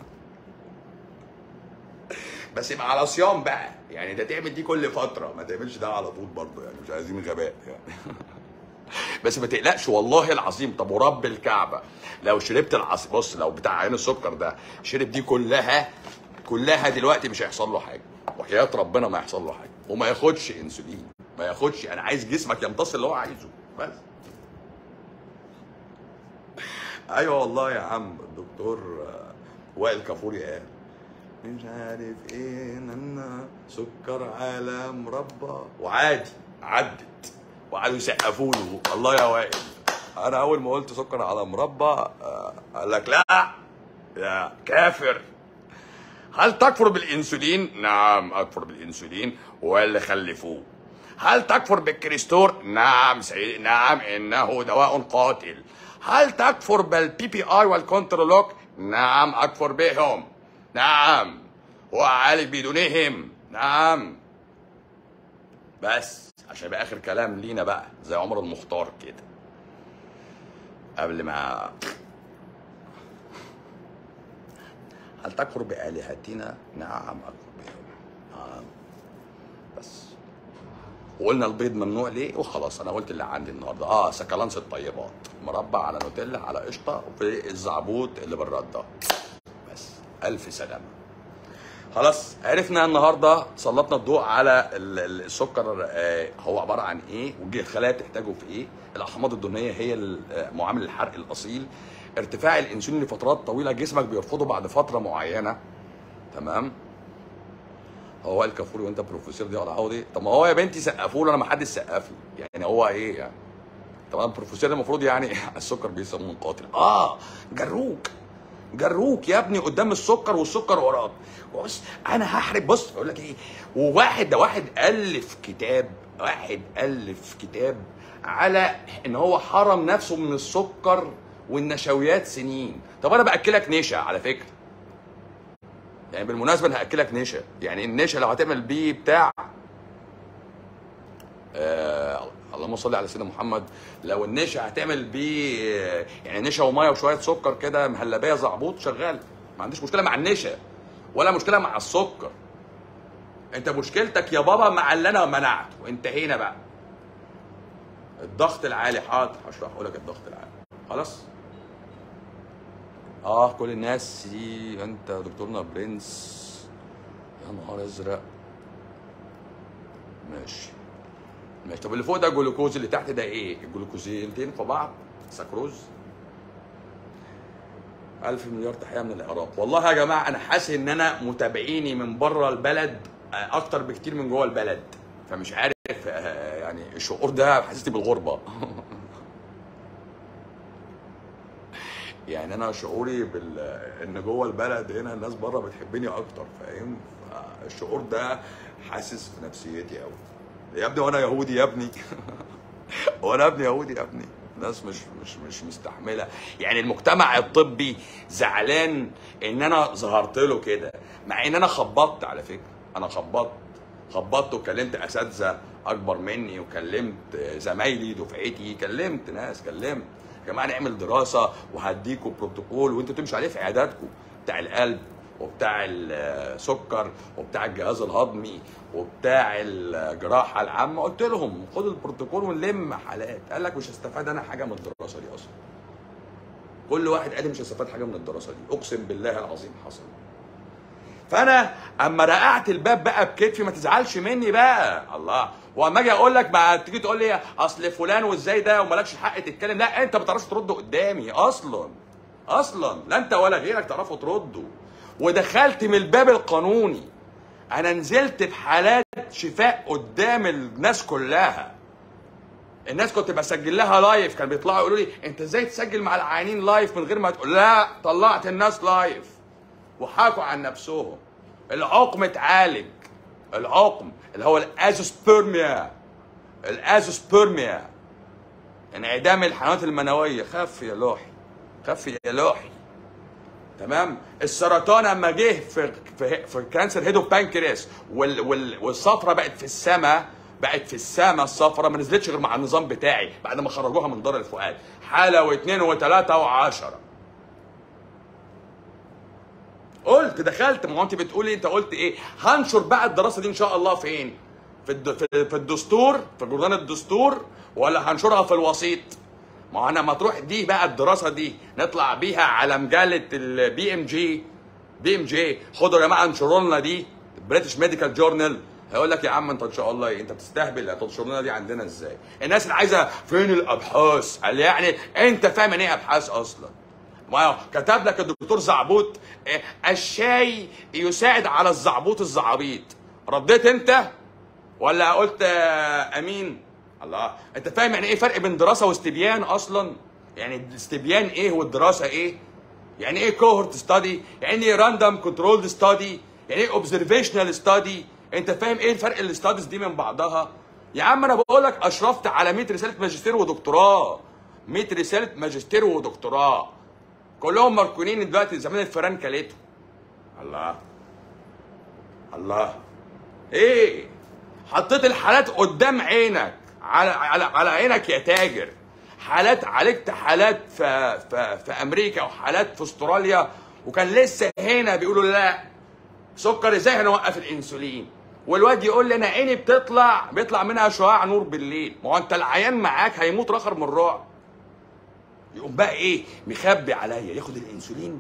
A: بس يبقى على صيام بقى يعني ده تعمل دي كل فتره ما تعملش ده على طول برضه يعني مش عايزين غباء يعني بس ما تقلقش والله العظيم طب ورب الكعبه لو شربت العصير بص لو بتاع عين السكر ده شرب دي كلها كلها دلوقتي مش هيحصل له حاجه وحياه ربنا ما يحصل له حاجه وما ياخدش انسولين ما ياخدش انا عايز جسمك يمتص اللي هو عايزه بس ايوه والله يا عم الدكتور آه، وائل كفوري قال مش عارف ايه نانا سكر على مربى وعادي عدت وقعدوا يسقفوا له الله يا وائل انا اول ما قلت سكر على مربى آه، قال لك لا يا كافر هل تكفر بالانسولين؟ نعم اكفر بالانسولين واللي خلفوه. هل تكفر بالكريستور؟ نعم سيدي نعم انه دواء قاتل. هل تكفر بالبي بي اي والكونترولوك؟ نعم اكفر بهم. نعم واعالج بدونهم. نعم بس عشان يبقى اخر كلام لينا بقى زي عمر المختار كده. قبل ما هل تكفر بآلهتنا؟ نعم أكفر بهم نعم بس وقلنا البيض ممنوع ليه وخلاص انا قلت اللي عندي النهارده اه سكالانس الطيبات مربى على نوتيلا على قشطه وفي الزعبوط اللي بالرده بس الف سلامه خلاص عرفنا النهارده سلطنا الضوء على ال- ال- السكر آه، هو عباره عن ايه والخلايا بتحتاجه في ايه الاحماض الدهنيه هي ال- آه، معامل الحرق الاصيل ارتفاع الانسولين لفترات طويله جسمك بيرفضه بعد فتره معينه تمام هو وائل كفوري وانت بروفيسور دي ولا عوضي طب ما هو يا بنتي سقفوا له انا ما حدش سقف لي يعني هو ايه يعني طبعا البروفيسور المفروض يعني السكر بيسموه قاتل اه جروك جروك يا ابني قدام السكر والسكر وراك بص انا هحرق بص اقول لك ايه وواحد ده واحد الف كتاب واحد الف كتاب على ان هو حرم نفسه من السكر والنشويات سنين طب انا باكلك نشا على فكره يعني بالمناسبه انا هاكلك نشا يعني النشا لو هتعمل بيه بتاع آه اللهم صل على سيدنا محمد لو النشا هتعمل بيه آه، يعني نشا وميه وشويه سكر كده مهلبيه زعبوط شغال ما عنديش مشكله مع النشا ولا مشكله مع السكر انت مشكلتك يا بابا مع اللي انا منعته انتهينا بقى الضغط العالي حاضر هشرحه لك الضغط العالي خلاص اه كل الناس دي انت دكتورنا برنس يا نهار ازرق ماشي ماشي طب اللي فوق ده جلوكوز اللي تحت ده ايه الجلوكوزيتين في بعض سكروز ألف مليار تحية من العراق والله يا جماعة أنا حاسس إن أنا متابعيني من بره البلد آه، أكتر بكتير من جوه البلد فمش عارف آه، يعني الشعور ده حسسني بالغربة يعني أنا شعوري بال إن جوه البلد هنا الناس بره بتحبني أكتر فاهم الشعور ده حاسس في نفسيتي أوي يا ابني وأنا يهودي يا ابني هو انا ابني يهودي يا ابني الناس مش مش مش مستحمله يعني المجتمع الطبي زعلان ان انا ظهرت له كده مع ان انا خبطت على فكره انا خبطت خبطت وكلمت اساتذه اكبر مني وكلمت زمايلي دفعتي كلمت ناس كلمت يا جماعه نعمل دراسه وهديكوا بروتوكول وانتوا تمشوا عليه في عياداتكم بتاع القلب وبتاع السكر وبتاع الجهاز الهضمي وبتاع الجراحه العامه قلت لهم خدوا البروتوكول ونلم حالات قال لك مش هستفاد انا حاجه من الدراسه دي اصلا كل واحد قال لي مش هستفاد حاجه من الدراسه دي اقسم بالله العظيم حصل فانا اما رقعت الباب بقى بكتفي ما تزعلش مني بقى الله واما اجي اقول لك ما تيجي تقول لي اصل فلان وازاي ده ومالكش حق تتكلم لا انت ما بتعرفش ترد قدامي اصلا اصلا لا انت ولا غيرك تعرفوا تردوا ودخلت من الباب القانوني انا نزلت بحالات شفاء قدام الناس كلها الناس كنت بسجل لها لايف كان بيطلعوا يقولوا لي انت ازاي تسجل مع العيانين لايف من غير ما تقول لا طلعت الناس لايف وحكوا عن نفسهم العقم اتعالج العقم اللي هو الازوسبيرميا الازوسبيرميا انعدام الحيوانات المنويه خف يا لوحي خف يا لوحي تمام السرطان اما جه في في, في كانسر هيدو بانكرياس وال وال والصفرة بقت في السماء بقت في السماء الصفرة ما نزلتش غير مع النظام بتاعي بعد ما خرجوها من دار الفؤاد حاله واثنين وثلاثه وعشره قلت دخلت ما هو انت بتقولي انت قلت ايه هنشر بقى الدراسه دي ان شاء الله فين في الد... في في الدستور في جردان الدستور ولا هنشرها في الوسيط ما هو انا ما تروح دي بقى الدراسه دي نطلع بيها على مجله البي ام جي بي ام جي خدوا يا جماعه انشروا لنا دي بريتش ميديكال جورنال هيقول لك يا عم انت ان شاء الله ايه انت بتستهبل هتنشر لنا دي عندنا ازاي الناس اللي عايزه فين الابحاث قال يعني انت فاهم يعني ايه ابحاث اصلا ما هو كتب لك الدكتور زعبوط إيه، الشاي يساعد على الزعبوط الزعابيط رديت انت ولا قلت آه، امين الله انت فاهم يعني ايه فرق بين دراسه واستبيان اصلا يعني الاستبيان ايه والدراسه ايه يعني ايه كوهورت ستادي يعني ايه راندوم كنترول ستادي يعني ايه اوبزرفيشنال ستادي انت فاهم ايه الفرق الاستاديز دي من بعضها يا عم انا بقول لك اشرفت على 100 رساله ماجستير ودكتوراه 100 رساله ماجستير ودكتوراه كلهم مركونين دلوقتي زمان الفيران كلته الله الله ايه حطيت الحالات قدام عينك على على على عينك يا تاجر حالات عالجت حالات في في في امريكا وحالات في استراليا وكان لسه هنا بيقولوا لا سكر ازاي هنوقف الانسولين والواد يقول لي انا عيني بتطلع بيطلع منها شعاع نور بالليل ما هو انت العيان معاك هيموت رخر من الرعب يقوم بقى ايه مخبي عليا ياخد الانسولين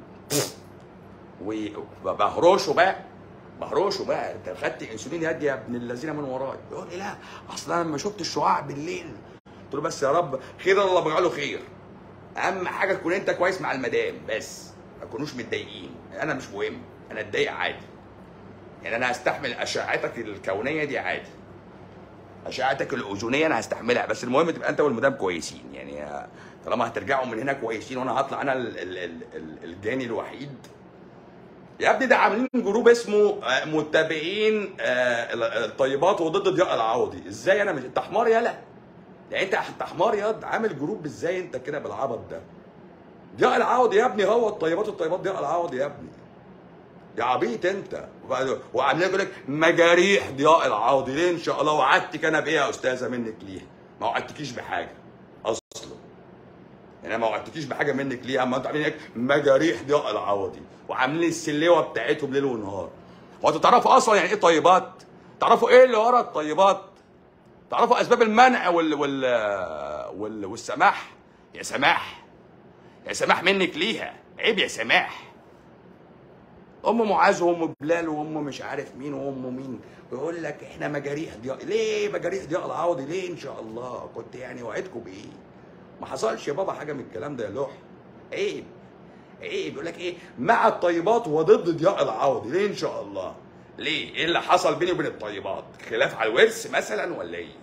A: وبهرشه بقى بهرشه بقى انت خدت انسولين يا يا ابن الذين من وراي يقول لي لا اصل انا لما شفت الشعاع بالليل قلت له بس يا رب خير الله بجعله خير اهم حاجه تكون انت كويس مع المدام بس ما تكونوش متضايقين انا مش مهم انا اتضايق عادي يعني انا هستحمل اشعتك الكونيه دي عادي اشعتك الاذونيه انا هستحملها بس المهم تبقى انت والمدام كويسين يعني طالما هترجعوا من هنا كويسين وانا هطلع انا ال- ال- ال- ال- الجاني الوحيد يا ابني ده عاملين جروب اسمه آه، متابعين آه، ال- الطيبات وضد ضياء العوضي ازاي انا مش انت حمار يالا يعني انت انت حمار ياض عامل جروب ازاي انت كده بالعبط ده ضياء العوضي يا ابني هو الطيبات الطيبات ضياء العوضي يا ابني يا عبيط انت وبعد- وعاملين يقول لك مجاريح ضياء العوضي ليه ان شاء الله وعدتك انا بايه يا استاذه منك ليها ما وعدتكيش بحاجه اصلا يعني أنا ما وعدتكيش بحاجه منك ليه اما انتوا عاملين هيك مجاريح ضياء العوضي وعاملين السلوه بتاعتهم ليل ونهار هو انتوا تعرفوا اصلا يعني ايه طيبات تعرفوا ايه اللي ورا الطيبات تعرفوا اسباب المنع وال وال وال والسماح يا سماح يا سماح منك ليها عيب يا سماح ام معاذ وام بلال وام مش عارف مين وام مين ويقول لك احنا مجاريح ضياء ليه مجاريح ضياء العوضي ليه ان شاء الله كنت يعني وعدكم بايه ما حصلش يا بابا حاجه من الكلام ده يا لوح عيب عيب يقول لك ايه مع الطيبات وضد ضياء العوضي ليه ان شاء الله ليه ايه اللي حصل بيني وبين الطيبات خلاف على الورث مثلا ولا ايه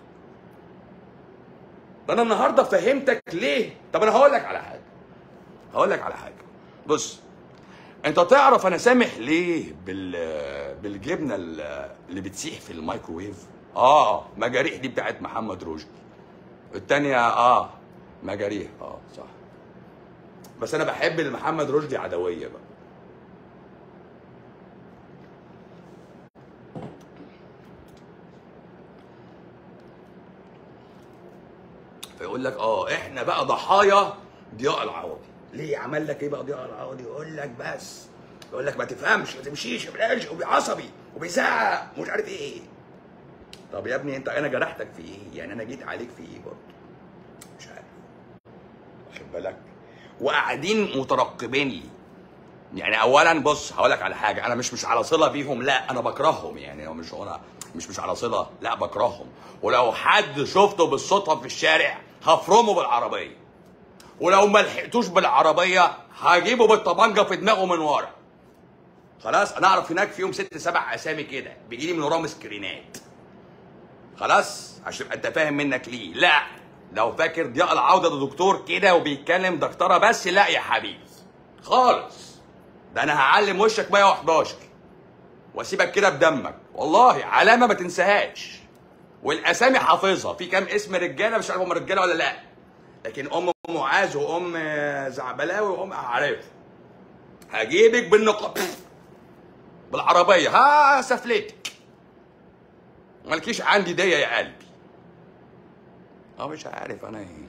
A: ده انا النهارده فهمتك ليه طب انا هقول لك على حاجه هقول لك على حاجه بص انت تعرف انا سامح ليه بال بالجبنه ال- اللي بتسيح في الميكروويف اه مجاريح دي بتاعت محمد رشدي التانية اه مجاريح اه صح بس انا بحب محمد رشدي عدويه بقى فيقول لك اه احنا بقى ضحايا ضياء العوضي ليه عمل لك ايه بقى ضياء العوضي يقول لك بس يقول لك ما تفهمش ما تمشيش ما بلاش وبيعصبي وبيزعق ومش عارف ايه طب يا ابني انت انا جرحتك في ايه يعني انا جيت عليك في ايه برضه مش عارف واخد بالك وقاعدين مترقبين لي يعني اولا بص هقول لك على حاجه انا مش مش على صله بيهم لا انا بكرههم يعني هو مش انا مش مش على صله لا بكرههم ولو حد شفته بالصدفه في الشارع هفرمه بالعربيه ولو ما لحقتوش بالعربيه هجيبه بالطبنجه في دماغه من ورا خلاص انا اعرف هناك فيهم ست سبع اسامي كده بيجي لي من وراهم سكرينات خلاص عشان تبقى انت فاهم منك ليه لا لو فاكر ضياء العوده ده دكتور كده وبيتكلم دكتوره بس لا يا حبيبي خالص ده انا هعلم وشك 111 واسيبك كده بدمك والله علامه ما تنساهاش والاسامي حافظها في كام اسم رجاله مش عارف هم رجاله ولا لا لكن ام معاذ وام زعبلاوي وام عارف هجيبك بالنقاب بالعربيه ها سفلتك مالكيش عندي ديه يا قلبي اه مش عارف انا ايه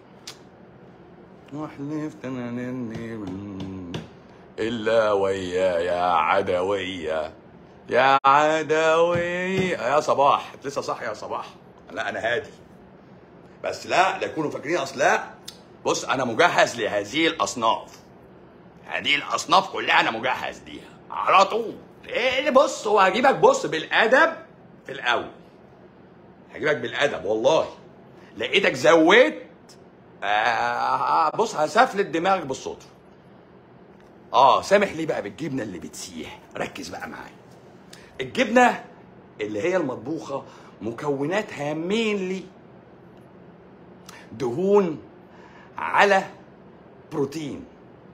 A: وحلفت انا اني الا ويا يا عدويه يا عدويه يا صباح أنت لسه صح يا صباح لا انا هادي بس لا لا يكونوا فاكرين اصل لا بص انا مجهز لهذه الاصناف هذه الاصناف كلها انا مجهز ليها على طول ايه بص هو هجيبك بص بالادب في الاول هجيبك بالادب والله لقيتك زودت آه بص هسفلت دماغك بالصدفه اه سامح لي بقى بالجبنه اللي بتسيح ركز بقى معايا الجبنه اللي هي المطبوخه مكوناتها مينلي دهون على بروتين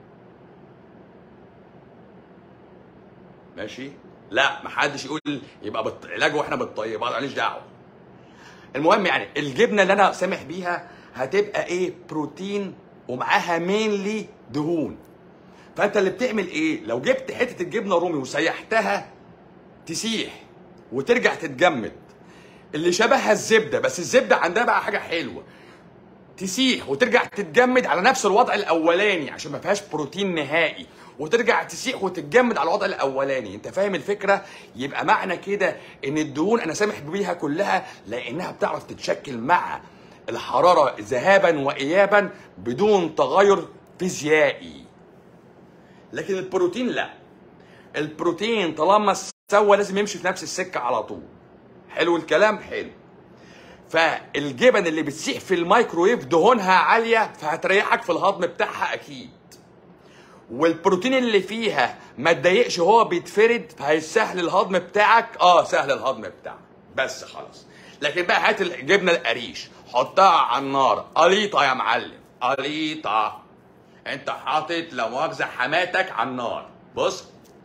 A: ماشي لا محدش يقول يبقى بط... علاج واحنا بالطيبات ماليش دعوه المهم يعني الجبنه اللي انا سامح بيها هتبقى ايه بروتين ومعاها مينلي دهون فانت اللي بتعمل ايه لو جبت حته الجبنه رومي وسيحتها تسيح وترجع تتجمد اللي شبهها الزبده بس الزبده عندها بقى حاجه حلوه تسيح وترجع تتجمد على نفس الوضع الاولاني عشان ما فيهاش بروتين نهائي وترجع تسيح وتتجمد على الوضع الاولاني انت فاهم الفكره يبقى معنى كده ان الدهون انا سامح بيها كلها لانها بتعرف تتشكل مع الحراره ذهابا وايابا بدون تغير فيزيائي لكن البروتين لا البروتين طالما سوى لازم يمشي في نفس السكه على طول حلو الكلام حلو فالجبن اللي بتسيح في الميكرويف دهونها عاليه فهتريحك في الهضم بتاعها اكيد والبروتين اللي فيها ما تضايقش هو بيتفرد فهيسهل الهضم بتاعك اه سهل الهضم بتاعك بس خلاص لكن بقى هات الجبنه القريش حطها على النار قليطه يا معلم قليطه انت حاطط لا مؤاخذه حماتك على النار بص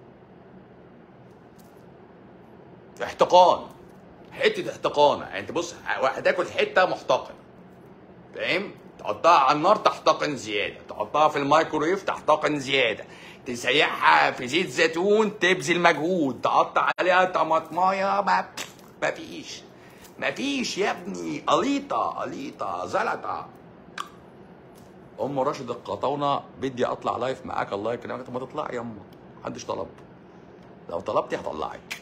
A: احتقان حته احتقانه يعني انت بص هتاكل حته محتقنه فاهم تحطها على النار تحتقن زياده تحطها في الميكرويف تحتقن زياده تسيحها في زيت زيتون تبذل مجهود تقطع عليها طماطمايه ما مفيش مفيش يا ابني قليطه قليطه زلطه ام راشد القطاونه بدي اطلع لايف معاك الله يكرمك طب ما تطلعي يما محدش طلب لو طلبتي هطلعك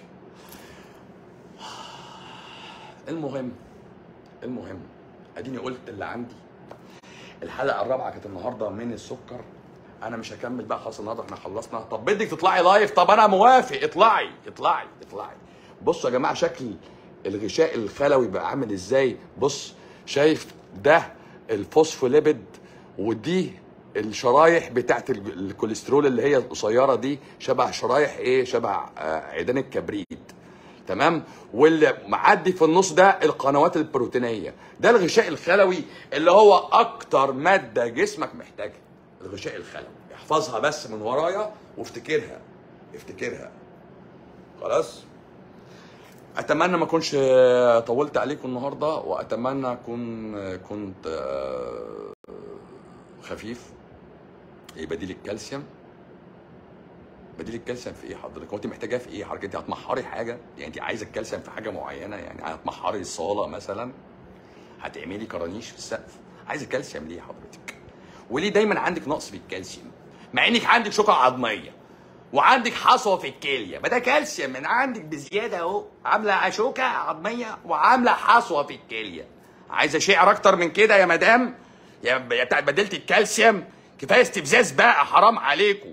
A: المهم المهم اديني قلت اللي عندي الحلقه الرابعه كانت النهارده من السكر انا مش هكمل بقى خلاص النهارده احنا خلصنا طب بدك تطلعي لايف طب انا موافق اطلعي اطلعي اطلعي بصوا يا جماعه شكل الغشاء الخلوي بقى عامل ازاي بص شايف ده الفوسفوليبيد ودي الشرايح بتاعت ال- الكوليسترول اللي هي القصيره دي شبه شرايح ايه شبه آه، عيدان الكبريت تمام واللي معدي في النص ده القنوات البروتينيه ده الغشاء الخلوي اللي هو اكتر ماده جسمك محتاجها الغشاء الخلوي احفظها بس من ورايا وافتكرها افتكرها خلاص اتمنى ما اكونش آه، طولت عليكم النهارده واتمنى اكون آه، كنت آه، خفيف ايه بديل الكالسيوم بديل الكالسيوم في ايه حضرتك؟ هو انت محتاجاه في ايه حضرتك؟ انت هتمحري حاجه؟ يعني انت عايزه الكالسيوم في حاجه معينه يعني هتمحري الصاله مثلا؟ هتعملي كرانيش في السقف؟ عايزه كالسيوم ليه حضرتك وليه دايما عندك نقص في الكالسيوم مع انك عندك شوكه عظميه وعندك حصوه في الكليه ما ده كالسيوم من عندك بزياده اهو عامله شوكه عظميه وعامله حصوه في الكليه عايزه شعر اكتر من كده يا مدام يا يا بتاعت بديله الكالسيوم كفايه استفزاز بقى حرام عليكم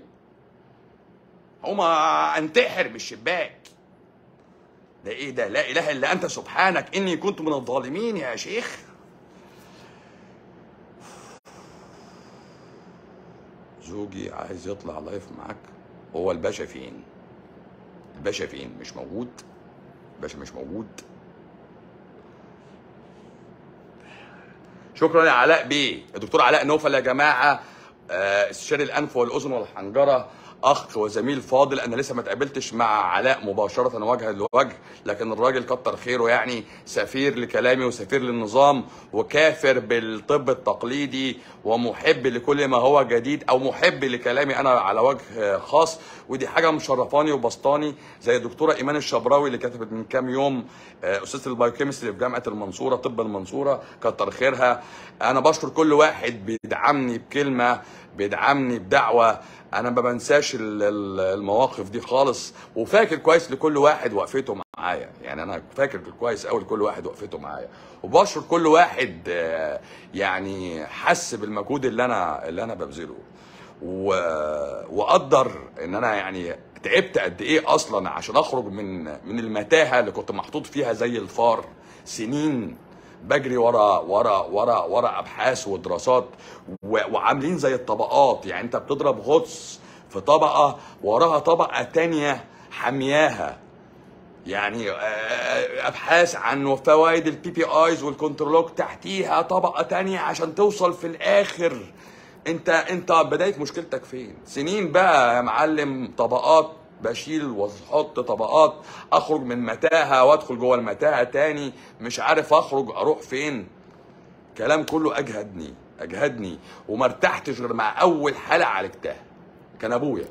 A: هما انتحر من الشباك ده ايه ده لا اله الا انت سبحانك اني كنت من الظالمين يا شيخ زوجي عايز يطلع لايف معاك هو الباشا فين الباشا فين مش موجود الباشا مش موجود شكرا يا علاء بيه الدكتور علاء نوفل يا جماعه آه، استشاري الانف والاذن والحنجره اخ وزميل فاضل انا لسه ما اتقابلتش مع علاء مباشره وجها لوجه لكن الراجل كتر خيره يعني سفير لكلامي وسفير للنظام وكافر بالطب التقليدي ومحب لكل ما هو جديد او محب لكلامي انا على وجه خاص ودي حاجه مشرفاني وبسطاني زي الدكتوره ايمان الشبراوي اللي كتبت من كام يوم آه، استاذه البايوكيمستري في جامعه المنصوره طب المنصوره كتر خيرها انا بشكر كل واحد بيدعمني بكلمه بيدعمني بدعوه انا ما بنساش ال- ال- المواقف دي خالص وفاكر كويس لكل واحد وقفته معايا يعني انا فاكر كويس قوي لكل واحد وقفته معايا وبشكر كل واحد آه، يعني حس بالمجهود اللي انا اللي انا ببذله و... وقدر ان انا يعني تعبت قد ايه اصلا عشان اخرج من من المتاهه اللي كنت محطوط فيها زي الفار سنين بجري ورا ورا ورا ورا ابحاث ودراسات و... وعاملين زي الطبقات يعني انت بتضرب غطس في طبقه وراها طبقه تانية حمياها يعني آه، ابحاث عن فوائد البي بي ايز والكنترولوج تحتيها طبقه تانية عشان توصل في الاخر انت انت بدايه مشكلتك فين سنين بقى يا معلم طبقات بشيل واحط طبقات اخرج من متاهه وادخل جوه المتاهه تاني مش عارف اخرج اروح فين كلام كله اجهدني اجهدني وما ارتحتش غير مع اول حاله عالجتها كان ابويا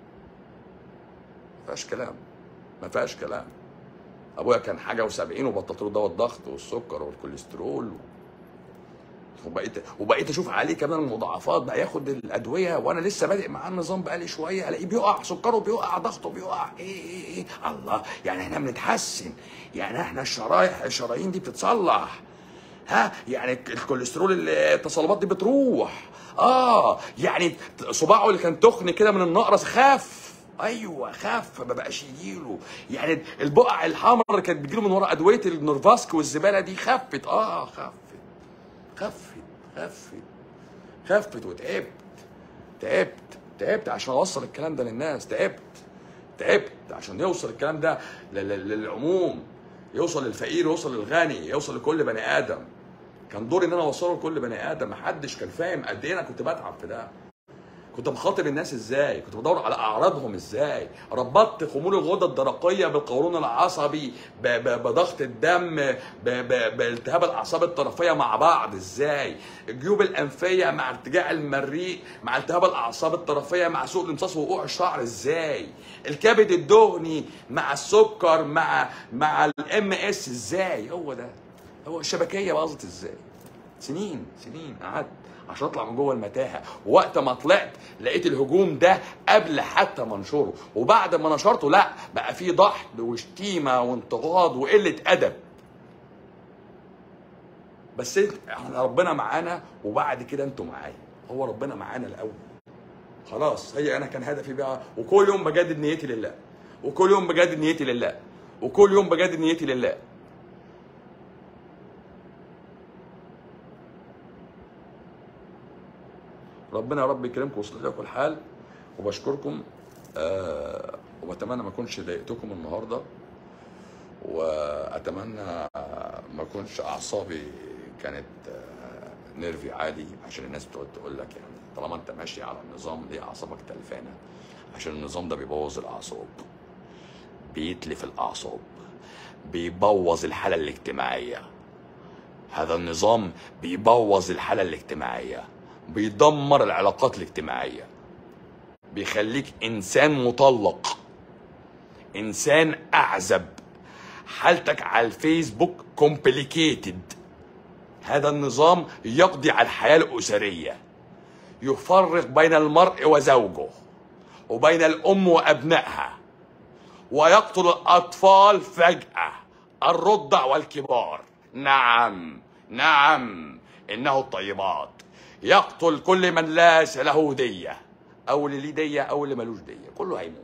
A: ما فيهاش كلام ما فيهاش كلام ابويا كان حاجه و70 وبطلت له دواء الضغط والسكر والكوليسترول وبقيت وبقيت اشوف عليه كمان المضاعفات بقى ياخد الادويه وانا لسه بادئ معاه النظام بقالي شويه الاقيه بيقع سكره بيقع ضغطه بيقع ايه ايه ايه الله يعني احنا بنتحسن يعني احنا الشرايح الشرايين دي بتتصلح ها يعني الكوليسترول اللي- التصلبات دي بتروح اه يعني صباعه اللي كان تخن كده من النقرس خف ايوه خف ما بقاش يجيله يعني البقع الحمراء اللي كانت بتجيله من ورا ادويه النورفاسك والزباله دي خفت اه خفت خفت خفت خفت وتعبت تعبت تعبت عشان اوصل الكلام ده للناس تعبت تعبت عشان يوصل الكلام ده لل- لل- للعموم يوصل للفقير يوصل للغني يوصل لكل بني ادم كان دوري ان انا اوصله لكل بني ادم محدش كان فاهم قد ايه انا كنت بتعب في ده كنت بخاطب الناس ازاي كنت بدور على اعراضهم ازاي ربطت خمول الغده الدرقيه بالقولون العصبي ب- ب- بضغط الدم ب- ب- بالتهاب الاعصاب الطرفيه مع بعض ازاي الجيوب الانفيه مع ارتجاع المريء مع التهاب الاعصاب الطرفيه مع سوء الامتصاص ووقوع الشعر ازاي الكبد الدهني مع السكر مع مع الام اس ازاي هو ده هو الشبكيه باظت ازاي سنين سنين قعدت عشان اطلع من جوه المتاهه ووقت ما طلعت لقيت الهجوم ده قبل حتى ما انشره وبعد ما نشرته لا بقى فيه ضحك وشتيمه وانتقاد وقله ادب بس انت احنا ربنا معانا وبعد كده انتوا معايا هو ربنا معانا الاول خلاص هي انا كان هدفي بقى وكل يوم بجدد نيتي لله وكل يوم بجدد نيتي لله وكل يوم بجدد نيتي لله ربنا يا رب يكرمكم ويصلح لكم الحال وبشكركم آه وبتمنى ما اكونش ضايقتكم النهارده واتمنى ما اكونش اعصابي كانت آه، نيرفي عالي عشان الناس بتقعد تقول لك يعني طالما انت ماشي على النظام ليه اعصابك تلفانه عشان النظام ده بيبوظ الاعصاب بيتلف الاعصاب بيبوظ الحاله الاجتماعيه هذا النظام بيبوظ الحالة الاجتماعية بيدمر العلاقات الاجتماعية بيخليك إنسان مطلق إنسان أعزب حالتك على الفيسبوك كومبليكيتد هذا النظام يقضي على الحياه الاسريه يفرق بين المرء وزوجه وبين الام وابنائها ويقتل الاطفال فجاه الرضع والكبار نعم نعم انه الطيبات يقتل كل من ليس له ديه او اللي ليه ديه او اللي ملوش ديه كله هيموت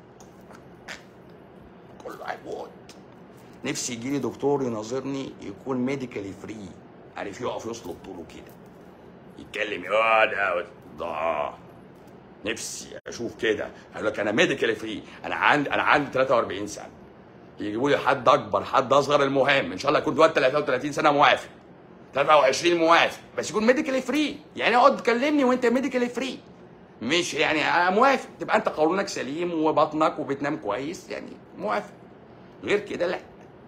A: كله هيموت نفسي يجي لي دكتور يناظرني يكون ميديكالي فري عارف يقف يسلط طوله كده يتكلم يا ده ده نفسي اشوف كده اقول لك انا ميديكالي فري انا عندي انا عندي 43 سنه يجيبوا لي حد اكبر حد اصغر المهم ان شاء الله يكون دلوقتي 33 سنه موافق 23 موافق بس يكون ميديكالي فري يعني اقعد تكلمني وانت ميديكالي فري مش يعني انا موافق تبقى انت قولونك سليم وبطنك وبتنام كويس يعني موافق غير كده لا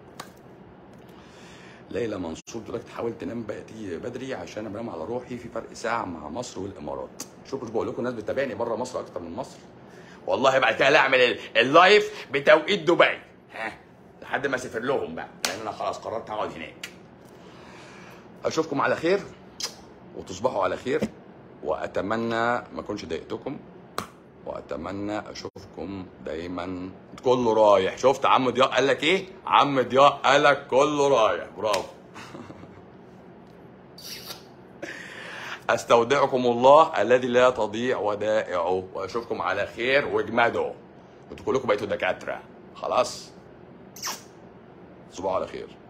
A: ليلى منصور دلوقتي تحاول تنام بدري بدري عشان انا بنام على روحي في فرق ساعه مع مصر والامارات شوفوا مش بقول لكم الناس بتتابعني بره مصر اكتر من مصر والله بعد كده لا اعمل ال- اللايف بتوقيت دبي ها لحد ما اسافر لهم بقى لان انا خلاص قررت اقعد هناك اشوفكم على خير وتصبحوا على خير واتمنى ما اكونش ضايقتكم واتمنى اشوفكم دايما كله رايح شفت عم ضياء قال لك ايه عم ضياء قال لك كله رايح برافو استودعكم الله الذي لا تضيع ودائعه واشوفكم على خير واجمدوا انتوا كلكم بقيتوا دكاتره خلاص تصبحوا على خير